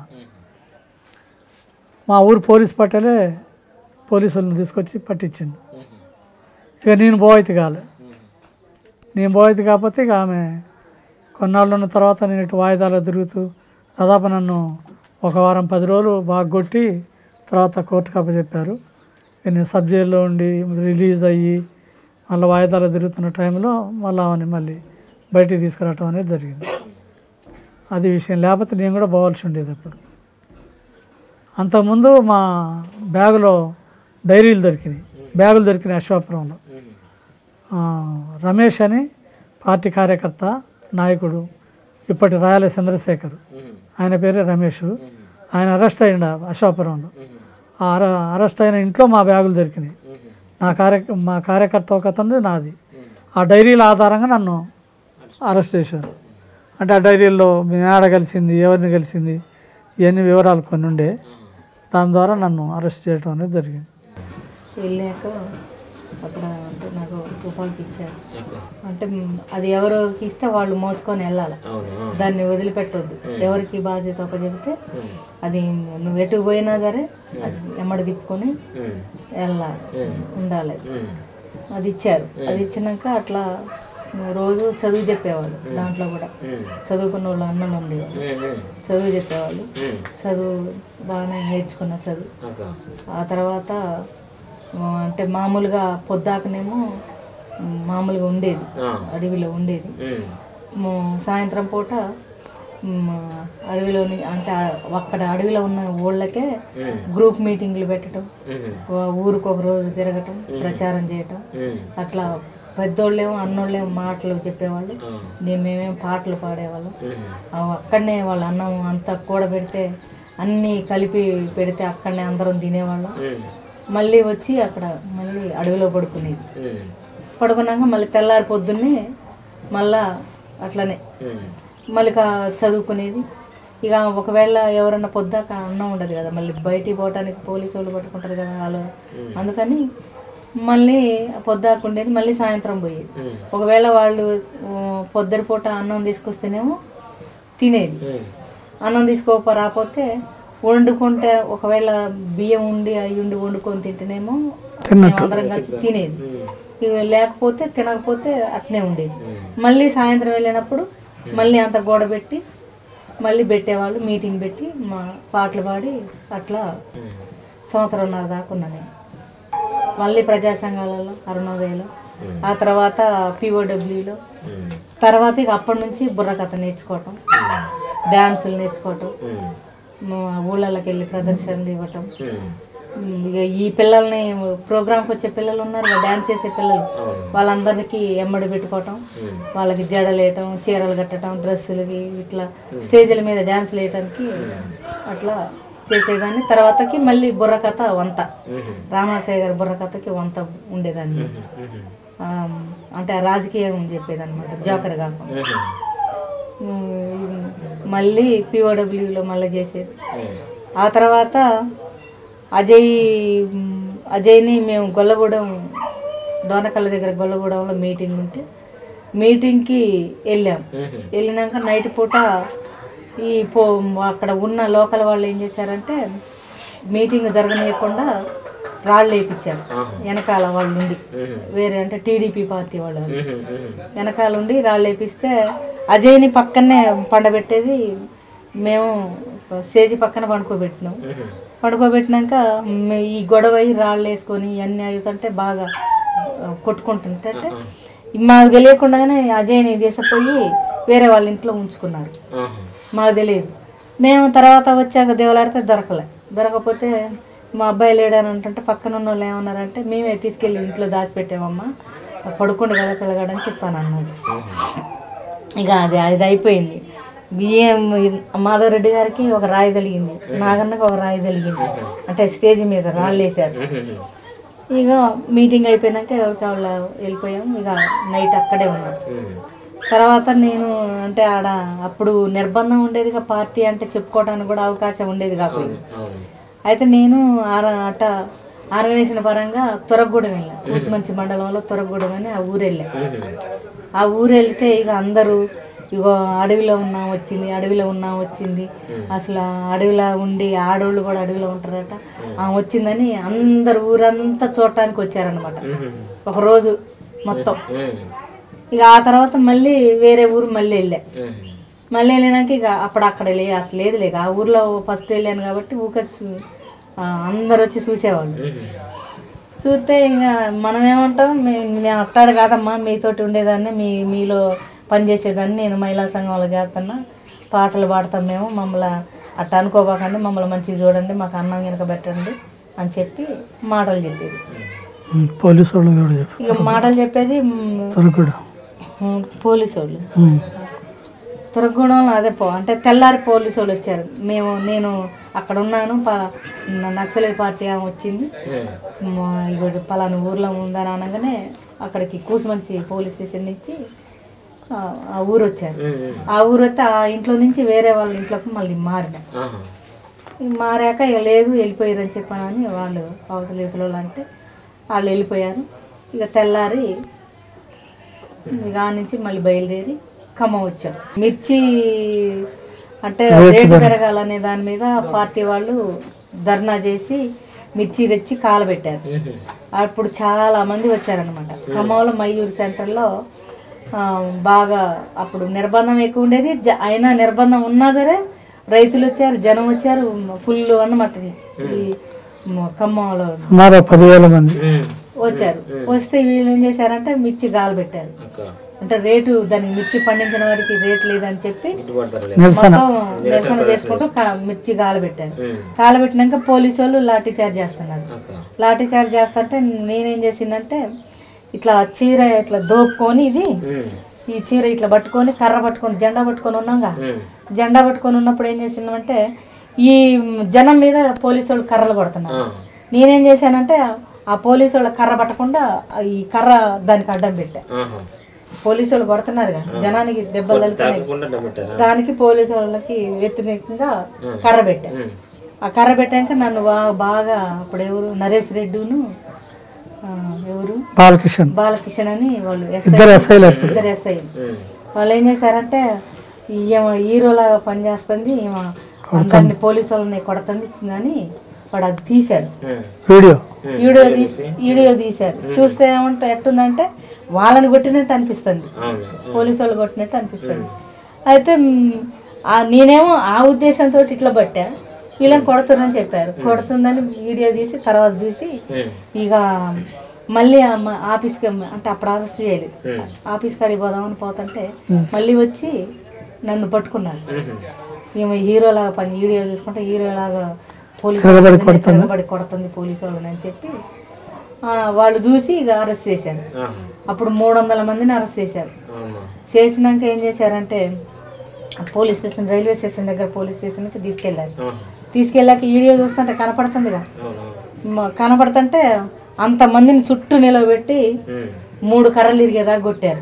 మా ఊరు పోలీస్ పట్టేలే పోలీసులను తీసుకొచ్చి పట్టించిండు ఇక నేను పోయితే కాలే నేను పోయితే కాకపోతే ఇక ఆమె కొన్నాళ్ళు ఉన్న తర్వాత నేను ఇటు వాయిదాలు తిరుగుతూ దాదాపు నన్ను ఒక వారం పది రోజులు బాగా కొట్టి తర్వాత కోర్టుకు అప్పచెప్పారు ఇక నేను సబ్ జైల్లో ఉండి రిలీజ్ అయ్యి మళ్ళీ వాయిదాలు తిరుగుతున్న టైంలో మళ్ళీ ఆమెని మళ్ళీ బయటికి తీసుకురావటం అనేది జరిగింది అది విషయం లేకపోతే నేను కూడా పోవాల్సి ఉండేది అప్పుడు అంతకుముందు మా బ్యాగులో డైరీలు దొరికినాయి బ్యాగులు దొరికినాయి అశ్వాపురంలో ఆ, రమేష్ అని పార్టీ కార్యకర్త నాయకుడు ఇప్పటి రాయల చంద్రశేఖర్ ఆయన పేరే రమేష్ ఆయన అరెస్ట్ అయ్యిండు అశ్వాపురంలో ఆ అర అరెస్ట్ అయిన ఇంట్లో మా బ్యాగులు దొరికినాయి నా కార్య మా కార్యకర్త ఒక అతనిది నాది ఆ డైరీల ఆధారంగా నన్ను అరెస్ట్ చేశారు అంటే ఆ డైరీల్లో మీ ఆడ కలిసింది ఎవరిని కలిసింది ఇవన్నీ వివరాలు కొన్ని ఉండే దాని ద్వారా నన్ను అరెస్ట్ చేయడం అనేది జరిగింది
వెళ్ళాక అక్కడ అంటే నాకు తుపాకి ఇచ్చారు అంటే మ్, అది ఎవరికి ఇస్తే వాళ్ళు మోసుకొని వెళ్ళాలి
అవును
దాన్ని వదిలిపెట్టొద్దు ఎవరికి బాధ్యత ఒక చెబితే అది నువ్వు ఎటు పోయినా సరే అది ఎమ్మడి తిప్పుకొని వెళ్ళాలి ఉండాలి అది ఇచ్చారు అది ఇచ్చినాక అట్లా రోజు చదువు చెప్పేవాళ్ళు దాంట్లో కూడా చదువుకున్న వాళ్ళు అన్నలు ఉండేవాళ్ళు చదువు చెప్పేవాళ్ళు చదువు బాగానే నేర్చుకున్న చదువు ఆ తర్వాత ఆ, అంటే మామూలుగా పొద్దాకనేమో ఉమ్, మామూలుగా ఉండేది అడవిలో ఉండేది ము- సాయంత్రం పూట మ్, అడవిలోని అంటే ఆ- అక్కడ అడవిలో ఉన్న ఊళ్ళకే గ్రూప్ మీటింగ్లు పెట్టడం ఊ- ఊరికి ఒక రోజు తిరగటం ప్రచారం చేయటం అట్లా పెద్దోళ్ళేమో అన్నోళ్ళేమో మాటలు చెప్పేవాళ్ళు మేము మేమేం పాటలు పాడేవాళ్ళం అవి అక్కడనే వాళ్ళు అన్నం అంతా కూడబెడితే అన్నీ కలిపి పెడితే అక్కడనే అందరం తినేవాళ్ళం మళ్ళీ వచ్చి అక్కడ మళ్ళీ అడవిలో పడుకునేది పడుకున్నాక మళ్ళీ తెల్లారి పొద్దున్నే మళ్ళా అట్లనే మళ్ళీ కా- చదువుకునేది ఇక ఒకవేళ ఎవరన్నా పొద్దాక అన్నం ఉండదు కదా మళ్ళీ బయటికి పోవటానికి పోలీసు వాళ్ళు పట్టుకుంటారు కదా వాళ్ళు అందుకని మళ్ళీ పొద్దాక ఉండేది మళ్ళీ సాయంత్రం పోయేది ఒకవేళ వాళ్ళు ఆ, పొద్దున పూట అన్నం తీసుకొస్తేనేమో తినేది అన్నం తీసుకోక రాకపోతే వండుకుంటే ఒకవేళ బియ్యం ఉండి అవి ఉండి వండుకొని తింటేనేమో మేము అందరం కలిసి తినేది ఇక లేకపోతే తినకపోతే అట్నే ఉండేది మళ్ళీ సాయంత్రం వెళ్ళినప్పుడు మళ్ళీ అంత గోడబెట్టి మళ్ళీ పెట్టేవాళ్ళు మీటింగ్ పెట్టి మా పాటలు పాడి అట్లా సంవత్సరంన్నర దాకా ఉన్నా నేను మళ్ళీ ప్రజా సంఘాలలో అరుణోదయలో ఆ తర్వాత పిఓడబ్ల్యూలో తర్వాత ఇక అప్పటి నుంచి బుర్రకథ నేర్చుకోవటం డ్యాన్సులు నేర్చుకోవటం మా ఊళ్ళలోకి వెళ్ళి ప్రదర్శనలు ఇవ్వటం ఉమ్, ఇక ఈ పిల్లల్ని ప్రోగ్రామ్కి వచ్చే పిల్లలు ఉన్నారు కదా డ్యాన్స్ చేసే పిల్లలు వాళ్ళందరికీ ఎమ్మడి పెట్టుకోవటం వాళ్ళకి జడలు వేయటం చీరలు కట్టడం డ్రెస్సులకి ఇట్లా స్టేజ్ల మీద డ్యాన్స్లు వేయటానికి అట్లా చేసేదాన్ని తర్వాతకి మళ్ళీ బుర్రకథ వంత రామాశయ్య గారి బుర్రకథకి వంత ఉండేదాన్ని ఆ, అంటే ఆ రాజకీయం చెప్పేదన్నమాట జోకర్ కాకుండా ఉమ్, మళ్ళీ పిఓడబ్ల్యూలో మళ్ళీ చేసేది ఆ తర్వాత అజయ్ ఉమ్, అజయ్ని మేము గొల్లగూడెం డోనకల్ల దగ్గర గొల్లగూడెంలో మీటింగ్ ఉంటే మీటింగ్కి వెళ్ళాం వెళ్ళినాక నైట్ పూట ఈ పో అక్కడ ఉన్న లోకల్ వాళ్ళు ఏం చేశారంటే మీటింగ్ జరగనీయకుండా రాళ్ళు వేయించారు వెనకాల వాళ్ళు ఉండి వేరే అంటే టీడీపీ పార్టీ వాళ్ళు వెనకాల ఉండి రాళ్ళు వేపిస్తే అజయ్ని పక్కనే పండబెట్టేది మేము స్టేజ్ పక్కన పండుకోబెట్టినాం పడుకోబెట్టినాక మే- ఈ గొడవ అయ్యి రాళ్ళు వేసుకొని ఇవన్నీ అవుతుంటే బాగా ఆ, కొట్టుకుంటుంటే మాకు తెలియకుండానే అజయ్ని తీసుకుపోయి వేరే వాళ్ళ ఇంట్లో ఉంచుకున్నారు మాకు తెలియదు మేము తర్వాత వచ్చాక దేవులాడితే దొరకలే దొరకకపోతే మా అబ్బాయి లేడని అంటుంటే పక్కన ఉన్న వాళ్ళు ఏమన్నారంటే మేమే తీసుకెళ్ళి ఇంట్లో దాచిపెట్టామమ్మా పడుకోండి కదా పిల్లగాడని చెప్పాను అన్నాడు ఇక అది అది అయిపోయింది బియ్యం మాధవరెడ్డి గారికి ఒక రాయి తలిగింది నాగన్నకి ఒక రాయి తలిగింది అంటే స్టేజ్ మీద రాళ్ళు వేసారు ఇక మీటింగ్ అయిపోయినాక ఎవరికి వాళ్ళు వెళ్ళిపోయాం ఇక నైట్ అక్కడే ఉన్నాం తర్వాత నేను అంటే ఆడ అప్పుడు నిర్బంధం ఉండేది కదా పార్టీ అంటే చెప్పుకోవడానికి కూడా అవకాశం ఉండేది కాకుండా అయితే నేను ఆర అట ఆర్గనైజేషన్ పరంగా తొరగూడెం వెళ్ళా కూసుమంచి మండలంలో తొరగూడెం అని ఆ ఊరు వెళ్ళా ఆ ఊరు వెళ్తే ఇక అందరూ ఇగో అడవిలో ఉన్నాం వచ్చింది అడవిలో ఉన్నాం వచ్చింది అసలు ఆ అడవిలో ఉండి ఆడోళ్ళు కూడా అడవిలో ఉంటారట ఆ వచ్చిందని అందరు ఊరంతా చూడటానికి వచ్చారనమాట ఒక రోజు మొత్తం ఇక ఆ తర్వాత మళ్ళీ వేరే ఊరు మళ్ళీ వెళ్ళా మళ్ళీ వెళ్ళినాక ఇక అప్పుడు అక్కడ లే అట్లా లేదు లేక ఆ ఊర్లో ఫస్ట్ వెళ్ళాను కాబట్టి ఊకొచ్చి ఆ, అందరు వచ్చి చూసేవాళ్ళు చూస్తే ఇంకా మనం ఏమంటాం మే- నేను అట్టాడు కాదమ్మా మీతోటి ఉండేదాన్ని మీ మీలో పనిచేసేదాన్ని నేను మహిళా సంఘంలో చేస్తున్నా పాటలు పాడతాం మేము మమ్మల్ని అట్ట అనుకోబాకండి మమ్మల్ని మంచిగా చూడండి మాకు అన్నం వెనక పెట్టండి అని చెప్పి మాటలు చెప్పేది
ఉమ్, పోలీసు వాళ్ళు కూడా చెప్పారు
ఇక మాటలు చెప్పేది మ్,
తొరకూడ
మ్, పోలీసు వాళ్ళు
ఉమ్,
తురగూడెంలో అదే పో అంటే తెల్లారి పోలీసు వాళ్ళు వచ్చారు మేము నేను అక్కడ ఉన్నాను ప- నా నక్సలైట్ పార్టీ ఆమె వచ్చింది మా ఇగో పలానా ఊర్లో ఉందని అనగానే అక్కడికి కూసుమంచి పోలీస్ స్టేషన్ నుంచి ఆ, ఆ ఊరు వచ్చారు ఆ ఊరు వస్తే ఆ ఇంట్లో నుంచి వేరే వాళ్ళ ఇంట్లోకి మళ్ళీ మారిన ఇక మారాక ఇక లేదు వెళ్ళిపోయారు అని చెప్పానని వాళ్ళు అవతల ఇతరులు అంటే వాళ్ళు వెళ్ళిపోయారు ఇక తెల్లారి ఇక ఆ నుంచి మళ్ళీ బయలుదేరి ఖమ్మం వచ్చాం మిర్చి అంటే రేటు పెరగాలనే దాని మీద పార్టీ వాళ్ళు ధర్నా చేసి మిర్చి తెచ్చి కాలబెట్టారు అప్పుడు చాలా మంది వచ్చారనమాట ఖమ్మంలో మయూర్ సెంటర్లో ఆ, బాగా అప్పుడు నిర్బంధం ఎక్కువ ఉండేది జ- అయినా నిర్బంధం ఉన్నా సరే రైతులు వచ్చారు జనం వచ్చారు ఫుల్ అన్నమాట ఈ మ- ఖమ్మంలో
సుమారు పదివేల మంది
వచ్చారు వస్తే వీళ్ళు ఏం చేశారంటే మిర్చి గాలి పెట్టారు అంటే రేటు దానికి మిర్చి పండించిన వాడికి రేట్ లేదని చెప్పి
గిట్టుబాటు ధర లేదు
నిరసన
మొత్తం నిరసన చేసుకుంటూ కా- మిర్చి కాలబెట్టాను కాలబెట్టినాక పోలీసు వాళ్ళు లాఠీ చార్జ్ చేస్తున్నారు లాఠీ చార్జ్ చేస్తుంటే నేనేం చేసిందంటే ఇట్లా చీర ఇట్లా దోపుకొని ఇది ఈ చీర ఇట్లా పట్టుకొని కర్ర పట్టుకొని జెండా పట్టుకొని ఉన్నాగా జెండా పట్టుకొని ఉన్నప్పుడు ఏం చేసిందంటే ఈ జనం మీద పోలీసు వాళ్ళు కర్రలు కొడుతున్నారు నేనేం చేశానంటే ఆ పోలీసు వాళ్ళ కర్ర పట్టకుండా ఈ కర్ర దానికి అడ్డం పెట్టా పోలీసు వాళ్ళు కొడుతున్నారు కదా జనానికి దెబ్బలు తగులుతున్నాయి
తగ్గకుండా డబ్బెట్టారా
దానికి పోలీసు వాళ్ళకి వ్యతిరేకంగా కర్ర పెట్టా ఆ కర్ర పెట్టాక నన్ను బా- బాగా అప్పుడు ఎవరు నరేష్ రెడ్డిను ఆ, ఎవరు
బాలకిషన్
బాలకిషన్ అని వాళ్ళు
ఇద్దరు ఎస్ఐలు అప్పుడు
ఇద్దరు ఎస్ఐ వాళ్ళు ఏం చేశారంటే ఈమె హీరోలాగా పనిచేస్తుంది ఈమె అందరిని పోలీసు వాళ్ళని కొడుతుంది అని వాడు అది తీశాడు
వీడియో
వీడియో తీసి వీడియో తీశారు చూస్తే ఏమంటే ఎట్టుందంటే వాళ్ళని కొట్టినట్టు అనిపిస్తుంది పోలీసు వాళ్ళు కొట్టినట్టు అనిపిస్తుంది అయితే మ్, ఆ నేనేమో ఆ ఉద్దేశంతో ఇట్లా పట్టా వీళ్ళని కొడుతుందని చెప్పారు కొడుతుందని వీడియో తీసి తర్వాత చూసి ఇక మళ్ళీ ఆ మ- ఆఫీస్కి మ- అంటే అప్పుడు అరెస్ట్ చేయలేదు ఆఫీస్ కాడికి పోదామని పోతుంటే మళ్ళీ వచ్చి నన్ను పట్టుకున్నారు ఈమె హీరోలాగా పని వీడియో చూసుకుంటే హీరోలాగా పోలీసు
తిరగబడి
వాళ్ళని తిరగబడి కొడుతుంది పోలీసు వాళ్ళని అని చెప్పి ఆ, వాళ్ళు చూసి ఇక అరెస్ట్ చేశారు అప్పుడు మూడు వందల మందిని అరెస్ట్ చేశారు చేసినాక ఏం చేశారంటే పోలీస్ స్టేషన్ రైల్వే స్టేషన్ దగ్గర పోలీస్ స్టేషన్కి తీసుకెళ్ళారు తీసుకెళ్ళాక ఈ వీడియో చూస్తుంటే కనపడుతుందిగా మ- కనపడుతుంటే అంతమందిని చుట్టూ నిలబెట్టి మూడు కర్రలు ఇరిగేదాకా కొట్టారు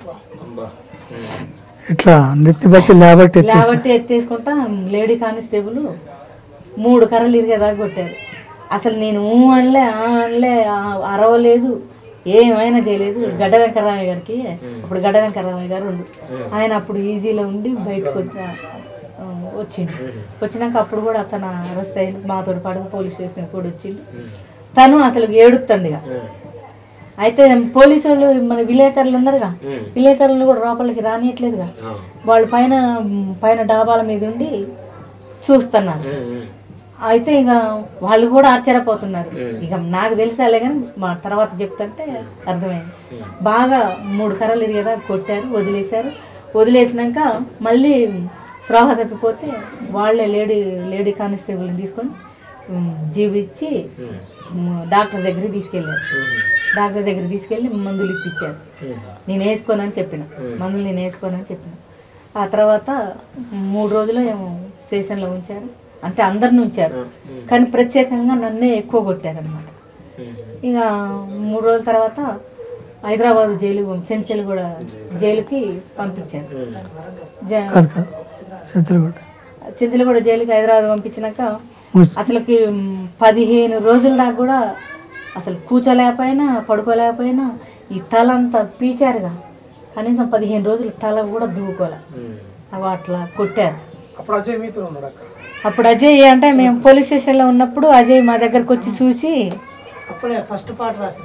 ఇట్లా నెత్తి బట్టి లేబట్టి ఎత్తి
లేబట్టి ఎత్తేసుకుంటా లేడీ కానిస్టేబుల్ మూడు కర్రలు ఇరిగేదాకా కొట్టారు అసలు నేను ఊ అనలే ఆ అనలే ఆ అరవలేదు ఏమైనా చేయలేదు గడ్డ వెంకటరామయ్య గారికి అప్పుడు గడ్డ వెంకటరామయ్య గారు ఉండు ఆయన అప్పుడు ఈజీలో ఉండి బయటకు వచ్చి ఆ, వచ్చిండు వచ్చినాక అప్పుడు కూడా అతను అరెస్ట్ అయ్యిండు మాతో పాటు పోలీస్ స్టేషన్ కూడా వచ్చిండు తను అసలు ఏడుతుంది ఇక అయితే పోలీసు వాళ్ళు మన విలేకరులు ఉన్నారుగా విలేకరులు కూడా లోపలికి రానియట్లేదుగా వాళ్ళు పైన పైన డాబాల మీద ఉండి చూస్తున్నారు అయితే ఇక వాళ్ళు కూడా ఆశ్చర్యపోతున్నారు ఇక నాకు తెలిసాలే కానీ మా తర్వాత చెప్తుంటే అర్థమైంది బాగా మూడు కర్రలు ఇరిగేదా కొట్టారు వదిలేశారు వదిలేసినాక మళ్ళీ స్పృహ తప్పిపోతే వాళ్ళే లేడీ లేడీ కానిస్టేబుల్ని తీసుకొని ఉమ్, జీబు ఇచ్చి ఉమ్, డాక్టర్ దగ్గరికి తీసుకెళ్ళారు డాక్టర్ దగ్గర తీసుకెళ్ళి మందులు ఇప్పించారు నేను వేసుకోనని చెప్పిన మందులు నేను వేసుకోనని చెప్పిన ఆ తర్వాత మూడు రోజులు ఏమో స్టేషన్లో ఉంచారు అంటే అందరిని ఉంచారు కానీ ప్రత్యేకంగా నన్నే ఎక్కువ కొట్టారనమాట ఇక మూడు రోజుల తర్వాత హైదరాబాద్ జైలు చెంచల్ కూడా జైలుకి పంపించారు జ-
కాదు కాదు చేతులు కూడా
చింతలగూడ జైలుకి హైదరాబాద్ పంపించినాక అసలుకి మ్, పదిహేను రోజుల దాకా కూడా అసలు కూర్చోలేకపోయినా పడుకోలేకపోయినా ఈ తల అంతా పీకారుగా కనీసం పదిహేను రోజులు తల కూడా దువ్వుకోలే అవి అట్లా కొట్టారు
అప్పుడు అజయ్ మీతో ఉన్నాడు అక్క
అప్పుడు అజయ్ అంటే మేము పోలీస్ స్టేషన్లో ఉన్నప్పుడు అజయ్ మా దగ్గరకు వచ్చి చూసి అప్పుడే ఫస్ట్ పాట రాసిన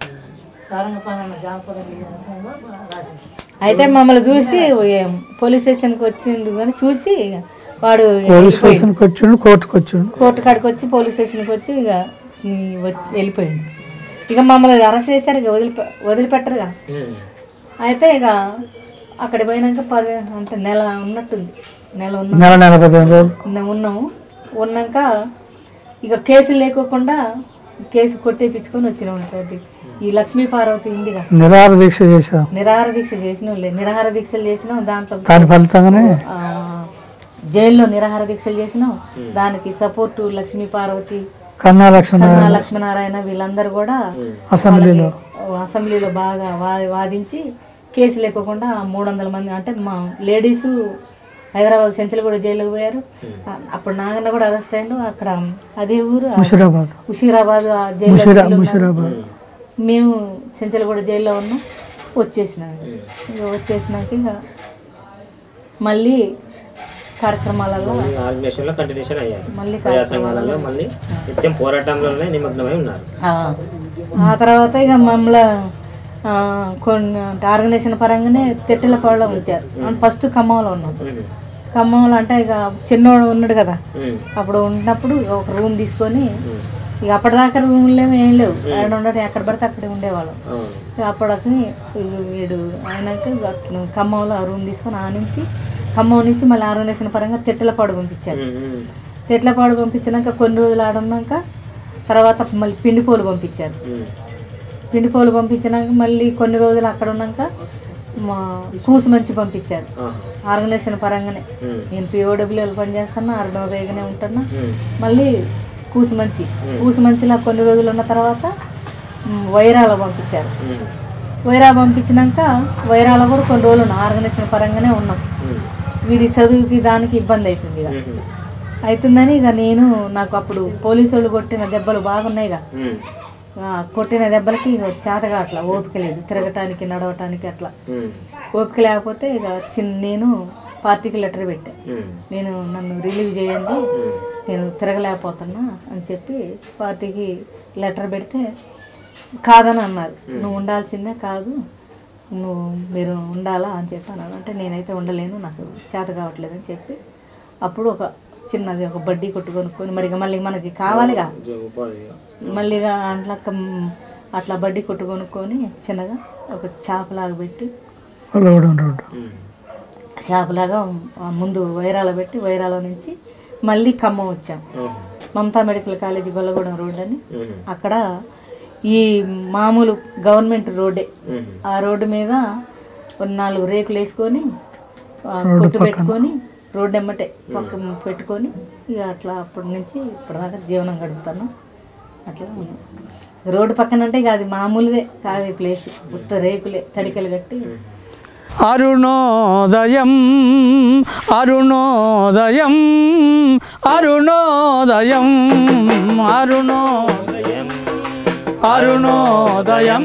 అయితే మమ్మల్ని చూసి ఏం పోలీస్ స్టేషన్కి వచ్చిండు కానీ చూసి వాడు
పోలీస్ స్టేషన్కి వచ్చిండు కోర్టుకు వచ్చిండు
కోర్టు కాడికి వచ్చి పోలీస్ స్టేషన్కి వచ్చి ఇక ఈ వచ్చి- వెళ్ళిపోయిండు ఇక మమ్మల్ని అరెస్ట్ చేశారు ఇక వదిలిపె వదిలిపెట్టరుగా అయితే ఇక అక్కడ పోయినాక పది అంటే నెల ఉన్నట్టుంది నెల ఉన్నాం
నెల నెల పదిహేను రోజులు
ఉన్న- ఉన్నాము ఉన్నాక ఇక కేసులు లేకోకుండా కేసు కొట్టేపించుకొని వచ్చినాం తోటి ఈ లక్ష్మీ పార్వతి ఉందిగా
నిరాహార దీక్ష చేశాం
నిరాహార దీక్ష చేసినాం లే నిరాహార దీక్షలు చేసినాం దాంట్లో
దాని ఫలితంగానే
ఆ, జైల్లో నిరాహార దీక్షలు చేసినాం దానికి సపోర్టు లక్ష్మీ పార్వతి
కన్నా లక్ష్మణ
కన్నా లక్ష్మీనారాయణ వీళ్ళందరూ కూడా
అసెంబ్లీలో
అసెంబ్లీలో బాగా వా- వాదించి కేసు లేకోకుండా మూడు వందల మంది అంటే మా లేడీస్ హైదరాబాద్ సెంచల్ కూడా జైలుకి పోయారు ఆ- అప్పుడు నాగన్న కూడా అరెస్ట్ అయ్యిండు అక్కడ అదే ఊరు
ముషిరాబాద్
హుషీరాబాద్ ఆ జైల్లో
ముషిరా
జైల్లో ఉన్నారు.
ముషిరాబాద్
మేము చెంచలగూడ జైల్లో ఉన్నాం వచ్చేసినాం ఇక వచ్చేసినాక ఇక మళ్ళీ కార్యక్రమాలలో
ఆర్గనైజేషన్లో కంటిన్యూషన్ అయ్యారు
మళ్ళీ
ప్రజా సంఘాలలో మళ్ళీ నిత్యం పోరాటంలోనే నిమగ్నమై ఉన్నారు
ఆ, ఆ తర్వాత ఇక మమ్మల్ని ఆ, కొన్ని అంటే ఆర్గనైజేషన్ పరంగానే తెట్టెలపాడులో ఉంచారు ఫస్ట్ ఖమ్మంలో ఉన్నాం ఖమ్మంలో అంటే ఇక చిన్నోడు ఉన్నాడు కదా
ఉమ్.
అప్పుడు ఉన్నప్పుడు ఒక రూమ్ తీసుకొని ఇక అప్పటిదాకా రూములు ఏమి ఏం లేవు ఆయన ఉండటం ఎక్కడ పడితే అక్కడే ఉండేవాళ్ళం ఇక అప్పటికి వీడు ఆయనకి ఖమ్మంలో ఆ రూమ్ తీసుకొని ఆ నుంచి ఖమ్మం నుంచి మళ్ళీ ఆర్గనైజేషన్ పరంగా తిట్టలపాడు పంపించారు తిట్లపాడు పంపించినాక కొన్ని రోజులు ఆడున్నాక తర్వాత మళ్ళీ పిండిపోలు పంపించారు పిండిపోలు పంపించినాక మళ్ళీ కొన్ని రోజులు అక్కడ ఉన్నాక మా కూసు మంచి పంపించారు ఆర్గనైజేషన్ పరంగానే నేను పిఓడబ్ల్యూఎల్ పనిచేస్తున్నా అరుణోదయగానే ఉంటున్నా మళ్ళీ కూసు మంచి కూసు మంచిలో కొన్ని రోజులు ఉన్న తర్వాత మ్, వైరాల పంపించారు వైరా పంపించినాక వైరాల కూడా కొన్ని రోజులు ఉన్నాం ఆర్గనైజేషన్ పరంగానే ఉన్నాం వీడి చదువుకి దానికి ఇబ్బంది అవుతుంది ఇక అవుతుందని ఇక నేను నాకు అప్పుడు పోలీసు వాళ్ళు కొట్టిన దెబ్బలు బాగున్నాయి ఇక ఆ, కొట్టిన దెబ్బలకి ఇక చేతగా అట్లా ఓపిక లేదు తిరగటానికి నడవటానికి అట్లా ఓపిక లేకపోతే ఇక చిన్న నేను పార్టీకి లెటర్ పెట్టా నేను నన్ను రిలీవ్ చేయండి నేను తిరగలేకపోతున్నా అని చెప్పి పార్టీకి లెటర్ పెడితే కాదని అన్నారు నువ్వు ఉండాల్సిందే కాదు నువ్వు మీరు ఉండాలా అని చెప్పి అన్నాను అంటే నేనైతే ఉండలేను నాకు చేత కావట్లేదు అని చెప్పి అప్పుడు ఒక చిన్నది ఒక బడ్డీ కొట్టు కొనుక్కొని మరి ఇక మళ్ళీ మనకి కావాలిగా మళ్ళీ ఇక అట్లా కమ్- అట్లా బడ్డీ కొట్టు కొనుక్కొని చిన్నగా ఒక చేపలాగా పెట్టి
గొల్లగూడెం రోడ్డు
చేపలాగా ఆ ముందు వైరాలో పెట్టి వైరాల నుంచి మళ్ళీ ఖమ్మం వచ్చాం Mamata medical college Gollagudem road అని అక్కడ ఈ మామూలు గవర్నమెంట్ రోడ్డే ఆ రోడ్డు మీద ఒక నాలుగు రేకులు వేసుకొని ఆ, కొట్టు పెట్టుకొని రోడ్డు ఎమ్మటే పక్క పెట్టుకొని ఇక అట్లా అప్పటి నుంచి ఇప్పటిదాకా జీవనం గడుపుతాను అట్లా ఉన్నాం రోడ్డు పక్కన అంటే ఇక అది మామూలుదే కాదు ఈ ప్లేస్ ఉత్త రేకులే తడికలు కట్టి
అరుణోదయం అరుణోదయం అరుణోదయం అరుణోదయం అరుణోదయం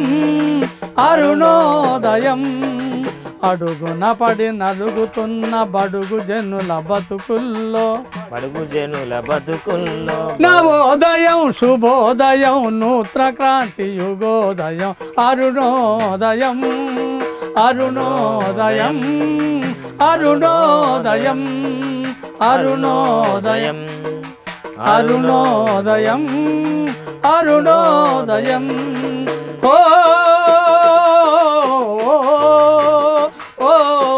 అరుణోదయం అడుగున పడి నలుగుతున్న బడుగు జనుల బతుకుల్లో
బడుగు జనుల బతుకుల్లో
నవోదయం శుభోదయం నూత్ర క్రాంతి యుగోదయం అరుణోదయం అరుణోదయం అరుణోదయం అరుణోదయం అరుణోదయం అరుణోదయం ఓ ఓ,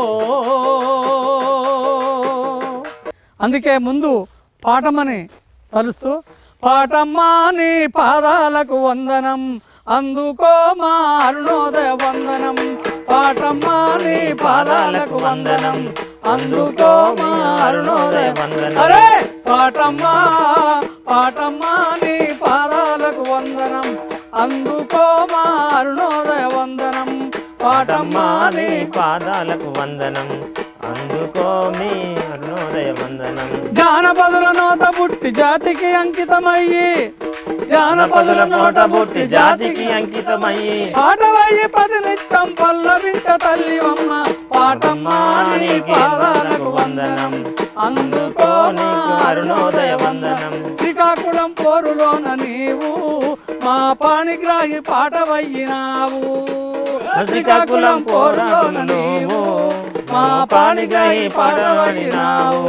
అందుకే ముందు పాఠమని తలుస్తూ పాటమ్మా నీ పాదాలకు వందనం అందుకో మా అరుణోదయ వందనం పాటమ్మా నీ పాదాలకు వందనం అందుకో మా అరుణోదయ వందనం అరే పాటమ్మా పాటమ్మా నీ పాదాలకు వందనం అందుకో మా అరుణోదయ వందనం పాటమ్మా నీ
పాదాలకు వందనం అందుకో మీ అరుణోదయ వందనం
జానపదుల నోట పుట్టి జాతికి అంకితమయ్యి
జానపదుల నోట పుట్టి జాతికి అంకితమయ్యి
పాటవయ్యి పది నిత్యం పల్లవించ తల్లివమ్మ పాటమ్మా నీ పాదాలకు వందనం అందుకో
నీకు అరుణోదయ వందనం
శ్రీకాకుళం పోరులోన నీవు మా పాణిగ్రాహి పాటవయ్యినావు
శ్రీకాకుళం పోరులోన నీవు
మా పాణిగ్రాహి పాటవయ్యినావు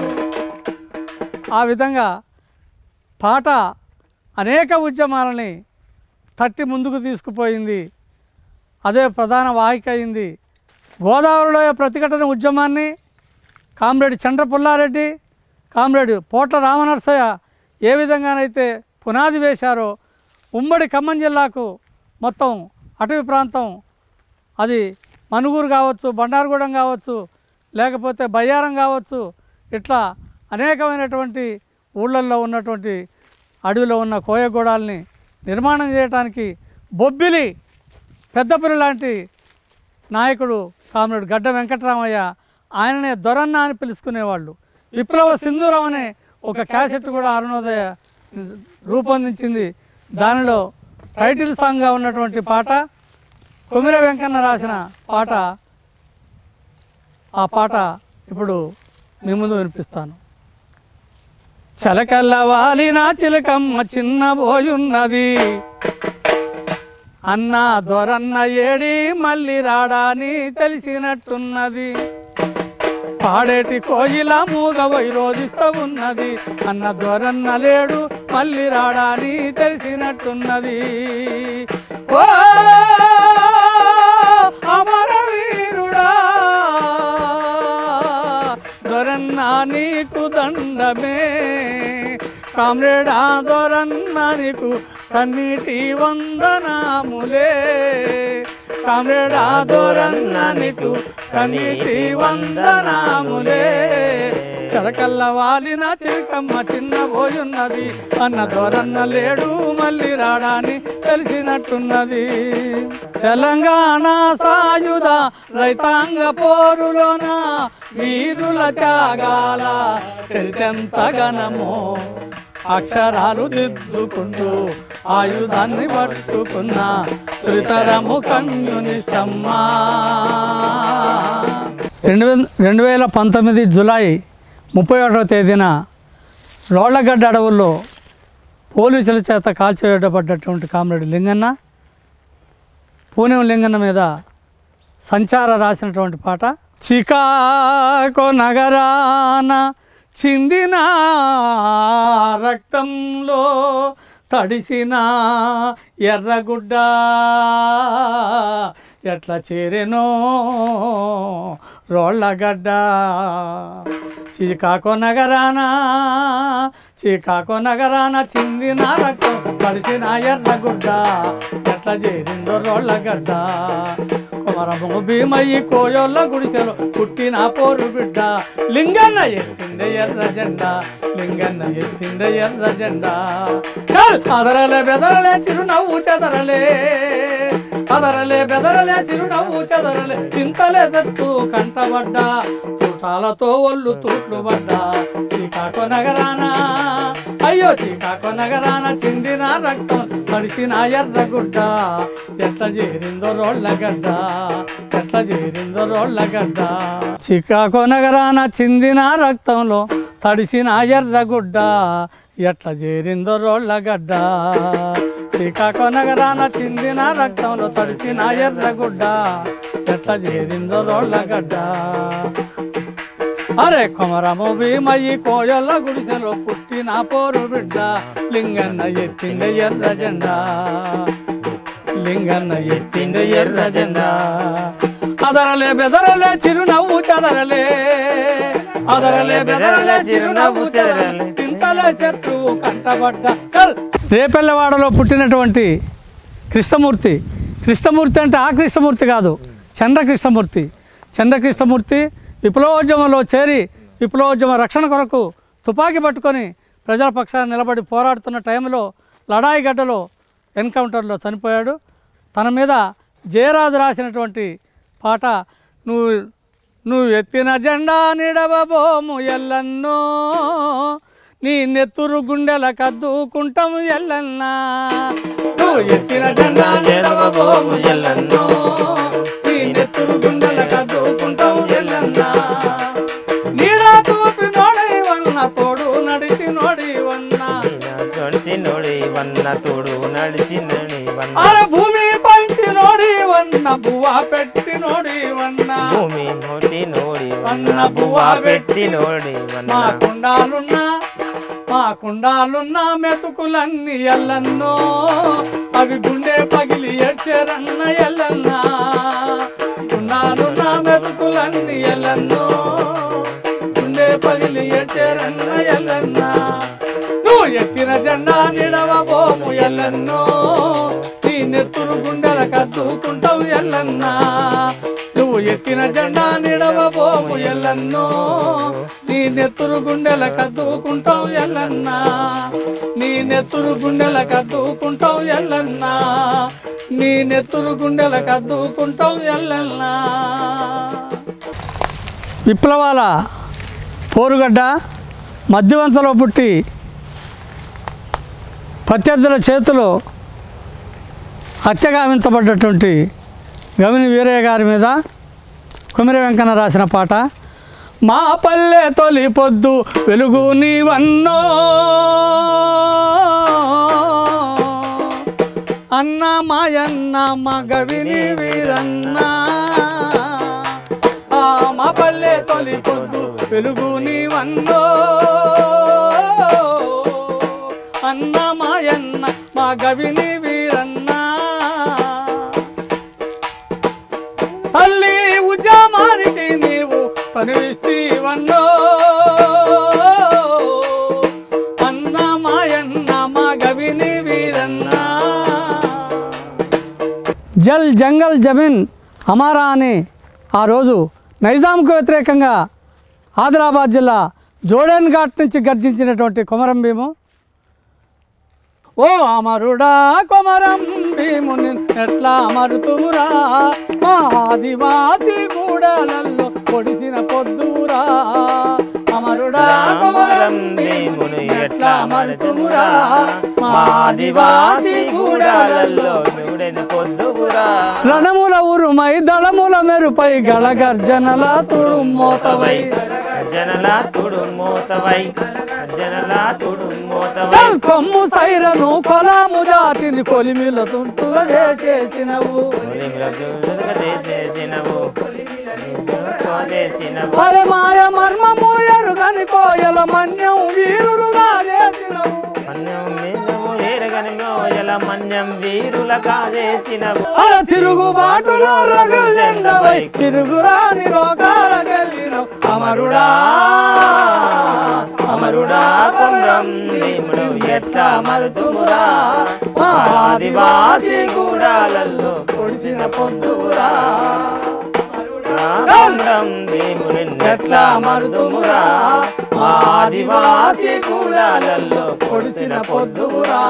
ఆ విధంగా పాట అనేక ఉద్యమాలని తట్టి ముందుకు తీసుకుపోయింది అదే ప్రధాన వాహిక అయింది గోదావరిలో ప్రతిఘటన ఉద్యమాన్ని కామ్రేడ్ చంద్ర పుల్లారెడ్డి కామ్రేడ్ పోట్ల రామనరసయ్య ఏ విధంగానైతే పునాది వేశారో ఉమ్మడి ఖమ్మం జిల్లాకు మొత్తం అటవీ ప్రాంతం అది మనుగూరు కావచ్చు బండారుగూడెం కావచ్చు లేకపోతే బయ్యారం కావచ్చు ఇట్లా అనేకమైనటువంటి ఊళ్ళల్లో ఉన్నటువంటి అడవిలో ఉన్న కోయగూడాల్ని నిర్మాణం చేయడానికి బొబ్బిలి పెద్దపురి లాంటి నాయకుడు కామ్రేడ్ గడ్డ వెంకటరామయ్య ఆయననే దొరన్న అని పిలుచుకునేవాళ్ళు విప్లవ సింధూరం అనే ఒక క్యాసెట్ కూడా అరుణోదయ రూపొందించింది దానిలో టైటిల్ సాంగ్గా ఉన్నటువంటి పాట కొమిర వెంకన్న రాసిన పాట ఆ పాట ఇప్పుడు మీ ముందు వినిపిస్తాను చలకల్లవాలి నా చిలకమ్మ చిన్న పోయున్నది అన్న దొరన్న ఏడి మళ్ళీ రాడాని తెలిసినట్టున్నది పాడేటి కోయిల మూగ వైరోధిస్తూ ఉన్నది అన్న దొరన్న లేడు
మళ్ళీ రాడాని తెలిసినట్టున్నది ఓ అమరవీరుడా దొరన్నా నీకు దండమే కామ్రేడా దొరన్నా నీకు కన్నీటి వందనాములే కామ్రేడా దొరన్నా నీకు కన్నీటి వందనాములే చరకల్ల వాలిన చిరకమ్మ చిన్న పోయున్నది అన్న దొరన్న లేడు మళ్ళీ రాడాని తెలిసినట్టున్నది తెలంగాణ సాయుధ రైతాంగ పోరులోన వీరుల త్యాగాల చరితెంత ఘనమో అక్షరాలు దిద్దుకుంటూ ఆయుధాన్ని పట్టుకున్న తొలితరము కమ్యూనిస్టమ్మా రెండు వేల రెండు వేల పంతొమ్మిది జులై ముప్పై ఒకటవ తేదీన రోళ్లగడ్డ అడవుల్లో పోలీసుల చేత కాల్చివేయబడ్డటువంటి కామ్రేడ్ లింగన్న పూణెం లింగన్న మీద సంచార రాసినటువంటి పాట చికాకో నగరాన చిందిన రక్తంలో తడిసిన ఎర్రగుడ్డ ఎట్లా చేరెనో రోళ్ళగడ్డ చీకాకో నగరాన చీకాకో నగరాన చిందిన రక్తం తడిసిన ఎర్రగుడ్డ ఎట్లా చేరిందో రోళ్ళగడ్డ కుమరము భీమయ్యి కోయోళ్ళ గుడిసెలో పుట్టిన పోరు బిడ్డ లింగన్న ఎత్తిండే ఎర్ర జెండా లింగన్న ఎత్తిండే ఎర్ర జెండా చల్ అదరలే బెదరలే చిరునవ్వు చెదరలే అదరలే బెదరలే చిరునవ్వు చెదరలే చింతలే తత్తు కంటబడ్డా తూటాలతో ఒళ్ళు తూట్లు పడ్డా చీకాకో నగరాన అయ్యో చీకాకో నగరాన చిందిన రక్తం తడిసిన ఎర్రగుడ్డ ఎట్లా చేరిందో రోళ్ళగడ్డ ఎట్లా చేరిందో రోళ్ళగడ్డ చికాకో నగరాన చిందిన రక్తంలో తడిసిన ఎర్రగుడ్డ ఎట్లా చేరిందో రోళ్ళగడ్డ శ్రీకాకో నగరాన చిందిన రక్తంలో తడిసిన ఎర్రగుడ్డ ఎట్లా చేరిందో రోళ్ళగడ్డ అరే కొమరము భీమయ్యి కోయల గుడిసెలో పుట్టిన పోరు బిడ్డ లింగన్న ఎత్తిండ ఎర్ర జెండా లింగన్న ఎత్తిండ ఎర్ర జెండా అదరలే బెదరలే చిరునవ్వు చదరలే అదరలే బెదరలే చిరునవ్వు చదరలే తింతలే చెట్టు కంటబడ్డ చల్ రేపెల్లవాడలో పుట్టినటువంటి కృష్ణమూర్తి కృష్ణమూర్తి అంటే ఆ కృష్ణమూర్తి కాదు చంద్ర కృష్ణమూర్తి చంద్ర కృష్ణమూర్తి విప్లవోద్యమంలో చేరి విప్లవోద్యమ రక్షణ కొరకు తుపాకీ పట్టుకొని ప్రజల పక్షాన్ని నిలబడి పోరాడుతున్న టైంలో లడాయి గడ్డలో ఎన్కౌంటర్లో చనిపోయాడు తన మీద జయరాజు రాసినటువంటి పాట నువ్వు నువ్వు ఎత్తిన జెండా నిడవబోము ఎల్లన్నో నీ నెత్తురు గుండెల కద్దుకుంటాము ఎల్లన్నా నువ్వు ఎత్తిన జెండా నిడవబోము ఎల్లన్నో నీ నెత్తురు గుండెల కద్దుకుంటాము ఎల్లన్నా నీడా తూపి నోడై వన్న తోడు నడిచి నోడి వన్నా
నడిచి నోడి వన్న తోడు నడిచి నడి వన్న
అర భూమి పంచి నోడి వన్న బువ్వ పెట్టి నోడి వన్న
భూమి నోటి నోడి వన్న
వన్న
బువ్వ పెట్టి నోడి వన్న
మా కుండాలున్నా మా కుండాలున్నా మెతుకులన్నీ ఎల్లన్నో అవి గుండె పగిలి ఏడ్చేరన్న ఎల్లన్నా కుండాలున్నా మెతుకులన్నీ ఎల్లన్నో గుండె పగిలి ఏడ్చేరన్న ఎల్లన్నా నువ్వు ఎత్తిన జెండా నిడవబోము ఎల్లన్నో నీ నెత్తురు గుండెల కద్దుకుంటావు ఎల్లన్నా నువ్వు ఎత్తిన జెండా నిడవబోము ఎల్లన్నో నీ నెత్తురు గుండెల కద్దుకుంటావు ఎల్లన్నా నీ నెత్తురు గుండెల కద్దుకుంటావు ఎల్లన్నా నీ నెత్తురు గుండెల కద్దుకుంటావు ఎల్లన్నా విప్లవాల పోరుగడ్డ మధ్యవంచలో పుట్టి ప్రత్యర్థుల చేతిలో హత్యగావించబడ్డటువంటి గవిని వీరయ్య గారి మీద కుమిర వెంకన్న రాసిన పాట మా పల్లె తొలి పొద్దు వెలుగు నీవన్నో అన్న మాయన్న మా గవిని వీరన్న ఆ మా పల్లె తొలి పొద్దు వెలుగు నీవన్నో అన్న మాయన్న మా గవిని వీరన్న తల్లి ఉద్యమానికి నీవు తనువిస్తీవన్నో అన్న మాయన్న మా గవిని వీరన్న జల్ జంగల్ జమీన్ అమారా అని ఆ రోజు నైజాంకు వ్యతిరేకంగా ఆదిలాబాద్ జిల్లా జోడెన్ ఘాట్ నుంచి గర్జించినటువంటి కొమరం భీము ఓ అమరుడా కొమరం భీముని ఎట్లా అమరుతురా మా ఆదివాసి గూడలలో పొడిసిన పొద్దురా అమరుడా కొమరం భీముని ఎట్లా అమరుతురా మా ఆదివాసి గూడలలో
చూడని పొద్దుగురా
రణముల ఉరుమై దళముల మెరుపై గళగర్జనల తుడుమోతవై
జనల తుడు మోతవై జనల తుడు మోతవై
కొమ్ము సైరను కొలాము జాతిని కొలిమిల తుంటుగా చేసినవు
చేసేసినవు చేసినవు
పరమాయ మర్మము ఎరుగని కోయల మన్యం వీరులుగా చేసినవు
మన్యం మీదము ఏరగని మోయల మన్యం వీరులగా చేసినవు
అర తిరుగుబాటులో రగుల జెండవై తిరుగురాని లోకాలకెళ్ళినవు అమరుడా
అమరుడా కొండం భీముడు ఎట్లా మరుతుమురా మా ఆదివాసి గూడాలలో పొడిసిన పొద్దురా కొండం భీముని ఎట్లా మరుతుమురా మా ఆదివాసి గూడాలలో పొడిసిన పొద్దురా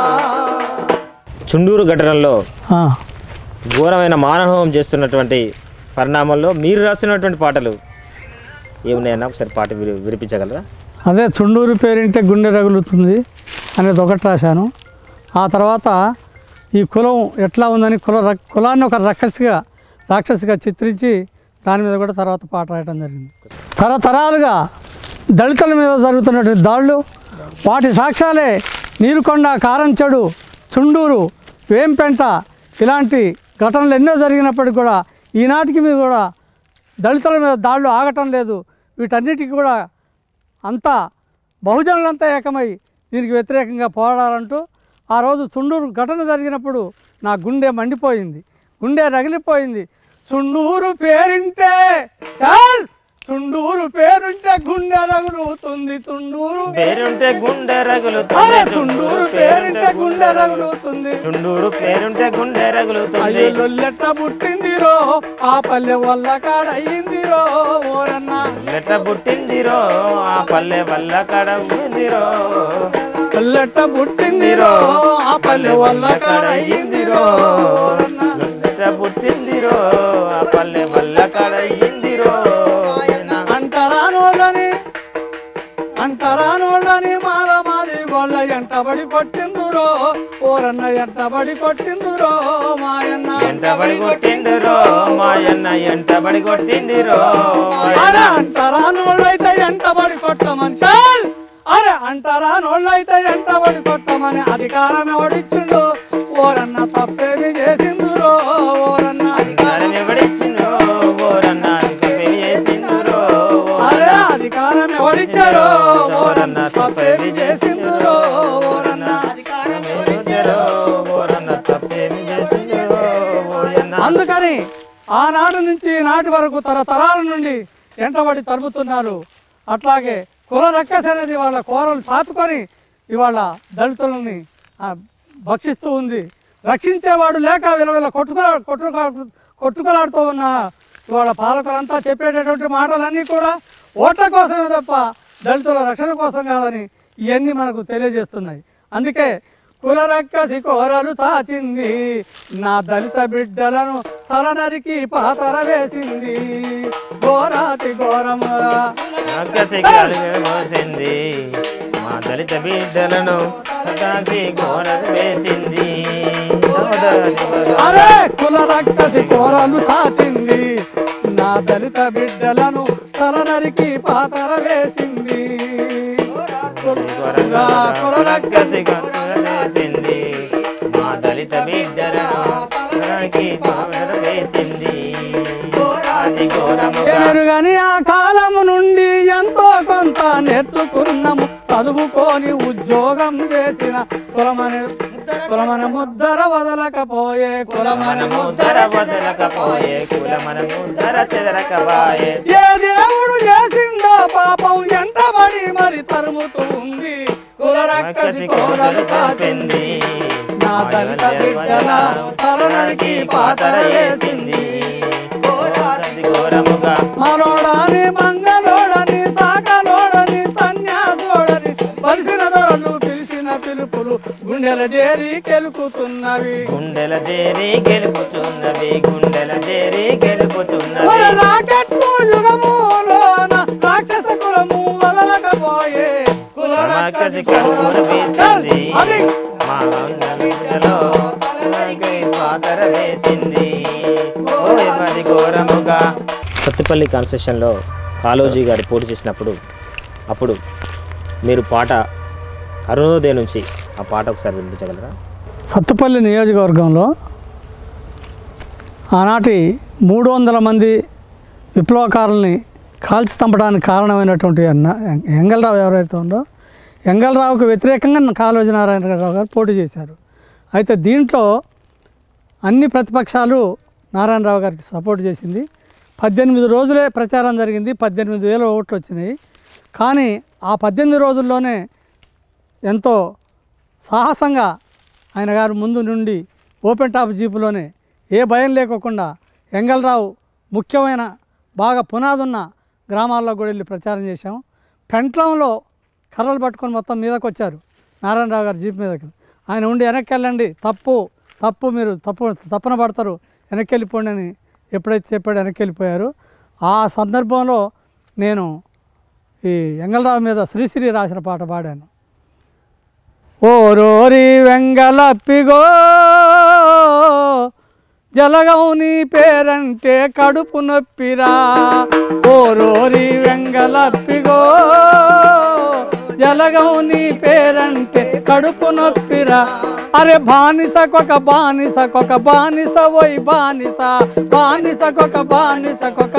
చుండూరు ఘటనలో
ఆ,
ఘోరమైన మానవహోమం చేస్తున్నటువంటి పరిణామాల్లో మీరు రాస్తున్నటువంటి పాటలు ఏమున్నాయన్నా ఒకసారి పాట విని వినిపించగలరా
అదే చుండూరు పేరింటే గుండె రగులుతుంది అనేది ఒకటి రాశాను ఆ తర్వాత ఈ కులం ఎట్లా ఉందని కుల రక్- కులాన్ని ఒక రక్కసిగా రాక్షసిగా చిత్రించి దాని మీద కూడా తర్వాత పాట రాయడం జరిగింది తరతరాలుగా దళితుల మీద జరుగుతున్నటువంటి దాడులు వాటి సాక్ష్యాలే నీరుకొండ కారంచెడు చుండూరు వేంపెంట ఇలాంటి ఘటనలు ఎన్నో జరిగినప్పటికీ కూడా ఈనాటికి మీద కూడా దళితుల మీద దాడులు ఆగటం లేదు వీటన్నిటికీ కూడా అంతా బహుజనులంతా ఏకమై దీనికి వ్యతిరేకంగా పోరాడాలంటూ ఆ రోజు చుండూరు ఘటన జరిగినప్పుడు నా గుండె మండిపోయింది గుండె రగిలిపోయింది చుండూరు పేరింటే చాల్ చుండూరు పేరుంటే గుండె రగులుతుంది చుండూరు
పేరుంటే గుండె
అరే
రగులుతుంది
చుండూరు పేరుంటే గుండె రగులుతుంది
చుండూరు పేరుంటే గుండె రగులుతుంది
అయ్యో లొల్లెట్ట పుట్టిందిరో ఆ పల్లె వల్ల కాడయిందిరో ఓరన్నా
ఎట్లా పుట్టిందిరో ఆ పల్లె వల్ల కడమిందిరో
లొల్లెట్ట పుట్టిందిరో ఆ పల్లె వల్ల కాడయిందిరో
ఎట్లా పుట్టిందిరో ఆ పల్లె వల్ల కడయిందిరో
అంటరానోళ్ళని అంటరానోళ్ళని మాల మాది గోళ్ళ ఎంటబడి కొట్టిందురో ఓరన్న ఎంటబడి కొట్టిందురో మాయన్న
ఎంటబడి కొట్టిండిరో మాయన్న ఎంటబడి కొట్టిండిరో
అరే అంటరానోళ్ళైతే ఎంటబడి కొట్టమని చాల్ అరే అంటరానోళ్ళైతే ఎంటబడి కొట్టమని అధికారం ఎవడిచ్చిండు ఓరన్న తప్పేమి చేసిందురో ఓరన్న
అధికారం ఎవడిచ్చిండ్రో ఓరన్న పెళ్లి చేసిండ్రో
అరే అధికారం ఎవడిచ్చారో ఓరన్న తప్పేమి చేసిందురో ఓరన్న
ఎవడిచ్చారో ఓరన్న తప్పేమి చేసిండ్రో ఓయన్న
అందుకని ఆనాడు నుంచి నాటి వరకు తరతరాల నుండి ఎంటబడి తరుముతున్నారు అట్లాగే కుల రక్కస్ అనేది వాళ్ళ కోరలు సాతుకొని ఇవాళ దళితులని ఆ, భక్షిస్తూ ఉంది రక్షించేవాడు లేక విలువల కొట్టుకు కొట్టుకు కొట్టుకులాడుతూ ఉన్న ఇవాళ పాలకులంతా చెప్పేటటువంటి మాటలన్నీ కూడా ఓట్ల కోసమే తప్ప దళితుల రక్షణ కోసం కాదని ఇవన్నీ మనకు తెలియజేస్తున్నాయి అందుకే కుల రక్కసి కోరలు సాచింది నా దళిత బిడ్డలను తల నరికి పాతర వేసింది ఘోరాతి ఘోరమురా
రాక్షసి కాలు మోసింది మా దళిత బిడ్డలను కాసి ఘోర వేసింది
అరే కుల రక్కసి కోరలు సాచింది నా దళిత బిడ్డలను తల నరికి పాతర వేసింది
ఘోరంగా కుల రాక్షసి కాలు వేసింది మా దళిత బిడ్డలను కాకి ఘోర వేసింది అది ఘోరముగా
పేరు గాని ఆ కాలము నుండి ఎంతో కొంత నేర్చుకున్నాము చదువుకొని ఉద్యోగం జోగం చేసిన కులమన కులమన ముద్దర వదలకపోయే కులమన
ముద్దర వదలకపోయే కులమన ముద్దర చెదరకబాయే
ఏ దేవుడు చేసిందో పాపం ఎంతబడి మరి తరుముతూ ఉంది కుల రక్కసి కోరలు కాచింది నా దళిత బిడ్డల తలనరికి పాతర వేసింది
ఘోరముగా
మనోడని మంగళోడని సాకలోడని సన్యాసోడని పలిసిన దొరలు పిలిచిన పిలుపులు గుండెల చేరి కెలుకుతున్నవి
గుండెల చేరి గెలుపుతున్నవి గుండెల చేరి గెలుపుతున్నవి
మన రాకెట్లు యుగములోన రాక్షస కులము వదలకపోయే కుల
రాక్షసి కడుపును వేసింది
అది
మా బిడ్డలో తలనరికి పాతర వేసింది ఓయ్ పది ఘోరముగా సత్తుపల్లి కాన్స్టిట్యూషన్లో కాళోజీ గారు పోటీ చేసినప్పుడు అప్పుడు మీరు పాట అరుణోదయ నుంచి ఆ పాట ఒకసారి వినిపించగలరా
సత్తుపల్లి నియోజకవర్గంలో ఆనాటి మూడు వందల మంది విప్లవకారుల్ని కాల్చి చంపడానికి కారణమైనటువంటి అన్న- ఎంగళరావు ఎవరైతే ఉందో ఎంగళరావుకు వ్యతిరేకంగా కాళోజీ నారాయణరావు గారు పోటీ చేశారు అయితే దీంట్లో అన్ని ప్రతిపక్షాలు నారాయణరావు గారికి సపోర్ట్ చేసింది పద్దెనిమిది రోజులే ప్రచారం జరిగింది పద్దెనిమిది వేల ఓట్లు వచ్చినాయి కానీ ఆ పద్దెనిమిది రోజుల్లోనే ఎంతో సాహసంగా ఆయన గారు ముందు నుండి ఓపెన్ టాప్ జీపులోనే ఏ భయం లేకోకుండా ఎంగళరావు ముఖ్యమైన బాగా పునాదున్న గ్రామాల్లో కూడా వెళ్ళి ప్రచారం చేశాం పెంట్లంలో కర్రలు పట్టుకొని మొత్తం మీదకి వచ్చారు నారాయణరావు గారు జీప్ మీదకి ఆయన ఉండి వెనక్కి వెళ్ళండి తప్పు తప్పు మీరు తప్పు తప్పున పడతారు వెనక్కి వెళ్ళిపోండి అని ఎప్పుడైతే చెప్పాడో వెనక్కి వెళ్ళిపోయారు ఆ సందర్భంలో నేను ఈ ఎంగళరావు మీద శ్రీశ్రీ రాసిన పాట పాడాను ఓరోరి వెంగలప్పిగో జలగం నీ పేరంటే కడుపు నొప్పిరా ఓరోరి వెంగలప్పిగో జలగం నీ పేరంటే కడుపు నొప్పిరా అరే బానిసకొక బానిసకొక బానిస ఓయ్ బానిస బానిసకొక బానిసకొక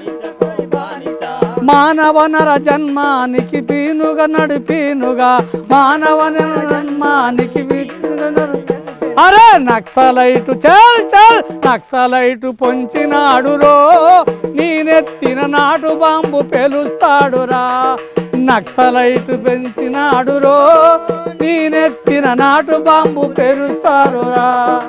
మానవ నర జన్మానికి పీనుగా నడిపీనుగా మానవ నర జన్మానికి పీనుగా నడు- అరే నక్సలైటు చల్ చల్ నక్సలైటు పొంచినాడురో నేనెత్తిన నాటు బాంబు పెలుస్తాడురా నక్సలైటు పెంచినాడురో నేనెత్తిన నాటు బాంబు పెరుస్తారురా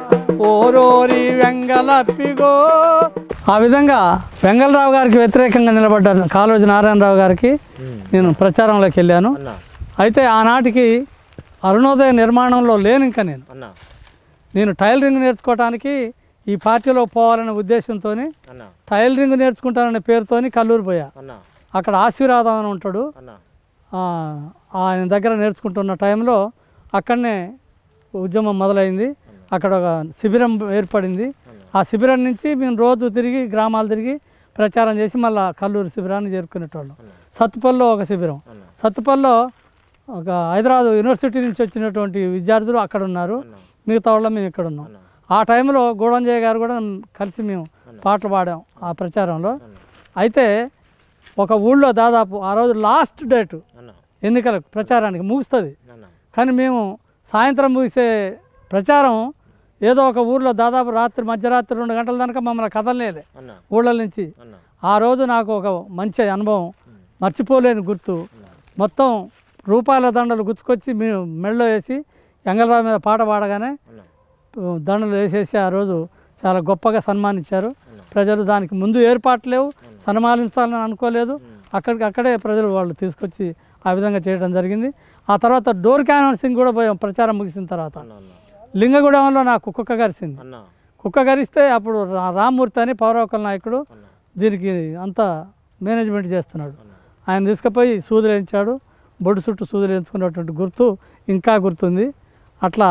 ఓరోరి వెంగలప్పిగో ఆ విధంగా వెంగళరావు గారికి వ్యతిరేకంగా నిలబడ్డాను కాళోజీ నారాయణరావు గారికి నేను ప్రచారంలోకి వెళ్ళాను
అన్నా
అయితే ఆనాటికి అరుణోదయ నిర్మాణంలో లేను ఇంకా నేను
అన్నా
నేను టైలరింగ్ నేర్చుకోవడానికి ఈ పార్టీలో పోవాలనే ఉద్దేశంతో
అన్నా
టైలరింగ్ నేర్చుకుంటాననే పేరుతోని కల్లూరు పోయా
అన్నా
అక్కడ ఆశీర్వాదం అని ఉంటాడు
అన్నా
ఆ, ఆయన దగ్గర నేర్చుకుంటున్న టైంలో అక్కడనే ఉద్యమం మొదలైంది అక్కడ ఒక శిబిరం ఏర్పడింది ఆ శిబిరం నుంచి మేము రోజు తిరిగి గ్రామాలు తిరిగి ప్రచారం చేసి మళ్ళీ కల్లూరు శిబిరాన్ని చేరుకునేటోళ్ళం సత్తుపల్లిలో ఒక శిబిరం సత్తుపల్లిలో ఒక హైదరాబాద్ యూనివర్సిటీ నుంచి వచ్చినటువంటి విద్యార్థులు అక్కడ ఉన్నారు మిగతా వాళ్ళం మేము ఇక్కడ ఉన్నాం ఆ టైంలో గూడంజయ్య గారు కూడా కలిసి మేము పాటలు పాడాం ఆ ప్రచారంలో అయితే ఒక ఊళ్ళో దాదాపు ఆ రోజు లాస్ట్ డేటు
అన్నా
ఎన్నికలకు ప్రచారానికి ముగుస్తుంది
అన్నా
కానీ మేము సాయంత్రం ముగిసే ప్రచారం ఏదో ఒక ఊర్లో దాదాపు రాత్రి మధ్యరాత్రి రెండు గంటల దాకా మమ్మల్ని కదలనేలే
అన్నా
ఊళ్ళ నుంచి
అన్నా
ఆ రోజు నాకు ఒక మంచి అనుభవం మర్చిపోలేని గుర్తు మొత్తం రూపాయల దండలు గుర్తుకొచ్చి మేము మెడలో వేసి ఎంగళరావు మీద పాట పాడగానే
అన్నా
దండలు వేసేసి ఆ రోజు చాలా గొప్పగా సన్మానించారు ప్రజలు దానికి ముందు ఏర్పాట్లు లేవు సన్మానించాలని అనుకోలేదు అక్కడికి అక్కడే ప్రజలు వాళ్ళు తీసుకొచ్చి ఆ విధంగా చేయడం జరిగింది ఆ తర్వాత డోర్ క్యాన్వాసింగ్ కూడా పోయాం ప్రచారం ముగిసిన తర్వాత
అన్నా అన్నా
లింగగూడెంలో నాకు కుక్క కరిసింది
అన్నా
కుక్క కరిస్తే అప్పుడు రా- రామ్మూర్తి అని పౌరవకల నాయకుడు దీనికి అంతా మేనేజ్మెంట్ చేస్తున్నాడు ఆయన తీసుకుపోయి సూదులు వేయించాడు బొడ్డు చుట్టూ సూదులు వేయించుకున్నటువంటి గుర్తు ఇంకా గుర్తుంది అట్లా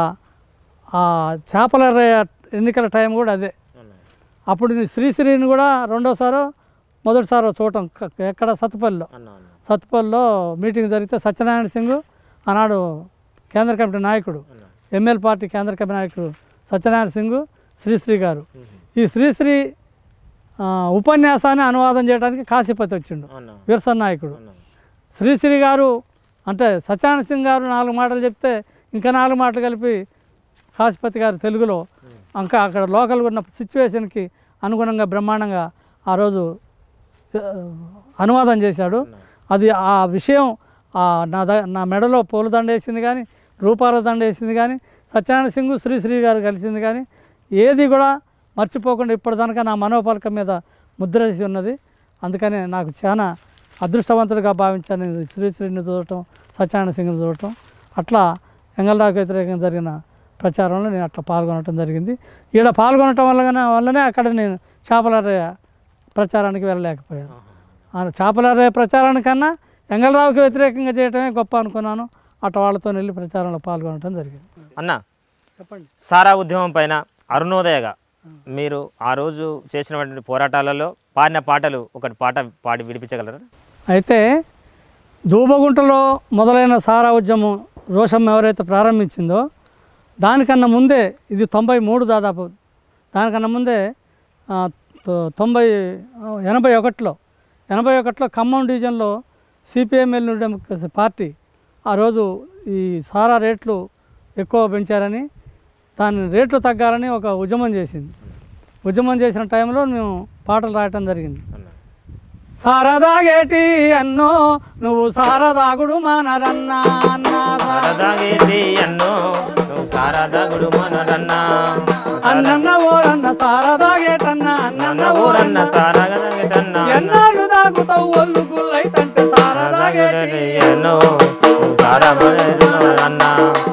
ఆ చేపల రే- ఎన్నికల టైం కూడా అదే
అన్నా
అప్పుడు నేను శ్రీశ్రీని కూడా రెండోసారో మొదటిసారో చూడటం క- ఎక్కడ సత్తుపల్లిలో
అన్నా అన్నా
సత్తుపల్లిలో మీటింగ్ జరిగితే సత్యనారాయణ సింగ్ ఆనాడు కేంద్ర కమిటీ నాయకుడు ఎంఎల్ పార్టీ కేంద్ర కమిటీ నాయకుడు సత్యనారాయణ సింగ్ శ్రీశ్రీ గారు ఈ శ్రీశ్రీ ఆ, ఉపన్యాసాన్ని అనువాదం చేయడానికి కాశీపతి వచ్చిండు
అన్నా
విరసన్ నాయకుడు
అన్నా
శ్రీశ్రీ గారు అంటే సత్యనారాయణ సింగ్ గారు నాలుగు మాటలు చెప్తే ఇంకా నాలుగు మాటలు కలిపి కాశీపతి గారు తెలుగులో ఇంకా అక్కడ లోకల్గా ఉన్న సిచ్యువేషన్కి అనుగుణంగా బ్రహ్మాండంగా ఆ రోజు ఆ, అనువాదం చేశాడు అది ఆ విషయం ఆ నా ద నా మెడలో పూలదండ వేసింది కానీ రూపాల దండ వేసింది కానీ సత్యనారాయణ సింగ్ శ్రీశ్రీ గారు కలిసింది కానీ ఏది కూడా మర్చిపోకుండా ఇప్పటిదాకా నా మనోపలకం మీద ముద్ర వేసి ఉన్నది అందుకని నాకు చాలా అదృష్టవంతుడిగా భావించాను ఇది శ్రీశ్రీని చూడటం సత్యనారాయణ సింగ్ని చూడటం అట్లా ఎంగళరావుకి వ్యతిరేకంగా జరిగిన ప్రచారంలో నేను అట్లా పాల్గొనటం జరిగింది ఈడ పాల్గొనటం వల్లనే వల్లనే అక్కడ నేను చేపల ప్రచారానికి వెళ్ళలేకపోయాను ఆ చేపల ప్రచారానికన్నా ఎంగళరావుకి వ్యతిరేకంగా చేయటమే గొప్ప అనుకున్నాను అట్లా వాళ్ళతో వెళ్ళి ప్రచారంలో పాల్గొనటం జరిగింది
అన్న
చెప్పండి
సారా ఉద్యమం పైన అరుణోదయగా మీరు ఆ రోజు చేసినటువంటి పోరాటాలలో పాడిన పాటలు ఒకటి పాట పాడి విడిపించగలరా
అయితే దూబగుంటలో మొదలైన సారా ఉద్యమం రోషం ఎవరైతే ప్రారంభించిందో దానికన్నా ముందే ఇది తొంభై మూడు దాదాపు దానికన్నా ముందే ఆ, తొ- తొంభై ఆ, ఎనభై ఒకటిలో ఎనభై ఒకటిలో ఖమ్మం డివిజన్లో సిపిఎంఎల్ న్యూ డెమోక్రసీ పార్టీ ఆ రోజు ఈ సారా రేట్లు ఎక్కువ పెంచారని దాని రేట్లు తగ్గాలని ఒక ఉద్యమం చేసింది ఉద్యమం చేసిన టైంలో మేము పాటలు రాయటం జరిగింది సారదాగేటి అన్నో నువ్వు సారదాగుడు మానరన్నా అన్నా
సారదాగేటి అన్నో నువ్వు సారదాగుడు మనరన్నా
అన్నన్న ఓరన్న సారదాగేటన్నా
నన్న
అన్నన్న
ఊరన్న
ఓరన్న
సారదాగేటన్నా
ఎన్నాళ్ళు దాగుతావు ఒళ్ళు గుల్లైతంటే సారదాగేటి
ఎన్నో నువ్వు సారదాగుడు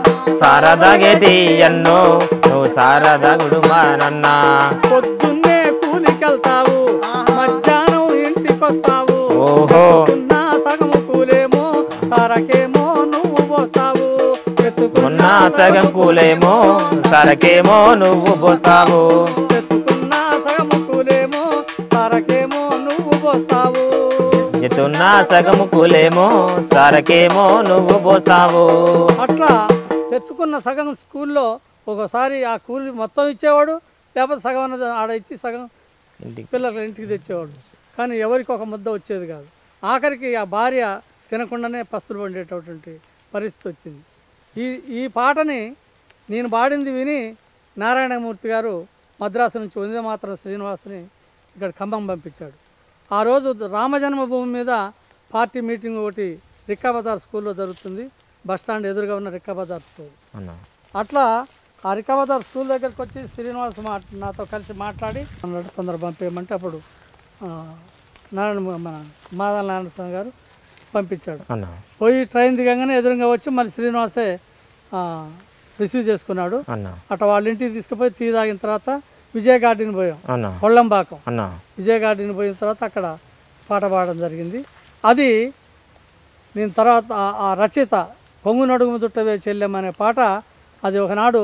సారదాగేటి ఎన్నో నువ్వు సారదాగుడు మానన్నా
పొద్దున్నే కూలికెళ్తావు మధ్యాహ్నం ఇంటికొస్తావు
ఓహో
ఉన్న సగము కూలేమో సారకేమో నువ్వు పోస్తావు
ఉన్న సగం కూలేమో సరకేమో నువ్వు పోస్తావు
తెచ్చుకున్న సగము కూలేమో సారకేమో నువ్వు పోస్తావు
ఎత్తున్న సగము కూలేమో సరకేమో నువ్వు పోస్తావు
అట్లా తెచ్చుకున్న సగం స్కూల్లో ఒకసారి ఆ కూలి మొత్తం ఇచ్చేవాడు లేకపోతే సగం అన్నది ఆడ ఇచ్చి సగం
ఇంటికి
పిల్లల ఇంటికి తెచ్చేవాడు కానీ ఎవరికి ఒక ముద్ద వచ్చేది కాదు ఆఖరికి ఆ భార్య తినకుండానే పస్తులు పండేటటువంటి పరిస్థితి వచ్చింది ఈ ఈ పాటని నేను పాడింది విని నారాయణమూర్తి గారు మద్రాసు నుంచి వందే మాత్రం శ్రీనివాసుని ఇక్కడ ఖమ్మం పంపించాడు ఆ రోజు రామజన్మభూమి మీద పార్టీ మీటింగ్ ఒకటి రిక్కాబజార్ స్కూల్లో జరుగుతుంది బస్ స్టాండ్ ఎదురుగా ఉన్న రిక్కాబజార్ స్కూల్
అన్నా
అట్లా ఆ రికవదార్ స్కూల్ దగ్గరికి వచ్చి శ్రీనివాస్ మా నాతో కలిసి మాట్లాడి అన్నాడు తొందర పంపేయమంటే అప్పుడు ఆ, నారాయణ మన మాదల నారాయణ స్వామి గారు పంపించాడు
అన్నా
పోయి ట్రైన్ దిగంగానే ఎదురుగా వచ్చి మళ్ళీ శ్రీనివాసే ఆ, రిసీవ్ చేసుకున్నాడు
అన్నా
అట్లా వాళ్ళ ఇంటికి తీసుకుపోయి టీ తాగిన తర్వాత విజయ గార్డెన్ పోయాం
అన్నా
కొల్లంబాకం
అన్నా
విజయ గార్డెన్ పోయిన తర్వాత అక్కడ పాట పాడడం జరిగింది అది నేను తర్వాత ఆ- ఆ రచయిత పొంగు నడుము దుట్టవే చెల్లెమ్మ అనే పాట అది ఒకనాడు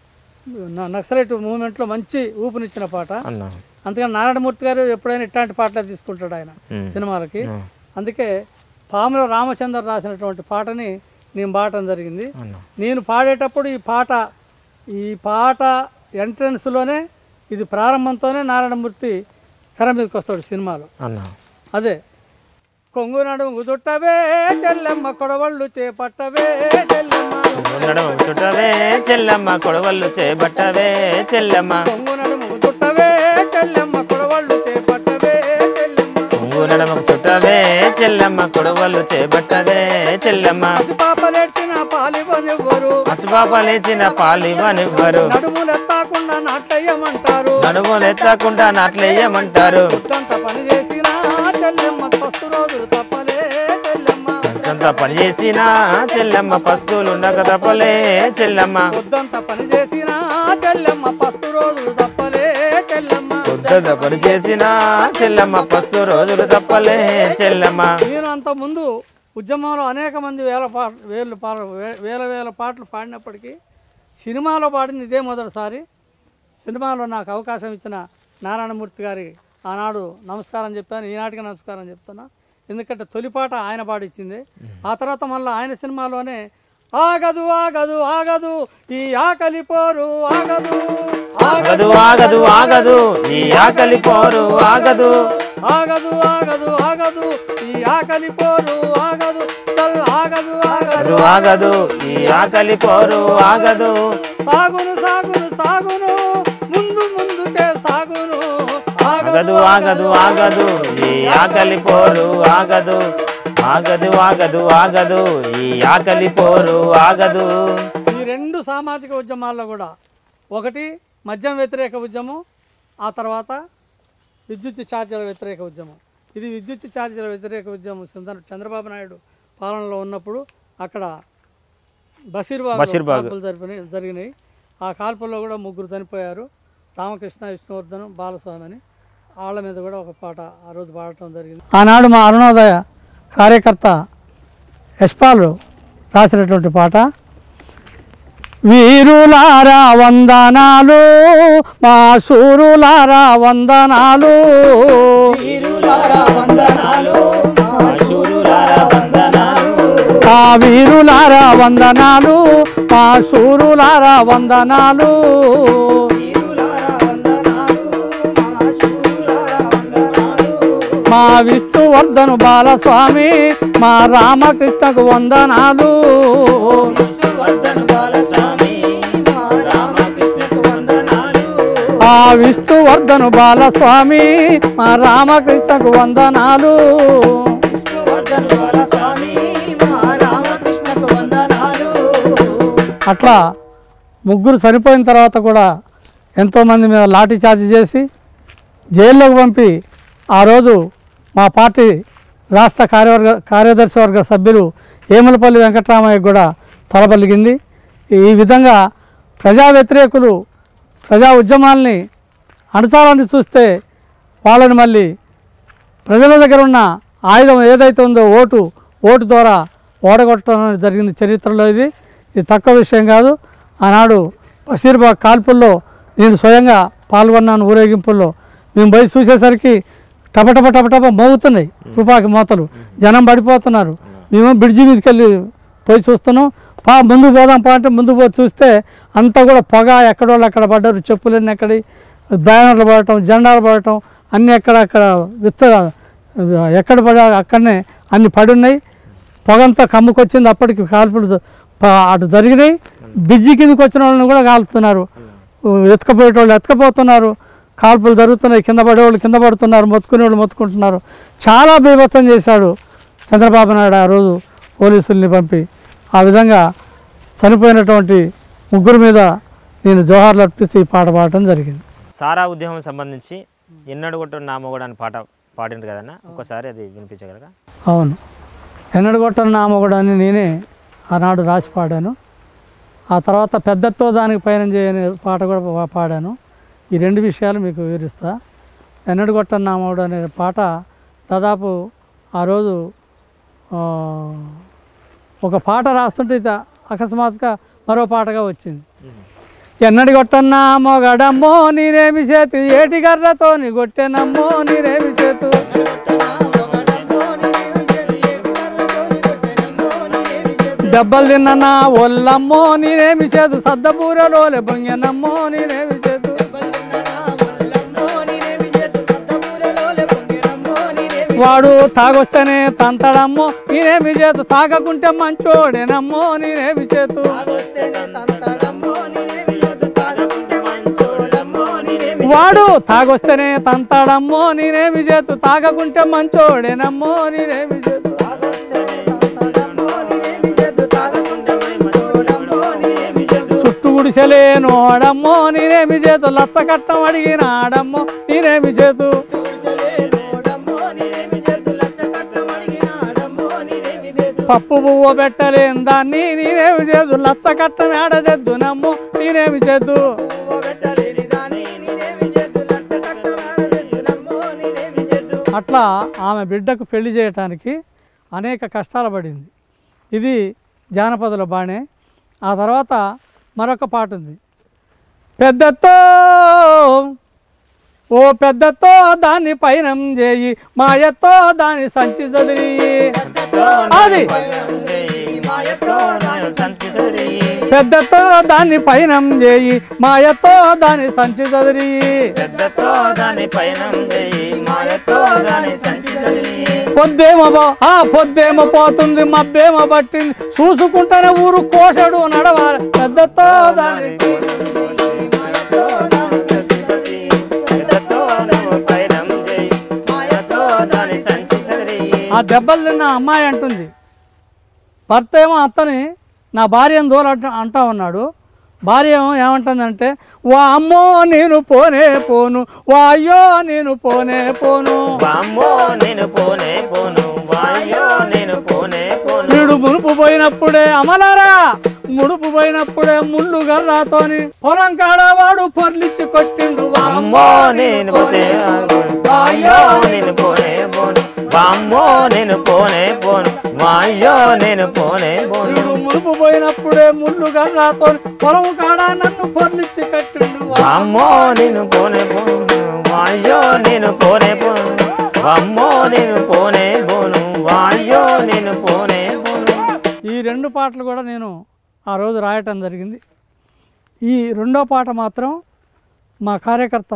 న- నక్సలైట్ మూమెంట్లో మంచి ఊపునిచ్చిన పాట
అన్నా
అందుకని నారాయణమూర్తి గారు ఎప్పుడైనా ఇట్లాంటి పాటలే తీసుకుంటాడు ఆయన
మ్మ్.
సినిమాలకి
మ్మ్.
అందుకే పాముల రామచంద్ర రాసినటువంటి పాటని నేను పాడటం జరిగింది
అన్నా
నేను పాడేటప్పుడు ఈ పాట ఈ పాట ఎంట్రన్స్లోనే ఇది ప్రారంభంతోనే నారాయణమూర్తి తెర మీదకి వస్తాడు సినిమాలో
అన్నా
అదే కొంగు నడుము దుట్టవే చెల్లెమ్మ కొడవళ్ళు చేపట్టవే చెల్లెమ్మ
నడుము చుట్టవే చెల్లమ్మ కొడవళ్ళు చేపట్టవే చెల్లమ్మ
కొంగు నడుము దుట్టవే చెల్లెమ్మ కొడవళ్ళు చేపట్టవే చెల్లెమ్మ
కొంగు నడుముకు చుట్టవే చెల్లమ్మ కొడవళ్ళు చేపట్టవే చెల్లమ్మ
పాప నేర్చిన పాలివనివ్వరు
పసిపాప లేచిన పాలివ్వనివ్వరు
నడుములెత్తాకుండా నాట్లయ్యమంటారు
నడుములెత్తకుండా నాట్లేయమంటారు
పొద్దంత పని చేసినా చెల్లెమ్మ పస్తు రోజులు తప్పలే చెల్లెమ్మ
కొంత పని చేసినా చెల్లమ్మ పస్తులు ఉండక తప్పలే చెల్లమ్మ
పొద్దంత పని చేసినా చెల్లెమ్మ పస్తు రోజులు తప్పలే చెల్లెమ్మ
పొద్దున పని చేసినా చెల్లమ్మ పస్తు రోజులు తప్పలే చెల్లమ్మ
నేను అంత ముందు ఉద్యమంలో అనేక మంది వేల పాట వేలు పాట వే- వేల వేల పాటలు పాడినప్పటికీ సినిమాలో పాడింది ఇదే మొదటిసారి సినిమాలో నాకు అవకాశం ఇచ్చిన నారాయణమూర్తి గారి ఆనాడు నమస్కారం చెప్పాను ఈనాటికి నమస్కారం చెప్తున్నా ఎందుకంటే తొలి పాట ఆయన పాడిచ్చింది ఆ తర్వాత మళ్ళీ ఆయన సినిమాలోనే ఆగదు ఆగదు ఆగదు ఈ ఆకలి పోరు ఆగదు
ఆగదు ఆగదు ఆగదు ఈ ఆకలి పోరు ఆగదు
ఆగదు ఆగదు ఆగదు ఆగదు ఈ ఆకలి పోరు ఆగదు చల్ ఆగదు ఆగదు
ఆగదు ఆగదు ఈ ఆకలి పోరు ఆగదు
సాగును సాగును సాగును ముందు ముందుకే సాగును
ఆగదు ఆగదు ఆగదు ఈ ఆకలి పోరు ఆగదు ఆగదు ఆగదు ఆగదు ఈ ఆకలి పోరు ఆగదు
ఈ రెండు సామాజిక ఉద్యమాల్లో కూడా ఒకటి మద్యం వ్యతిరేక ఉద్యమం ఆ తర్వాత విద్యుత్ ఛార్జీల వ్యతిరేక ఉద్యమం ఇది విద్యుత్ ఛార్జీల వ్యతిరేక ఉద్యమం సందర్భ చంద్రబాబు నాయుడు పాలనలో ఉన్నప్పుడు అక్కడ బషీర్బాగ్
బషీర్బాగ్.
కాల్పులు జరిపినాయి జరిగినాయి ఆ కాల్పుల్లో కూడా ముగ్గురు చనిపోయారు రామకృష్ణ విష్ణువర్ధన్ బాలస్వామి అని వాళ్ళ మీద కూడా ఒక పాట ఆ రోజు పాడటం జరిగింది ఆనాడు మా అరుణోదయ కార్యకర్త యశ్పాల్ రాసినటువంటి పాట వీరులారా వందనాలు మా సూరులారా వందనాలు ఆ వీరులారా వందనాలు మా సూరులారా వందనాలు మా విష్ణువర్ధను బాలస్వామి మా రామకృష్ణకు వందనాలు ఆ విష్ణువర్ధను బాలస్వామి మా రామకృష్ణకు వందనాలు అట్లా ముగ్గురు చనిపోయిన తర్వాత కూడా ఎంతోమంది మీద లాఠీ చార్జ్ చేసి జైల్లోకి పంపి ఆ రోజు మా పార్టీ రాష్ట్ర కార్యవర్గ కార్యదర్శి వర్గ సభ్యులు ఏములపల్లి వెంకటరామయ్య కూడా తలపలిగింది ఈ విధంగా ప్రజా వ్యతిరేకులు ప్రజా ఉద్యమాల్ని అణచాలని చూస్తే వాళ్ళని మళ్ళీ ప్రజల దగ్గర ఉన్న ఆయుధం ఏదైతే ఉందో ఓటు ఓటు ద్వారా ఓడగొట్టడం అనేది జరిగింది చరిత్రలో ఇది ఇది తక్కువ విషయం కాదు ఆనాడు బషీర్బాగ్ కాల్పుల్లో నేను స్వయంగా పాల్గొన్నాను ఊరేగింపుల్లో మేము పోయి చూసేసరికి టపటప టపటప మోగుతున్నాయి తుపాకి మోతలు జనం పడిపోతున్నారు మేము బ్రిడ్జి మీదకి వెళ్ళి పోయి చూస్తున్నాం పా ముందుకు పోదాం పా అంటే ముందుకు పోయి చూస్తే అంతా కూడా పొగ ఎక్కడోళ్ళు అక్కడ పడ్డారు చెప్పులన్నీ ఎక్కడి బ్యానర్లు పడటం జెండాలు పడటం అన్నీ ఎక్కడ అక్కడ విత్త ఎక్కడ పడా అక్కడనే అన్ని పడి ఉన్నాయి పొగంతా కమ్ముకొచ్చింది అప్పటికి కాల్పులు జ- ప- అటు జరిగినాయి బ్రిడ్జి కిందకి వచ్చిన వాళ్ళని కూడా కాలుతున్నారు ఎత్తుకపోయేటోళ్ళు ఎత్తుకపోతున్నారు కాల్పులు జరుగుతున్నాయి కింద పడేవాళ్ళు కింద పడుతున్నారు మొత్తుకునే వాళ్ళు మొత్తుకుంటున్నారు చాలా బీభత్సం చేశాడు చంద్రబాబు నాయుడు ఆ రోజు పోలీసుల్ని పంపి ఆ విధంగా చనిపోయినటువంటి ముగ్గురు మీద నేను జోహార్లు అర్పిస్తూ ఈ పాట పాడటం జరిగింది
సారా ఉద్యమం సంబంధించి ఎన్నడు కొట్టు నా మొగడు అని పాట పాడిండ్రు కదన్నా ఒక్కసారి అది వినిపించగలరా
అవును ఎన్నడు కొట్టను నామొకడు అని నేనే ఆనాడు రాసి పాడాను ఆ తర్వాత పెద్దతో దానికి పయనం చేయని పాట కూడా పా- పాడాను ఈ రెండు విషయాలు మీకు వివరిస్తా ఎన్నడు కొట్టను నామొకడు అనే పాట దాదాపు ఆ రోజు ఆ, ఒక పాట రాస్తుంటే ఇది అకస్మాత్తుగా మరో పాటగా వచ్చింది ఎన్నడి కొట్టన్నా మొగడమ్మో నీరేమి చేతి ఏటి గర్రతో నీ కొట్టెనమ్మో నీరేమి చేతు దెబ్బలు తిన్ననా ఒల్లమ్మో నేనేమి చేదు సద్దబూరలోలే బొంగెనమ్మో నేనేమి చేదు వాడు తాగొస్తేనే తంతడమ్మో నేనేమి చేతు తాగకుంటే మంచోడేనమ్మో నేనేమి చేతు వాడు తాగొస్తేనే తంతాడమ్మో నేనేమి చేతు తాగకుంటే మంచోడేనమ్మో నేనేమి చేతు చుట్టూ గుడిసెలే నోడమ్మో నేనేమి చేతు లచ్చ కట్టం అడిగినాడమ్మో నేనేమి చేతు పప్పు పువ్వు పెట్టలేని దాన్ని నేనేమి చేదు లచ్చ కట్టం ఏడదెద్దునమ్మో నేనేమి చేద్దు అట్లా ఆమె బిడ్డకు పెళ్లి చేయటానికి అనేక కష్టాలు పడింది ఇది జానపదుల బాణే ఆ తర్వాత మరొక పాట ఉంది పెద్దతో ఓ పెద్దతో దాన్ని పైనం చేయి మాయతో దాన్ని సంచి చదిరి అది
సంచి సరి
పెద్దతో దాన్ని పైనం చేయి మాయతో దాన్ని సంచి చదిరి
పెద్దతో దాని పైన చేయి మాయతో దాని సంచి చదివి
పొద్దేమో బో- ఆ పొద్దేమో పోతుంది మబ్బేమో పట్టింది చూసుకుంటానే ఊరు కోసడు నడవాలి పెద్దతో దాన్ని
పెద్దతో దాని పైన చేయి మాయతో దాని సంచి చదివి
ఆ దెబ్బలు తిన్న అమ్మాయి అంటుంది భర్త ఏమో అత్తని నా భార్యను దూర అంటా ఉన్నాడు భార్య ఏమో ఏమంటుందంటే వా అమ్మో నేను పోనే పోను వా అయ్యో నేను పోనే పోను
బామ్మో నేను పోనే పోను వాయో నేను పోనే పోను
వీడు మునుపు పోయినప్పుడే అమలారా ముడుపు పోయినప్పుడే ముళ్ళు గర్రాతోని పొలం కాడవాడు పొర్లిచ్చి కొట్టిండు వా
అమ్మో నేను పోతే వాయో నేను పోనే పోను బామ్మో నేను పోనే పోను వాయో నేను పోనే పోను
వీడు మునుపు పోయినప్పుడే ముళ్ళు గర్రాతోని పొలం కాడ నన్ను పొర్లిచ్చి కట్టిండు వా
అమ్మో నేను పోనే పోను వాయో నేను పోనే పోను అమ్మో నేను పోనే పోను వాయో నేను పోనే పోను
ఈ రెండు పాటలు కూడా నేను ఆ రోజు రాయటం జరిగింది ఈ రెండో పాట మాత్రం మా కార్యకర్త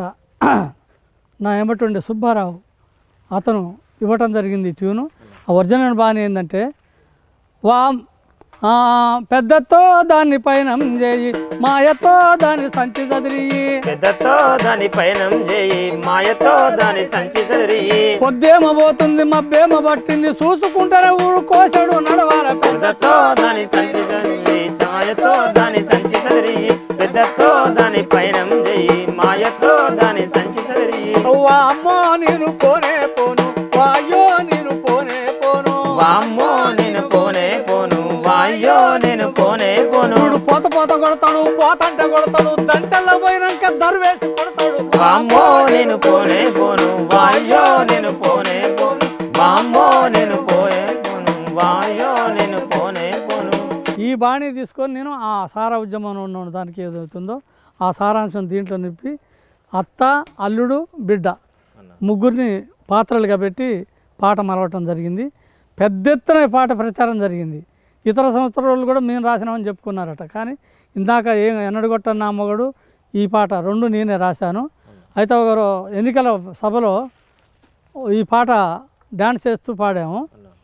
నా ఎమ్మటి ఉండే సుబ్బారావు అతను ఇవ్వటం జరిగింది ఈ ట్యూను ఆ ఒరిజినల్ బాగానే ఏంటంటే వా ఆ, పెద్దతో దాన్ని పైన చేయి మాయతో దాన్ని సంచి చదిరి
పెద్దతో దాని పైన చేయి మాయతో దాని సంచి సరి
పొద్దేమ పోతుంది మబ్బేమ పట్టింది చూసుకుంటానే ఊరు కోసడు నడవాల పెద్ద
పెద్దతో దాని సంచి సరి ఛాయతో దాని సంచి సరి పెద్దతో దాని పైన చేయి మాయతో దాని సంచి సరి
వా అమ్మో నేను పోనే పోను వాయో నేను పోనే పోను
వామ్మో నేను పోనే పోను వాయో నేను పోనే పోను
వీడు పోత పోత కొడతాడు పోతంటే కొడతాడు దంటల్లో పోయినాక దర్వేసి కొడతాడు
వామ్మో నేను పోనే పోను వాయో నేను పోనే పోను వామ్మో నేను పోనే పోను వాయో నేను పోనే పోను
ఈ బాణి తీసుకొని నేను ఆ సారా ఉద్యమంలో ఉన్న దానికి ఏదవుతుందో ఆ సారాంశం దీంట్లో నింపి అత్త అల్లుడు బిడ్డ ముగ్గురిని పాత్రలుగా పెట్టి పాట మలవటం జరిగింది పెద్ద ఎత్తున ఈ పాట ప్రచారం జరిగింది ఇతర సంస్థల వాళ్ళు కూడా మేము రాసినామని చెప్పుకున్నారట కానీ ఇందాక ఏం ఎన్నడగొట్ట నా మొగడు ఈ పాట రెండు నేనే రాశాను అయితే ఒక రో- ఎన్నికల సభలో ఈ పాట డ్యాన్స్ చేస్తూ పాడాము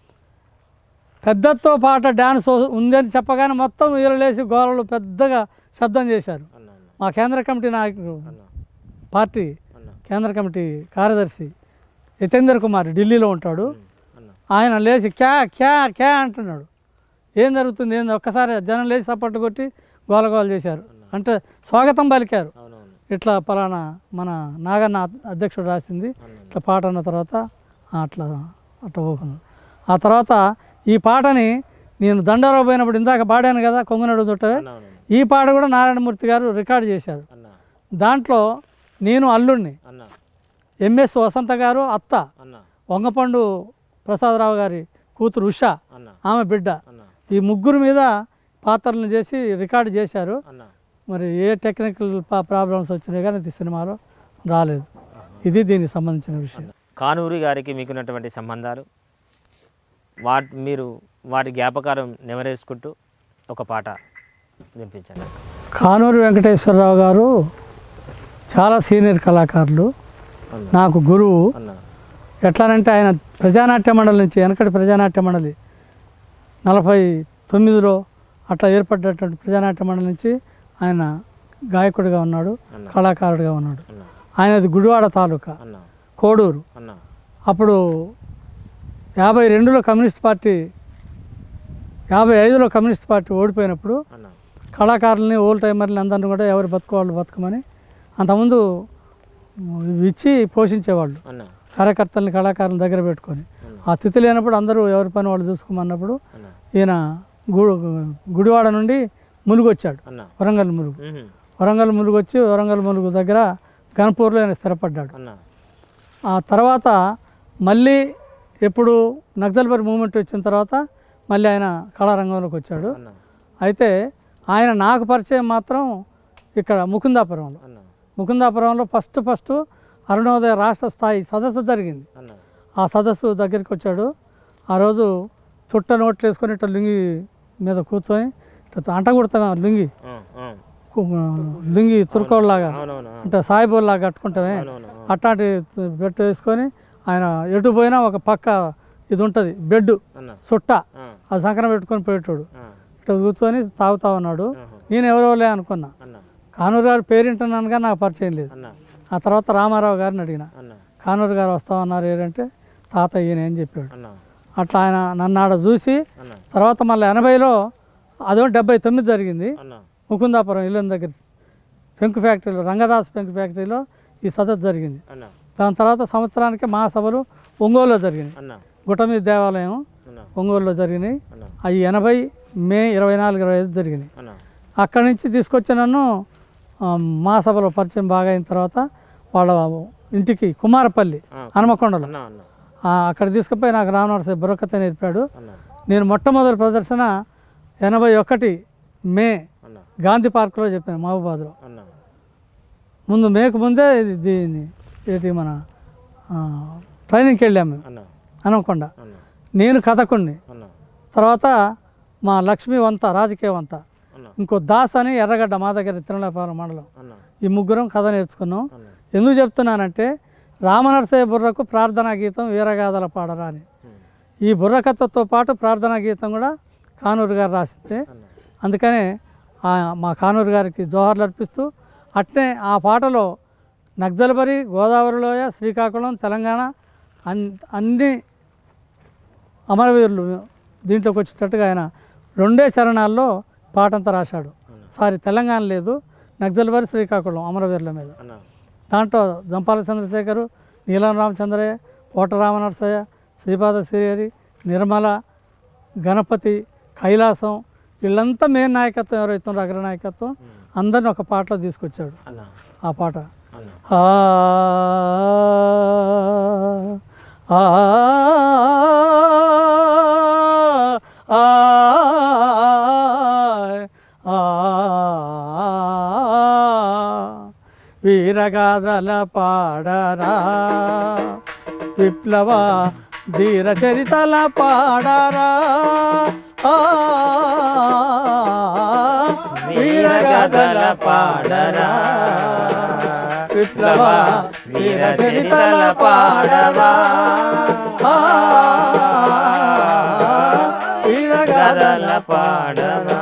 పెద్దతో పాట డ్యాన్స్ ఉందని చెప్పగానే మొత్తం వీరలేసి గోరలు పెద్దగా శబ్దం చేశారు మా కేంద్ర కమిటీ నాయకుడు పార్టీ కేంద్ర కమిటీ కార్యదర్శి యతేందర్ కుమార్ ఢిల్లీలో ఉంటాడు ఆయన లేచి క్యా క్యా క్యా అంటున్నాడు ఏం జరుగుతుంది ఏంది ఒక్కసారి జనం లేచి సపోర్ట్ కొట్టి గోలగోల చేశారు అంటే స్వాగతం పలికారు ఇట్లా పలానా మన నాగన్న అధ్యక్షుడు రాసింది ఇట్లా పాట అన్న తర్వాత ఆ, అట్లా అట్లా పోకున్నాడు ఆ తర్వాత ఈ పాటని నేను దండోరా పోయినప్పుడు ఇందాక పాడాను కదా కొంగునడు చుట్టవే ఈ పాట కూడా నారాయణమూర్తి గారు రికార్డ్ చేశారు
అన్న
దాంట్లో నేను అల్లుడిని
అన్న
ఎంఎస్ వసంత గారు అత్త
అన్న
వంగపండు ప్రసాదరావు గారి కూతురు ఉషా
అన్న
ఆమె బిడ్డ
అన్న
ఈ ముగ్గురు మీద పాత్రలను చేసి రికార్డు చేశారు
అన్న
మరి ఏ టెక్నికల్ ప్రాబ్లమ్స్ వచ్చినాయి కానీ ఈ సినిమాలో రాలేదు ఇది దీనికి సంబంధించిన విషయం
కానూరి గారికి మీకున్నటువంటి సంబంధాలు వాటి మీరు వాటి జ్ఞాపకారం నెమరేసుకుంటూ ఒక పాట వినిపించండి
కానూరు వెంకటేశ్వరరావు గారు చాలా సీనియర్ కళాకారులు
అన్న
నాకు గురువు
అన్న
ఎట్లానంటే ఆయన ప్రజానాట్య మండలి నుంచి వెనకటి ప్రజానాట్య మండలి నలభై తొమ్మిదిలో అట్లా ఏర్పడ్డటువంటి ప్రజానాట్య మండలి నుంచి ఆయన గాయకుడిగా ఉన్నాడు
అన్న.
కళాకారుడిగా ఉన్నాడు
అన్న
ఆయనది గుడివాడ తాలూకా
అన్న
కోడూరు
అన్న
అప్పుడు యాభై రెండులో కమ్యూనిస్ట్ పార్టీ యాభై ఐదులో కమ్యూనిస్ట్ పార్టీ ఓడిపోయినప్పుడు
అన్న
కళాకారుల్ని ఓల్డ్ టైమర్ని అందరిని కూడా ఎవరు బతుకోవాళ్ళు బతకమని అంతకుముందు ఇవి ఇచ్చి పోషించేవాళ్ళు
అన్న
కార్యకర్తల్ని కళాకారుల దగ్గర పెట్టుకొని ఆ స్థితి లేనప్పుడు అందరూ ఎవరి పని వాళ్ళు చూసుకోమన్నప్పుడు
అన్న
ఈయన గుడి గుడివాడ నుండి ములుగు వచ్చాడు
అన్న
వరంగల్ ములుగు
మ్మ్.
వరంగల్ ములుగు వచ్చి వరంగల్ ములుగు దగ్గర గన్పూర్లో ఆయన స్థిరపడ్డాడు
అన్న
ఆ తర్వాత మళ్ళీ ఎప్పుడు నక్సల్బరి మూమెంట్ వచ్చిన తర్వాత మళ్ళీ ఆయన కళారంగంలోకి వచ్చాడు
అన్న
అయితే ఆయన నాకు పరిచయం మాత్రం ఇక్కడ ముకుందాపురంలో
అన్న
ముకుందాపురంలో ఫస్ట్ ఫస్ట్ అరుణోదయ రాష్ట్ర స్థాయి సదస్సు జరిగింది
అన్న
ఆ సదస్సు దగ్గరికి వచ్చాడు ఆ రోజు చుట్ట నోట్లు వేసుకొని ఇట్లా లుంగి మీద కూర్చొని ఇట్లా ఇట్లా అంట కుడతామే లుంగి
ఆ, ఆ.
కు- లుంగి తురుకోళ్ళలాగా
అవునవును ఆ.
అంటే సాయిబోల్లాగా కట్టుకుంటామే
అవునవును ఆ.
అట్లాంటి బెడ్ వేసుకొని ఆయన ఎటు పోయినా ఒక పక్క ఇది ఉంటుంది బెడ్
అన్న
సుట్ట
ఆ,
అది సంకరం పెట్టుకొని పోయేటోడు
ఆ,
ఇట్లా కూర్చొని తాగుతా ఉన్నాడు
ఆహా.
నేను ఎవరోలే అనుకున్నా
అన్న
కానూరు గారు పేరింటున్నానుగా నాకు పరిచయం లేదు
అన్న
ఆ తర్వాత రామారావు గారిని అడిగిన
అన్న
కానూరు గారు వస్తామన్నారు ఏంటంటే తాత ఈయన అని చెప్పాడు
అన్న
అట్లా ఆయన నన్ను ఆడ చూసి
అన్న
తర్వాత మళ్ళీ ఎనభైలో అదో డెబ్బై తొమ్మిది జరిగింది
అన్న
ముకుందాపురం ఇల్లు దగ్గర పెంకు ఫ్యాక్టరీలో రంగదాస్ పెంకు ఫ్యాక్టరీలో ఈ సదస్సు జరిగింది
అన్న
దాని తర్వాత సంవత్సరానికి మహాసభలు ఒంగోలులో జరిగినాయి
అన్న
గుట్టమీద దేవాలయం
అన్న
ఒంగోలులో జరిగినాయి
అన్న
అవి ఎనభై మే ఇరవై నాలుగు ఇరవై ఐదు జరిగినాయి
అన్న
అక్కడి నుంచి తీసుకొచ్చి నన్ను ఆ, మహాసభలో పరిచయం బాగా అయిన తర్వాత వాళ్ళ ఇంటికి కుమారపల్లి
ఆ,
హనుమకొండలో
అన్న అన్న
ఆ, అక్కడ తీసుకుపోయి నాకు రామనరసాయి బుర్రకథ నేర్పాడు
అన్న
నేను మొట్టమొదటి ప్రదర్శన ఎనభై ఒకటి మే
అన్న
గాంధీ పార్కులో చెప్పాను మహబూబాద్లో
అన్న
ముందు మేకు ముందే ఇది దీన్ని ఏంటి మన ఆ, ట్రైనింగ్కి వెళ్ళాము మేము
అన్న
హనుమకొండ
అన్న
నేను కథకుణ్ణి
అన్న
తర్వాత మా లక్ష్మీ వంత రాజకీయ వంత
అన్న
ఇంకో దాస్ అని ఎర్రగడ్డ మా దగ్గర తిరుమలపాలెం మండలం
అన్న
ఈ ముగ్గురం కథ నేర్చుకున్నాం
అన్న
ఎందుకు చెప్తున్నానంటే రామనరసయ్య బుర్రకు ప్రార్థనా గీతం వీరగాథల పాడరా అని
ఉమ్,
ఈ బుర్రకథతో పాటు ప్రార్థనా గీతం కూడా కానూరు గారు రాసిందే
అన్న
అందుకనే ఆ మా కానూరు గారికి జోహార్లు అర్పిస్తూ అట్నే ఆ పాటలో నగ్జల్బరి గోదావరిలోయ శ్రీకాకుళం తెలంగాణ అన్ అన్ని అమరవీరులు దీంట్లోకి వచ్చేటట్టుగా ఆయన రెండే చరణాల్లో పాటంతా రాశాడు సారీ తెలంగాణ లేదు నగ్జల్బరి శ్రీకాకుళం అమరవీరుల మీద
అన్న
దాంట్లో జంపాల చంద్రశేఖరు నీలం రామచంద్రయ్య కోట రామనరసయ్య శ్రీపాద శ్రీహరి నిర్మల గణపతి కైలాసం వీళ్ళంతా మెయిన్ నాయకత్వం ఎవరైతే ఉన్నారో అగ్ర నాయకత్వం అందరిని ఒక పాటలో తీసుకొచ్చాడు
అన్న
ఆ పాట
అన్న
ఆ ఆ ఆ ఆ వీరగాథల పాడరా విప్లవ ధీర చరితల పాడరా ఆ
వీరగాథల పాడరా
విప్లవ
వీర చరితల పాడవా
ఆ వీరగాథల
కథల పాడవా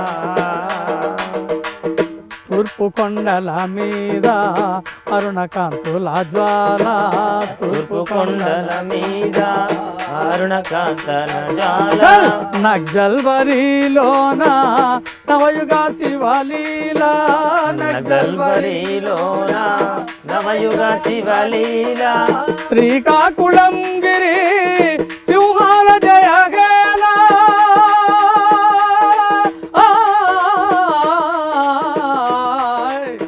తూర్పు కొండల మీద అరుణకాంతుల జ్వాల
తూర్పు కొండల మీద అరుణకాంతల జాల
చల్! నగ్జల్బరిలోన నవయుగ శివలీల
నగల్బరిలోన నవయుగ శివలీల
శ్రీకాకుళం గిరి సింహాల జయగేల ఆయ్,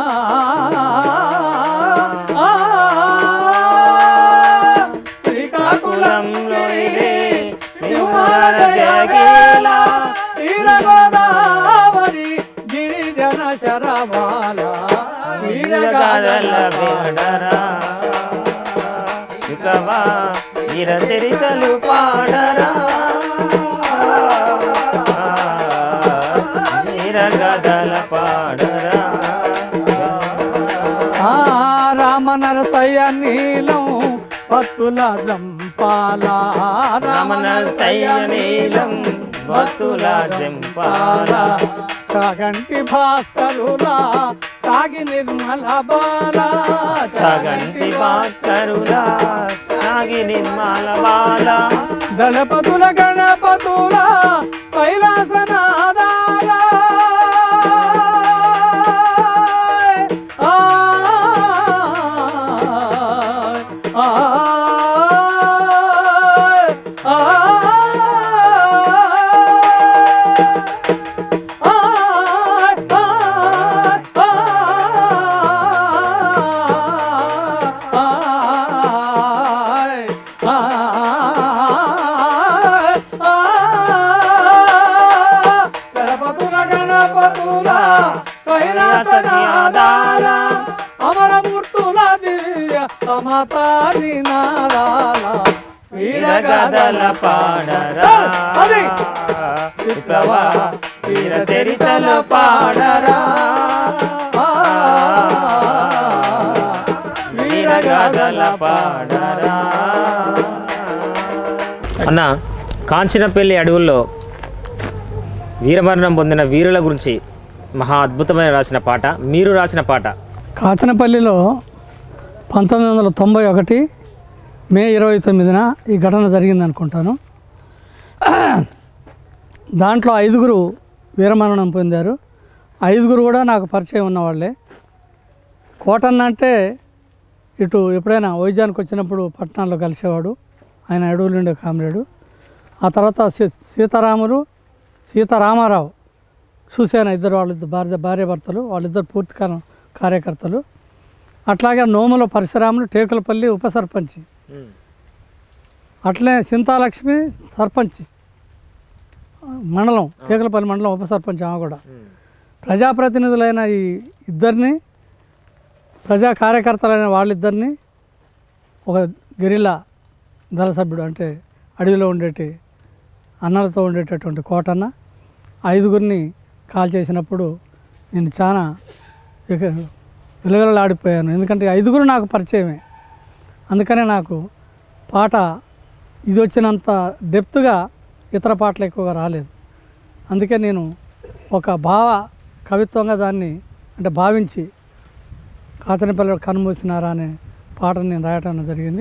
ఆ, ఆ, శ్రీకాకుళం గిరి సింహాల జయగేల వీరగోదావరి గిరిజన శరమాల
వీరగాథల పాడరా వికవా వీర చరితలు పాడరా వీరగాథల పాడరా
ఆ రామ నరసయ్య నీలం భక్తుల జంపాల
రమణ సైనీలం భక్తుల జంపాల
చాగంటి భాస్కరుల చాగి నిర్మల బాల
సగంటి భాస్కరుల సాగి నిర్మల బాల
దళపతుల గణపతుల కైలాసనాదాల ఆ, ఆ, ఆ, గణపతుల గణపతుల కైలాసనాదాల అమరమూర్తుల దివ్య అమతారి నాదాల
వీరగాథల పాడరా
అది
విప్లవ వీర చరితలు పాడరా వీరగాథల పాడరా అన్న కాంచనపల్లి అడవుల్లో వీరమరణం పొందిన వీరుల గురించి మహా అద్భుతమైన రాసిన పాట మీరు రాసిన పాట
కాచనపల్లిలో పంతొమ్మిది వందల తొంభై ఒకటి మే ఇరవై తొమ్మిదిన ఈ ఘటన జరిగింది అనుకుంటాను దాంట్లో ఐదుగురు వీరమరణం పొందారు ఐదుగురు కూడా నాకు పరిచయం ఉన్నవాళ్ళే కోటన్న అంటే ఇటు ఎప్పుడైనా వైద్యానికి వచ్చినప్పుడు పట్టణాల్లో కలిసేవాడు ఆయన అడవులు ఉండే కామ్రేడు ఆ తర్వాత సీ సీతారాములు సీతారామారావు చూశాను ఇద్దరు వాళ్ళిద్దరు భార్య భార్య భర్తలు వాళ్ళిద్దరు పూర్తి కాలం కార్యకర్తలు అట్లాగే నోముల పరశురాములు టేకులపల్లి ఉప సర్పంచి అట్లే సింతాలక్ష్మి సర్పంచ్ మండలం టేకులపల్లి మండలం ఉప సర్పంచ్ ఆమె కూడా ప్రజాప్రతినిధులైన ఈ ఇద్దరిని ప్రజా కార్యకర్తలైన వాళ్ళిద్దరిని ఒక గెరిల్లా దళ సభ్యుడు అంటే అడవిలో ఉండేటి అన్నలతో ఉండేటటువంటి కోటన్న ఐదుగురిని కాల్ చేసినప్పుడు నేను చాలా ఇక విలవిలలాడిపోయాను ఎందుకంటే ఐదుగురు నాకు పరిచయమే అందుకనే నాకు పాట ఇది వచ్చినంత డెప్త్గా ఇతర పాటలు ఎక్కువగా రాలేదు అందుకే నేను ఒక భావ కవిత్వంగా దాన్ని అంటే భావించి కాచనపల్లి కనుమూసినారా అనే పాటను నేను రాయటం జరిగింది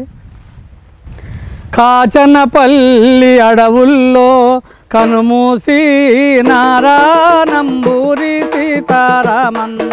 కాచనపల్లి అడవుల్లో కనుమూసి నారానంబూరి సీతారామన్న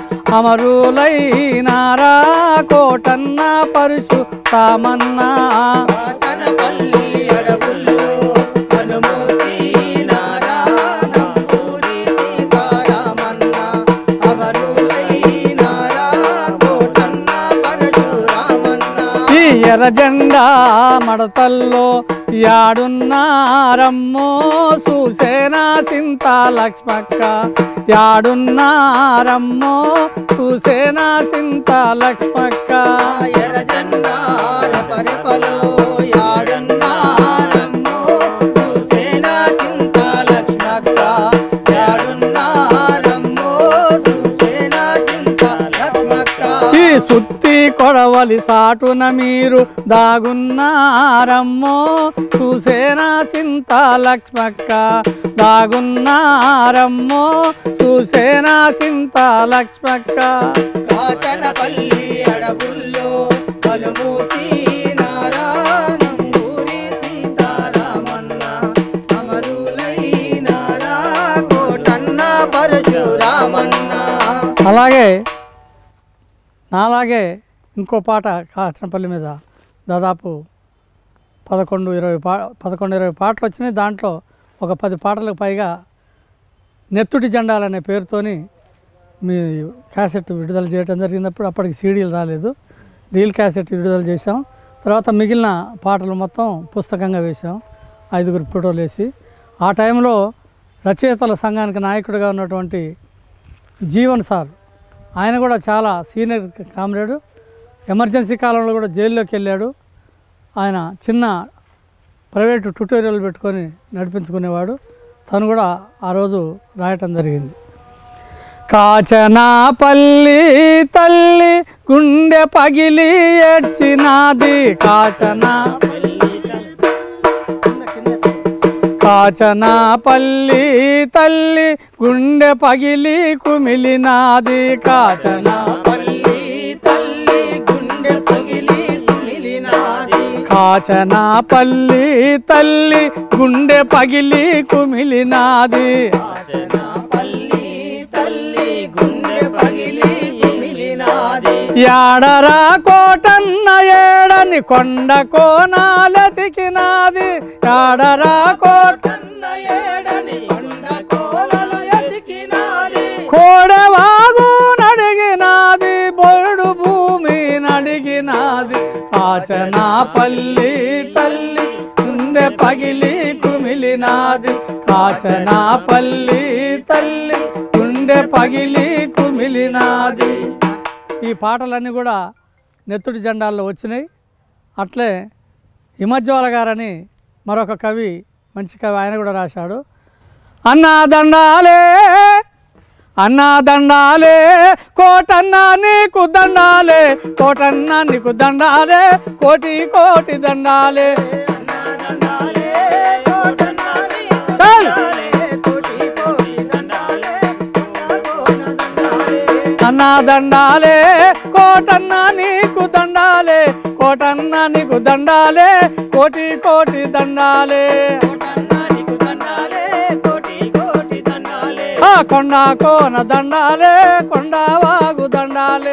అమరులైనారా కోటన్న పరుశు రామన్న
కాచనపల్లి అడవుల్లో కనుమూసి నారాయణంపూరి సీతారామన్న అవరులైనారా కోటన్న పరశురామన్న
ఈ ఎర్ర జెండా మడతల్లో యాడున్నారమ్మో చూసేనా సింత లక్ష్మక్క యాడున్నారమ్మో చూసేనా సింత లక్ష్మక్క
ఎర్రజెండాల పరిపలో యాడున్నారమ్మో చూసేనా చింత లక్ష్మక్క యాడున్నారమ్మో చూసేనా చింత లక్ష్మక్క
ఈ సుత్తి కొడవలి సాటున మీరు దాగున్నారమ్మో చూసేనా సింత లక్ష్మక్క దాగున్నారమ్మో చూసేనా సింత లక్ష్మక్క
కాచనపల్లి అడవుల్లో కలుమూసి నారాయణంబూరి సీతారామన్న అమరులైనారా కోటన్న పరశురామన్న
అలాగే నాలాగే ఇంకో పాట కాచనపల్లి మీద దాదాపు పదకొండు ఇరవై పా పదకొండు ఇరవై పాటలు వచ్చినాయి దాంట్లో ఒక పది పాటలకు పైగా నెత్తుటి జెండాలు అనే పేరుతోని మీ క్యాసెట్ విడుదల చేయడం జరిగినప్పుడు అప్పటికి సీడీలు రాలేదు రీల్ క్యాసెట్ విడుదల చేసాం తర్వాత మిగిలిన పాటలు మొత్తం పుస్తకంగా వేసాం ఐదుగురు ఫోటోలు వేసి ఆ టైంలో రచయితల సంఘానికి నాయకుడిగా ఉన్నటువంటి జీవన్ సార్ ఆయన కూడా చాలా సీనియర్ కామ్రేడు ఎమర్జెన్సీ కాలంలో కూడా జైల్లోకి వెళ్ళాడు ఆయన చిన్న ప్రైవేటు ట్యూటోరియల్ పెట్టుకొని నడిపించుకునేవాడు తను కూడా ఆ రోజు రాయటం జరిగింది కాచనాపల్లి తల్లి గుండె పగిలి ఏడ్చినాది కాచనా కాచనాపల్లి తల్లి గుండె పగిలి కుమిలినాది కాచనా
పల్లి తల్లి గుండె పగిలి కుమిలినాది
కాచనాపల్లి తల్లి గుండె పగిలి కుమిలినాది
పల్లి తల్లి గుండె పగిలి కుమిలినాది
యాడరా కోటన్న ఏడని కొండ కోనాలెతికినాది యాడరా కోట
కన్న ఏడని కొండ కోలలు ఎతికినాది
కోడవాగు నడిగినాది బొడు భూమి నడిగినాది కాచనాపల్లి తల్లి గుండె పగిలి కుమిలినాది కాచనాపల్లి తల్లి గుండె పగిలి కుమిలినాది ఈ పాటలన్నీ కూడా నెత్తుడి జెండాల్లో వచ్చినాయి అట్లే హిమజ్వాల గారని మరొక కవి మంచి కవి ఆయన కూడా రాశాడు అన్నా దండాలే అన్నా దండాలే కోటన్న నీకు దండాలే కోటన్న నీకు దండాలే కోటి కోటి దండాలే చల్ అన్నా దండాలే కోటన్న నీకు దండాలే కోటన్న నీకు దండాలే కోటి కోటి దండాలే ఆ కొండ కోన దండాలే కొండ వాగు దండాలే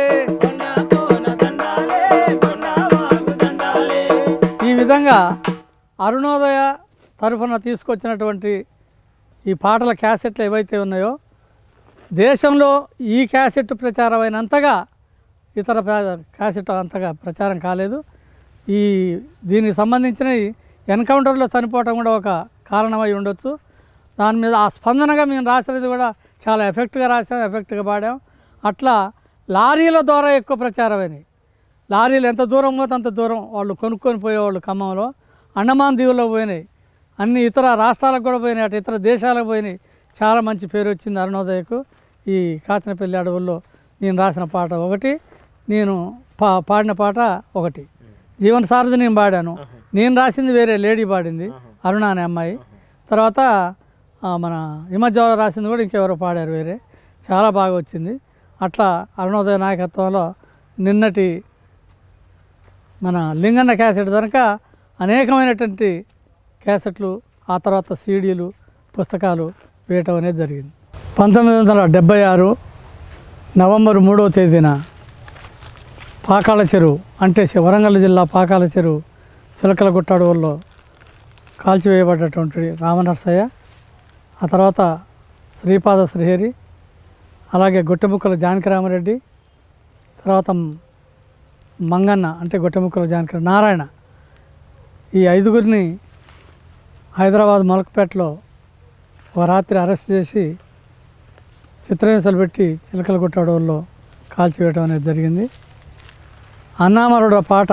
ఈ విధంగా అరుణోదయ తరఫున తీసుకొచ్చినటువంటి ఈ పాటల క్యాసెట్లు ఏవైతే ఉన్నాయో దేశంలో ఈ క్యాసెట్ ప్రచారమైనంతగా ఇతర ప్రా- క్యాసెట్ అంతగా ప్రచారం కాలేదు ఈ దీనికి సంబంధించిన ఈ ఎన్కౌంటర్లో చనిపోవటం కూడా ఒక కారణమై ఉండొచ్చు దాని మీద ఆ స్పందనగా మేము రాసినది కూడా చాలా ఎఫెక్ట్గా రాసాం ఎఫెక్ట్గా పాడాం అట్లా లారీల ద్వారా ఎక్కువ ప్రచారమైనవి లారీలు ఎంత దూరం పోతే అంత దూరం వాళ్ళు కొనుక్కొని పోయేవాళ్ళు ఖమ్మంలో అండమాన్ దీవుల్లో పోయినాయి అన్ని ఇతర రాష్ట్రాలకు కూడా పోయినాయి అటు ఇతర దేశాలకు పోయినాయి చాలా మంచి పేరు వచ్చింది అరుణోదయకు ఈ కాచినపల్లి అడవుల్లో నేను రాసిన పాట ఒకటి నేను పా పాడిన పాట ఒకటి జీవన సారథి నేను పాడాను నేను రాసింది వేరే లేడీ పాడింది అరుణ అనే అమ్మాయి తర్వాత ఆ, మన హిమజ్వాల రాసింది కూడా ఇంకెవరో పాడారు వేరే చాలా బాగా వచ్చింది అట్లా అరుణోదయ నాయకత్వంలో నిన్నటి మన లింగన్న క్యాసెట్ కనుక అనేకమైనటువంటి క్యాసెట్లు ఆ తర్వాత సీడీలు పుస్తకాలు వేయటం అనేది జరిగింది పంతొమ్మిది వందల డెబ్భై ఆరు నవంబర్ మూడవ తేదీన పాకాల చెరువు అంటే సి- వరంగల్ జిల్లా పాకాల చెరువు చిలకలగుట్ట అడవుల్లో కాల్చివేయబడ్డటువంటి రామనరసయ్య ఆ తర్వాత శ్రీపాద శ్రీహరి అలాగే గుట్టముక్కల జానకిరామరెడ్డి తర్వాత మంగన్న అంటే గుట్టముక్కల జానకి నారాయణ ఈ ఐదుగురిని హైదరాబాద్ మలకపేటలో ఒక రాత్రి అరెస్ట్ చేసి చిత్రహింసలు పెట్టి చిలకలగుట్ట అడవుల్లో కాల్చివేయడం అనేది జరిగింది అన్నామరుడు పాట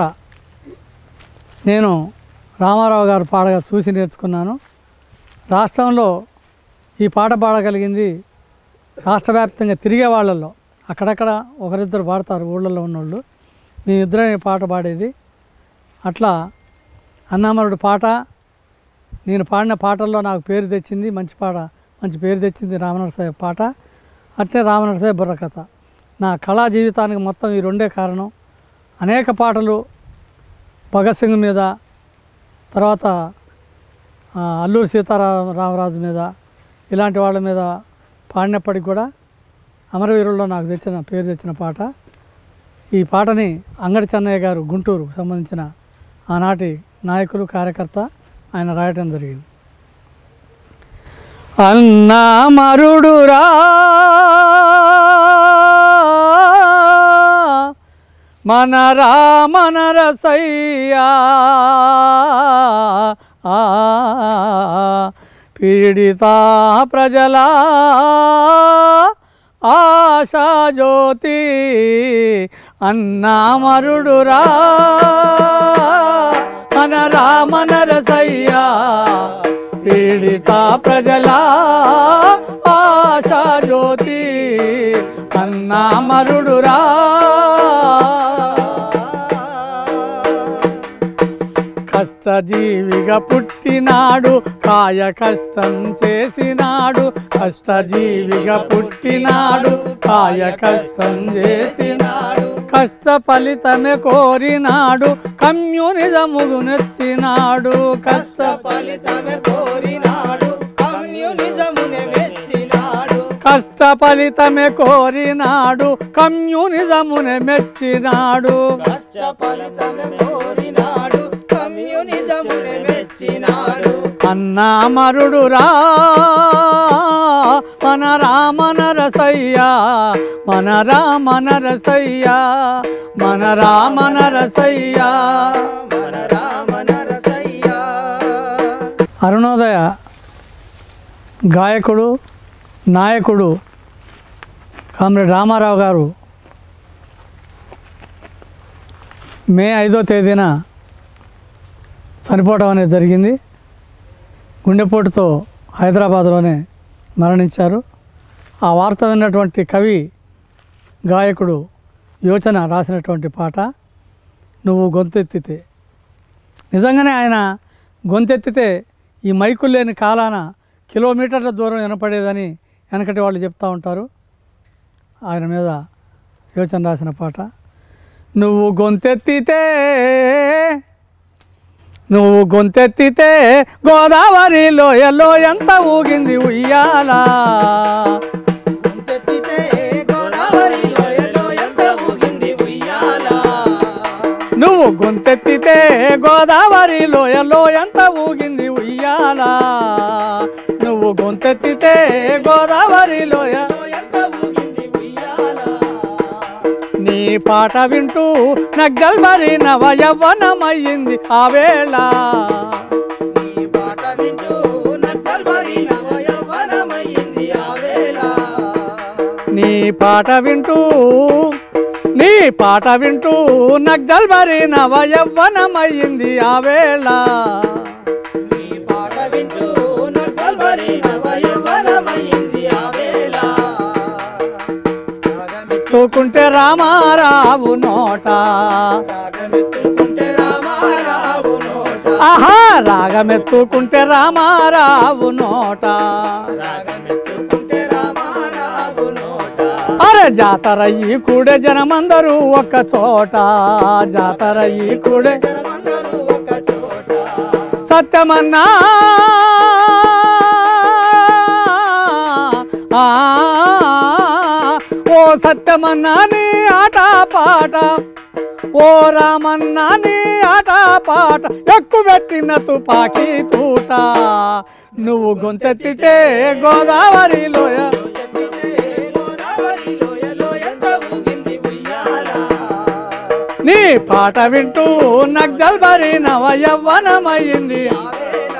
నేను రామారావు గారు పాడగా చూసి నేర్చుకున్నాను రాష్ట్రంలో ఈ పాట పాడగలిగింది రాష్ట్ర వ్యాప్తంగా తిరిగే వాళ్ళల్లో అక్కడక్కడ ఒకరిద్దరు పాడతారు ఊళ్ళల్లో ఉన్నోళ్ళు మేమిద్దరం ఈ పాట పాడేది అట్లా అన్నామరుడు పాట నేను పాడిన పాటల్లో నాకు పేరు తెచ్చింది మంచి పాట మంచి పేరు తెచ్చింది రామనరసాయ పాట అట్లే రామనరసాయ బుర్రకథ నా కళా జీవితానికి మొత్తం ఈ రెండే కారణం అనేక పాటలు భగత్ సింగ్ మీద తర్వాత ఆ, అల్లూరి సీతారామ రామరాజు మీద ఇలాంటి వాళ్ళ మీద పాడినప్పటికి కూడా అమరవీరుల్లో నాకు తెచ్చిన పేరు తెచ్చిన పాట ఈ పాటని అంగడి చెన్నయ్య గారు గుంటూరుకు సంబంధించిన ఆనాటి నాయకులు కార్యకర్త ఆయన రాయటం జరిగింది అన్నా మరుడురా మన రామన రసయ్యా ఆ, పీడిత ప్రజల ఆశా జ్యోతి అన్నా మరుడురా మన రామన రసయ్యా పీడిత ప్రజల ఆశా జ్యోతి అన్నా మరుడురా కష్టజీవిగా పుట్టినాడు కాయ కష్టం చేసినాడు కష్టజీవిగా పుట్టినాడు కాయ కష్టం చేసినాడు కష్ట ఫలితమే కోరినాడు కమ్యూనిజముగు నెచ్చినాడు కష్ట
ఫలితమే కోరినాడు కమ్యూనిజమునే మెచ్చినాడు
కష్ట ఫలితమే కోరినాడు కమ్యూనిజమునే మెచ్చినాడు
కష్ట ఫలితమే కోరినాడు కమ్యూనిజమునే మెచ్చినాడు
అన్నా మరుడురా మన రామన రసయ్యా మన రామన రసయ్యా మన రామన రసయ్యా
మన రామ నరసయ్యా
అరుణోదయ గాయకుడు నాయకుడు కామ్రేడ్ రామారావు గారు మే ఐదో తేదీన చనిపోవడం అనేది జరిగింది గుండెపోటుతో హైదరాబాద్లోనే మరణించారు ఆ వార్త విన్నటువంటి కవి గాయకుడు యోచన రాసినటువంటి పాట నువ్వు గొంతెత్తితే నిజంగానే ఆయన గొంతెత్తితే ఈ మైకులు లేని కాలాన కిలోమీటర్ల దూరం వినపడేదని వెనకటి వాళ్ళు చెప్తూ ఉంటారు ఆయన మీద యోచన రాసిన పాట నువ్వు గొంతెత్తితే నువ్వు గొంతెత్తితే గోదావరి లోయలో ఎంత ఊగింది ఉయ్యాలా
గొంతెత్తితే గోదావరి లోయలో ఎంత ఊగింది ఉయ్యాల
నువ్వు గొంతెత్తితే గోదావరి లోయలో ఎంత ఊగింది ఉయ్యాలా నువ్వు గొంతెత్తితే గోదావరి లోయ
ఎంత ఊగింది ఉయ్యాల
నీ పాట వింటూ నగ్గల్మరి నవ యవ్వనమయ్యింది ఆ వేళ
నీ పాట వింటూ నక్సల్బరి నవ యవ్వనమయ్యింది ఆ వేళ
నీ పాట వింటూ నీ పాట వింటూ నగ్గల్మరి నవ యవ్వనమయ్యింది ఆ వేళ
నీ పాట వింటూ నక్సల్బరి నవ యవ్వనమయ్యింది ఆ వేళ రాగమెత్తు
తూకుంటే రామారావు నోట
రాగమెత్తుకుంటే రామారావు నోట
ఆహా రాగమెత్తుకుంటే రామారావు నోట
రాగమెత్తుకుంటే రామారావు నోట
అరే జాతర ఈ కూడే జనమందరూ ఒక చోట జాతర ఈ కూడే
జనమందరూ ఒక చోట
సత్యమన్నా ఆ, ఓ సత్యమన్నా నీ ఆట పాట ఓ రామన్నా నీ ఆట పాట ఎక్కుబెట్టిన తుపాకీ తూట నువ్వు గొంతెత్తితే గోదావరి లోయ
ఎత్తితే గోదావరి లోయలో ఎంత ఊగింది ఉయ్యాల
నీ పాట వింటూ నగ్జల్బరి నవ యవ్వనమయ్యింది
ఆ వేళ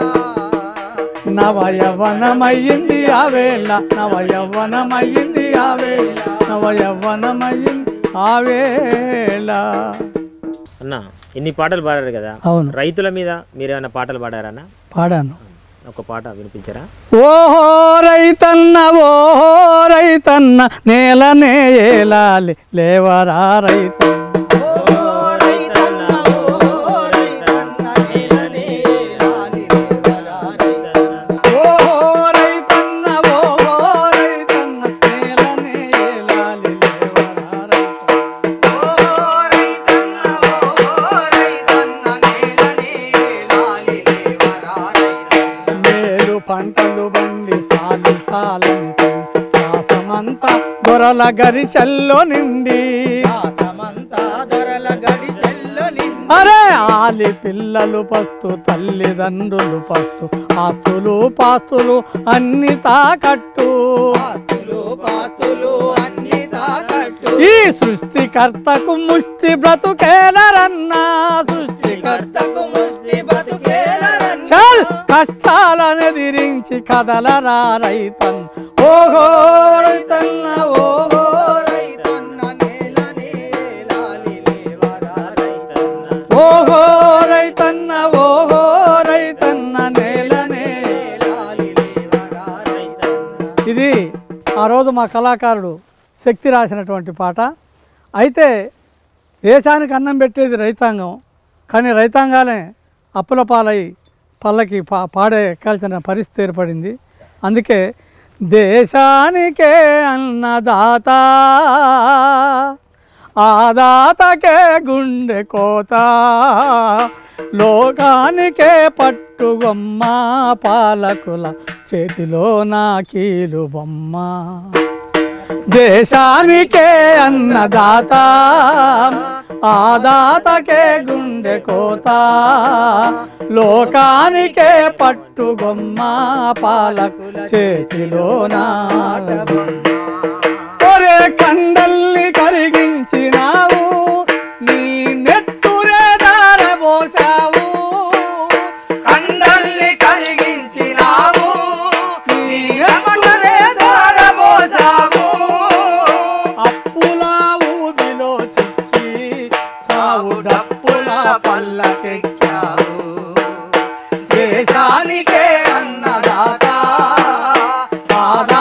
నవ యవ్వనమయ్యింది ఆ వేళ నవ యవ్వనమయ్యింది ఆ వేళ నవ యవ్వనమయ్యింది ఆ వేళ
అన్న ఇన్ని పాటలు పాడారు కదా
అవును.
రైతుల మీద మీరేమైనా పాటలు పాడారన్న
పాడాను
ఒక పాట వినిపించరా
ఓహో రైతన్న ఓహో రైతన్న నేలనే ఏలాలి లేవరా రైతన్న
ఓ రైతన్న ఓ రైతన్న నీలనే లాలి లేవరా రైతన్న
ఓహో రైతన్న ఓహో రైతన్న నేలనే ఏలాలి లేవరా రైతన్న
ఓ రైతన్న ఓ రైతన్న నీలనే లాలి లేవరా రైతన్న
మేలు పంటలు బండి సాలి సాలని రాసమంతా దొరల గరిసెల్లో నిండి
దాసమంతా ధరల గడిసెల్లో నిండి
అరే ఆలి పిల్లలు పస్తు తల్లిదండ్రులు పస్తు ఆస్తులు పాస్తులు అన్ని తాకట్టు
ఆస్తులు పాస్తులు అన్ని తాకట్టు
ఈ సృష్టికర్తకు ముష్టి బ్రతుకేలరన్నా సృష్టికర్త
కర్తకు ముష్టి బతుకేలరన్న
చల్ కష్టాలనెదిరించి కదలరా రైతన్ ఓహో రైతన్న ఓహో
ఓ రైతన్న నేలనే లాలి లేవరా రైతన్న
ఓహో రైతన్న ఓహో రైతన్న నేలనే
లాలి లేవరా రైతన్న
ఇది ఆ రోజు మా కళాకారుడు శక్తి రాసినటువంటి పాట అయితే దేశానికి అన్నం పెట్టేది రైతాంగం కానీ రైతాంగాలే అప్పుల పాలై పళ్ళకి పా పాడే ఎక్కాల్సిన పరిస్థితి ఏర్పడింది అందుకే దేశానికే అన్నదాత ఆ దాతకే గుండె కోత లోకానికే పట్టుగొమ్మ పాలకుల చేతిలో నా కీలు బొమ్మ దేశానికే అన్నదాత ఆ దాతకే గుండె కోత లోకానికే పట్టుగొమ్మ పాలకుల చేతిలో నాట ఒరే కండల్ని కరిగించినావు నీ నెత్తురే దారబోసావు కండల్ని కరిగించినావు నీ నెత్తురే దారబోసావు అప్పుల ఊబిలో చిక్కి సావు డప్పుల పల్లకెక్కావు దేశానికే అన్నదాత ఆదా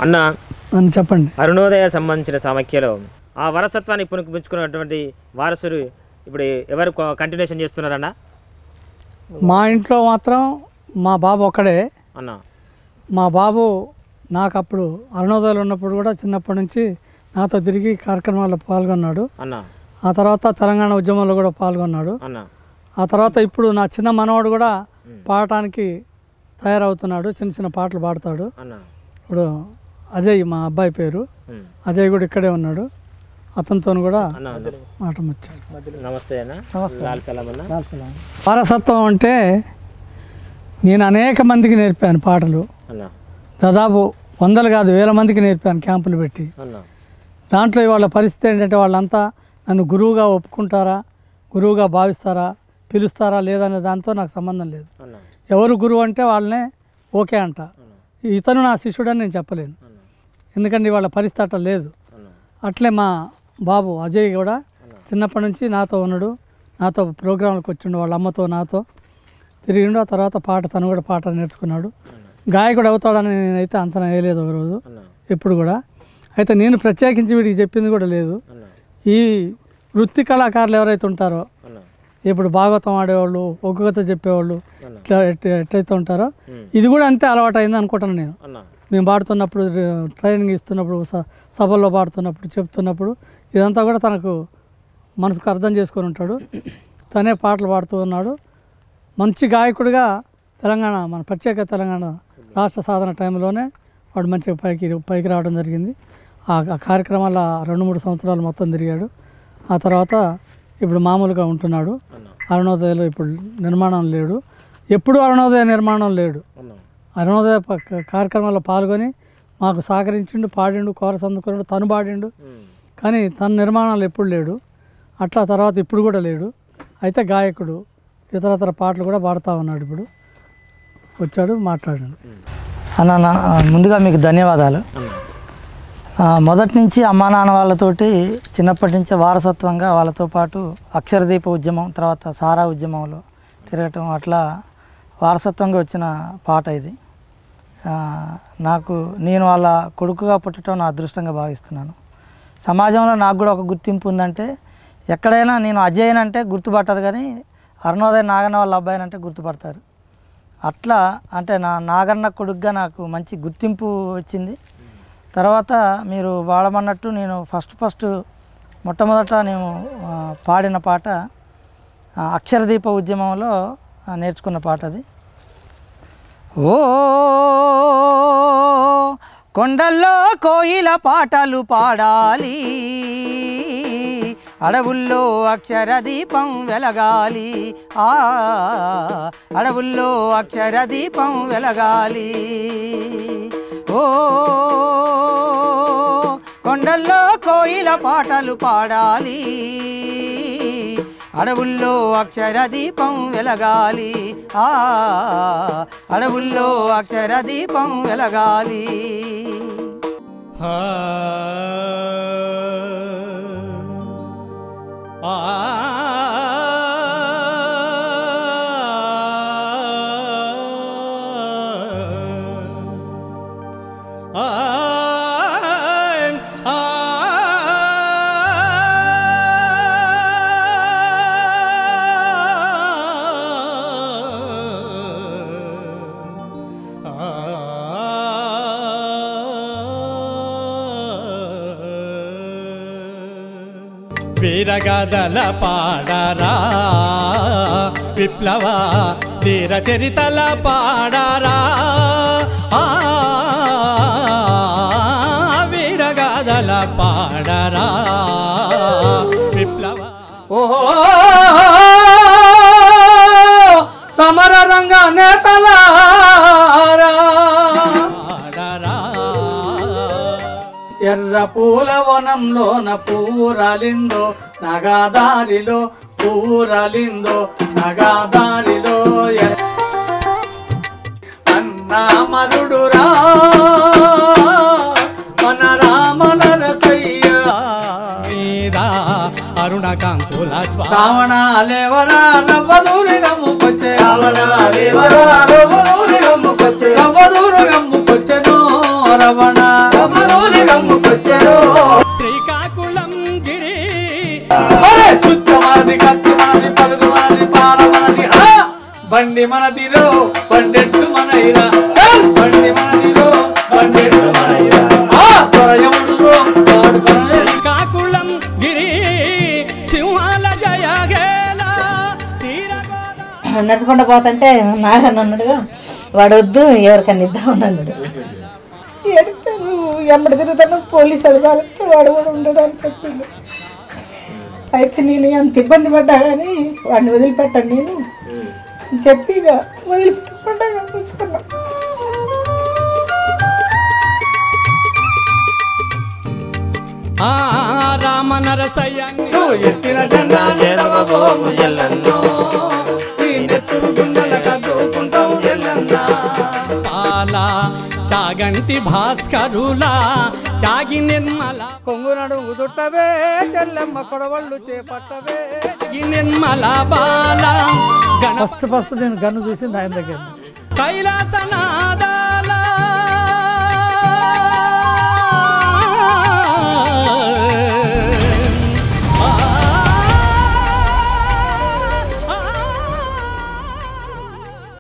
అన్న
అని చెప్పండి
అరుణోదయ సంబంధించిన సమాఖ్యలో ఆ వారసత్వాన్ని పునఃపుచ్చుకున్నటువంటి వారసులు ఇప్పుడు ఎవరు కంటిన్యూషన్ చేస్తున్నారన్న
మా ఇంట్లో మాత్రం మా బాబు ఒక్కడే
అన్న
మా బాబు నాకు అప్పుడు అరుణోదయాలు ఉన్నప్పుడు కూడా చిన్నప్పటి నుంచి నాతో తిరిగి కార్యక్రమాల్లో పాల్గొన్నాడు
అన్న
ఆ తర్వాత తెలంగాణ ఉద్యమంలో కూడా పాల్గొన్నాడు
అన్న
ఆ తర్వాత ఇప్పుడు నా చిన్న మనవాడు కూడా పాడటానికి తయారవుతున్నాడు చిన్న చిన్న పాటలు పాడతాడు
అన్న
ఇప్పుడు అజయ్ మా అబ్బాయి పేరు
ఉమ్.
అజయ్ కూడా ఇక్కడే ఉన్నాడు అతనితో కూడా
అన్న అన్న.
మాట వచ్చాడు
నమస్తే అన్న లాల్ సలాం అన్న
వారసత్వం అంటే నేను అనేక మందికి నేర్పాను పాటలు
అన్న
దాదాపు వందలు కాదు వేల మందికి నేర్పాను క్యాంపులు పెట్టి
అన్న
దాంట్లో వాళ్ళ పరిస్థితి ఏంటంటే వాళ్ళంతా నన్ను గురువుగా ఒప్పుకుంటారా గురువుగా భావిస్తారా పిలుస్తారా లేదనే దాంతో నాకు సంబంధం లేదు
అన్న
ఎవరు గురువు అంటే వాళ్ళనే ఓకే అంట ఇతను నా శిష్యుడని నేను చెప్పలేను ఎందుకంటే వాళ్ళ పరిస్థితి అట్లా లేదు
అన్న
అట్లే మా బాబు అజయ్ కూడా చిన్నప్పటి నుంచి నాతో ఉన్నాడు నాతో ప్రోగ్రాంలకు వచ్చిండు వాళ్ళ అమ్మతో నాతో తిరిగిండు ఆ తర్వాత పాట తను కూడా పాట నేర్చుకున్నాడు గాయకుడు అవుతాడని నేనైతే అంచనా వేయలేదు ఒక రోజు
అన్న
ఎప్పుడు కూడా అయితే నేను ప్రత్యేకించి వీడికి చెప్పింది కూడా లేదు
అన్న
ఈ వృత్తి కళాకారులు ఎవరైతే ఉంటారో
అన్న
ఇప్పుడు భాగవతం ఆడేవాళ్ళు ఒక్కొక్కతో చెప్పేవాళ్ళు
అన్న.
ఇట్లా ఎట్- ఎట్లయితే ఉంటారో ఇది కూడా అంతే అలవాటు అయింది అనుకుంటాను నేను
అన్న
మేము పాడుతున్నప్పుడు ర- ట్రైనింగ్ ఇస్తున్నప్పుడు స- సభల్లో పాడుతున్నప్పుడు చెప్తున్నప్పుడు ఇదంతా కూడా తనకు మనసుకు అర్థం చేసుకొని ఉంటాడు తనే పాటలు పాడుతూ ఉన్నాడు మంచి గాయకుడిగా తెలంగాణ మన ప్రత్యేక తెలంగాణ రాష్ట్ర సాధన టైంలోనే వాడు మంచిగా పైకి పైకి రావడం జరిగింది ఆ ఆ కార్యక్రమాల రెండు మూడు సంవత్సరాలు మొత్తం తిరిగాడు ఆ తర్వాత ఇప్పుడు మామూలుగా ఉంటున్నాడు అరుణోదయలో ఇప్పుడు నిర్మాణం లేడు ఎప్పుడు అరుణోదయ నిర్మాణం లేడు
అన్న
అరుణోదయ ప- కార్యక్రమాల్లో పాల్గొని మాకు సహకరించిండు పాడిండు కోరస్ అందుకున్నాడు తను పాడిండు
ఉమ్.
కానీ తన నిర్మాణాలు ఎప్పుడు లేడు అట్లా తర్వాత ఇప్పుడు కూడా లేడు అయితే గాయకుడు ఇతరతర పాటలు కూడా పాడుతూ ఉన్నాడు ఇప్పుడు వచ్చాడు మాట్లాడాడు
అన్న నా- ముందుగా మీకు ధన్యవాదాలు ఆ, మొదటి నుంచి అమ్మా నాన్న వాళ్ళతోటి చిన్నప్పటి నుంచే వారసత్వంగా వాళ్ళతో పాటు అక్షరదీప ఉద్యమం తర్వాత సారా ఉద్యమంలో తిరగటం అట్లా వారసత్వంగా వచ్చిన పాట ఇది ఆ, నాకు నేను వాళ్ళ కొడుకుగా పుట్టడం నా అదృష్టంగా భావిస్తున్నాను సమాజంలో నాకు కూడా ఒక గుర్తింపు ఉందంటే ఎక్కడైనా నేను అజయ్ అంటే గుర్తుపట్టారు కానీ అరుణోదయ నాగన్న వాళ్ళ అబ్బాయిని అంటే గుర్తుపడతారు అట్లా అంటే నా నాగన్న కొడుకుగా నాకు మంచి గుర్తింపు వచ్చింది తర్వాత మీరు వాడమన్నట్టు నేను ఫస్ట్ ఫస్ట్ మొట్టమొదట నేను ఆ, పాడిన పాట ఆ, అక్షరదీప ఉద్యమంలో ఆ, నేర్చుకున్న పాట అది ఓ కొండల్లో కోయిల పాటలు పాడాలి అడవుల్లో అక్షర దీపం వెలగాలి ఆ అడవుల్లో అక్షర దీపం వెలగాలి ఓ కొండల్లో కోయిల పాటలు పాడాలి అడవుల్లో అక్షర దీపం వెలగాలి ఆ అడవుల్లో అక్షర దీపం వెలగాలి
వీరగాథల పాడరా విప్లవ వీర చరితల పాడరా ఆ, వీరగాథల పాడరా విప్లవ
ఓహో సమర రంగ నేతలారా
పాడరా
ఎర్ర పూల వనంలోన పూరాలిందో నగాదారిలో పూరాలిందో నగాదారిలో ఎర్ర అన్నా మరుడురా మన రామ నరసయ్య
మీద అరుణకాంతుల స్వా
రావణాలేవరా రవ్వదూరి గమ్ముకొచ్చే
రావణాలేవరా రవ్వదూరి గమ్ముకొచ్చే.
రవ్వదూరు గమ్ముకొచ్చెను
రమణ
రమణుని గమ్ముకొచ్చెను
శ్రీకాకుళం గిరి అరే శుద్ధ మనది కత్తి మనది పలుగు మనది పార మనది ఆ! బండి మనదిరో బండెట్టు మనైరా చల్ బండి మనదిరో బండెట్టు మనైరా ఆ త్వరయముడురో వాడు శ్రీకాకుళం గిరి సింహాల జయగేల తీర
నడుచుకుంటూ పోతుంటే నాగన్న అన్నాడుగా వాడు వద్దు ఎవరికన్నా ఇద్దామని అన్నాడు ఎడతాను ఎమ్మడి తిరుగుతాను పోలీసు అడగాలంటే వాడు కూడా ఉండడు అని చెప్పిండు అయితే నేను ఎంత ఇబ్బంది పడ్డా కానీ వాడిని వదిలిపెట్టాను నేను అని చెప్పి ఇక వదిలిపెట్టకుండా కూర్చుకున్నా
ఆ రామ నరసయ్య ఎత్తిన జెండా చేరవబోము ఎల్లన్నో నీ నెత్తురు గుండెల కదుకుంటాం ఎల్లన్నా పాల చాగంటి భాస్కరులా చాగి నిర్మల
కొంగునడు ఉదుట్టవే చెల్లెమ్మ కొడవళ్ళు చేపట్టవే
చాగి నిర్మల బాల గణ
ఫస్ట్ ఫస్ట్ నేను గన్ను చూసింది ఆయన దగ్గర
కైలాసనాథ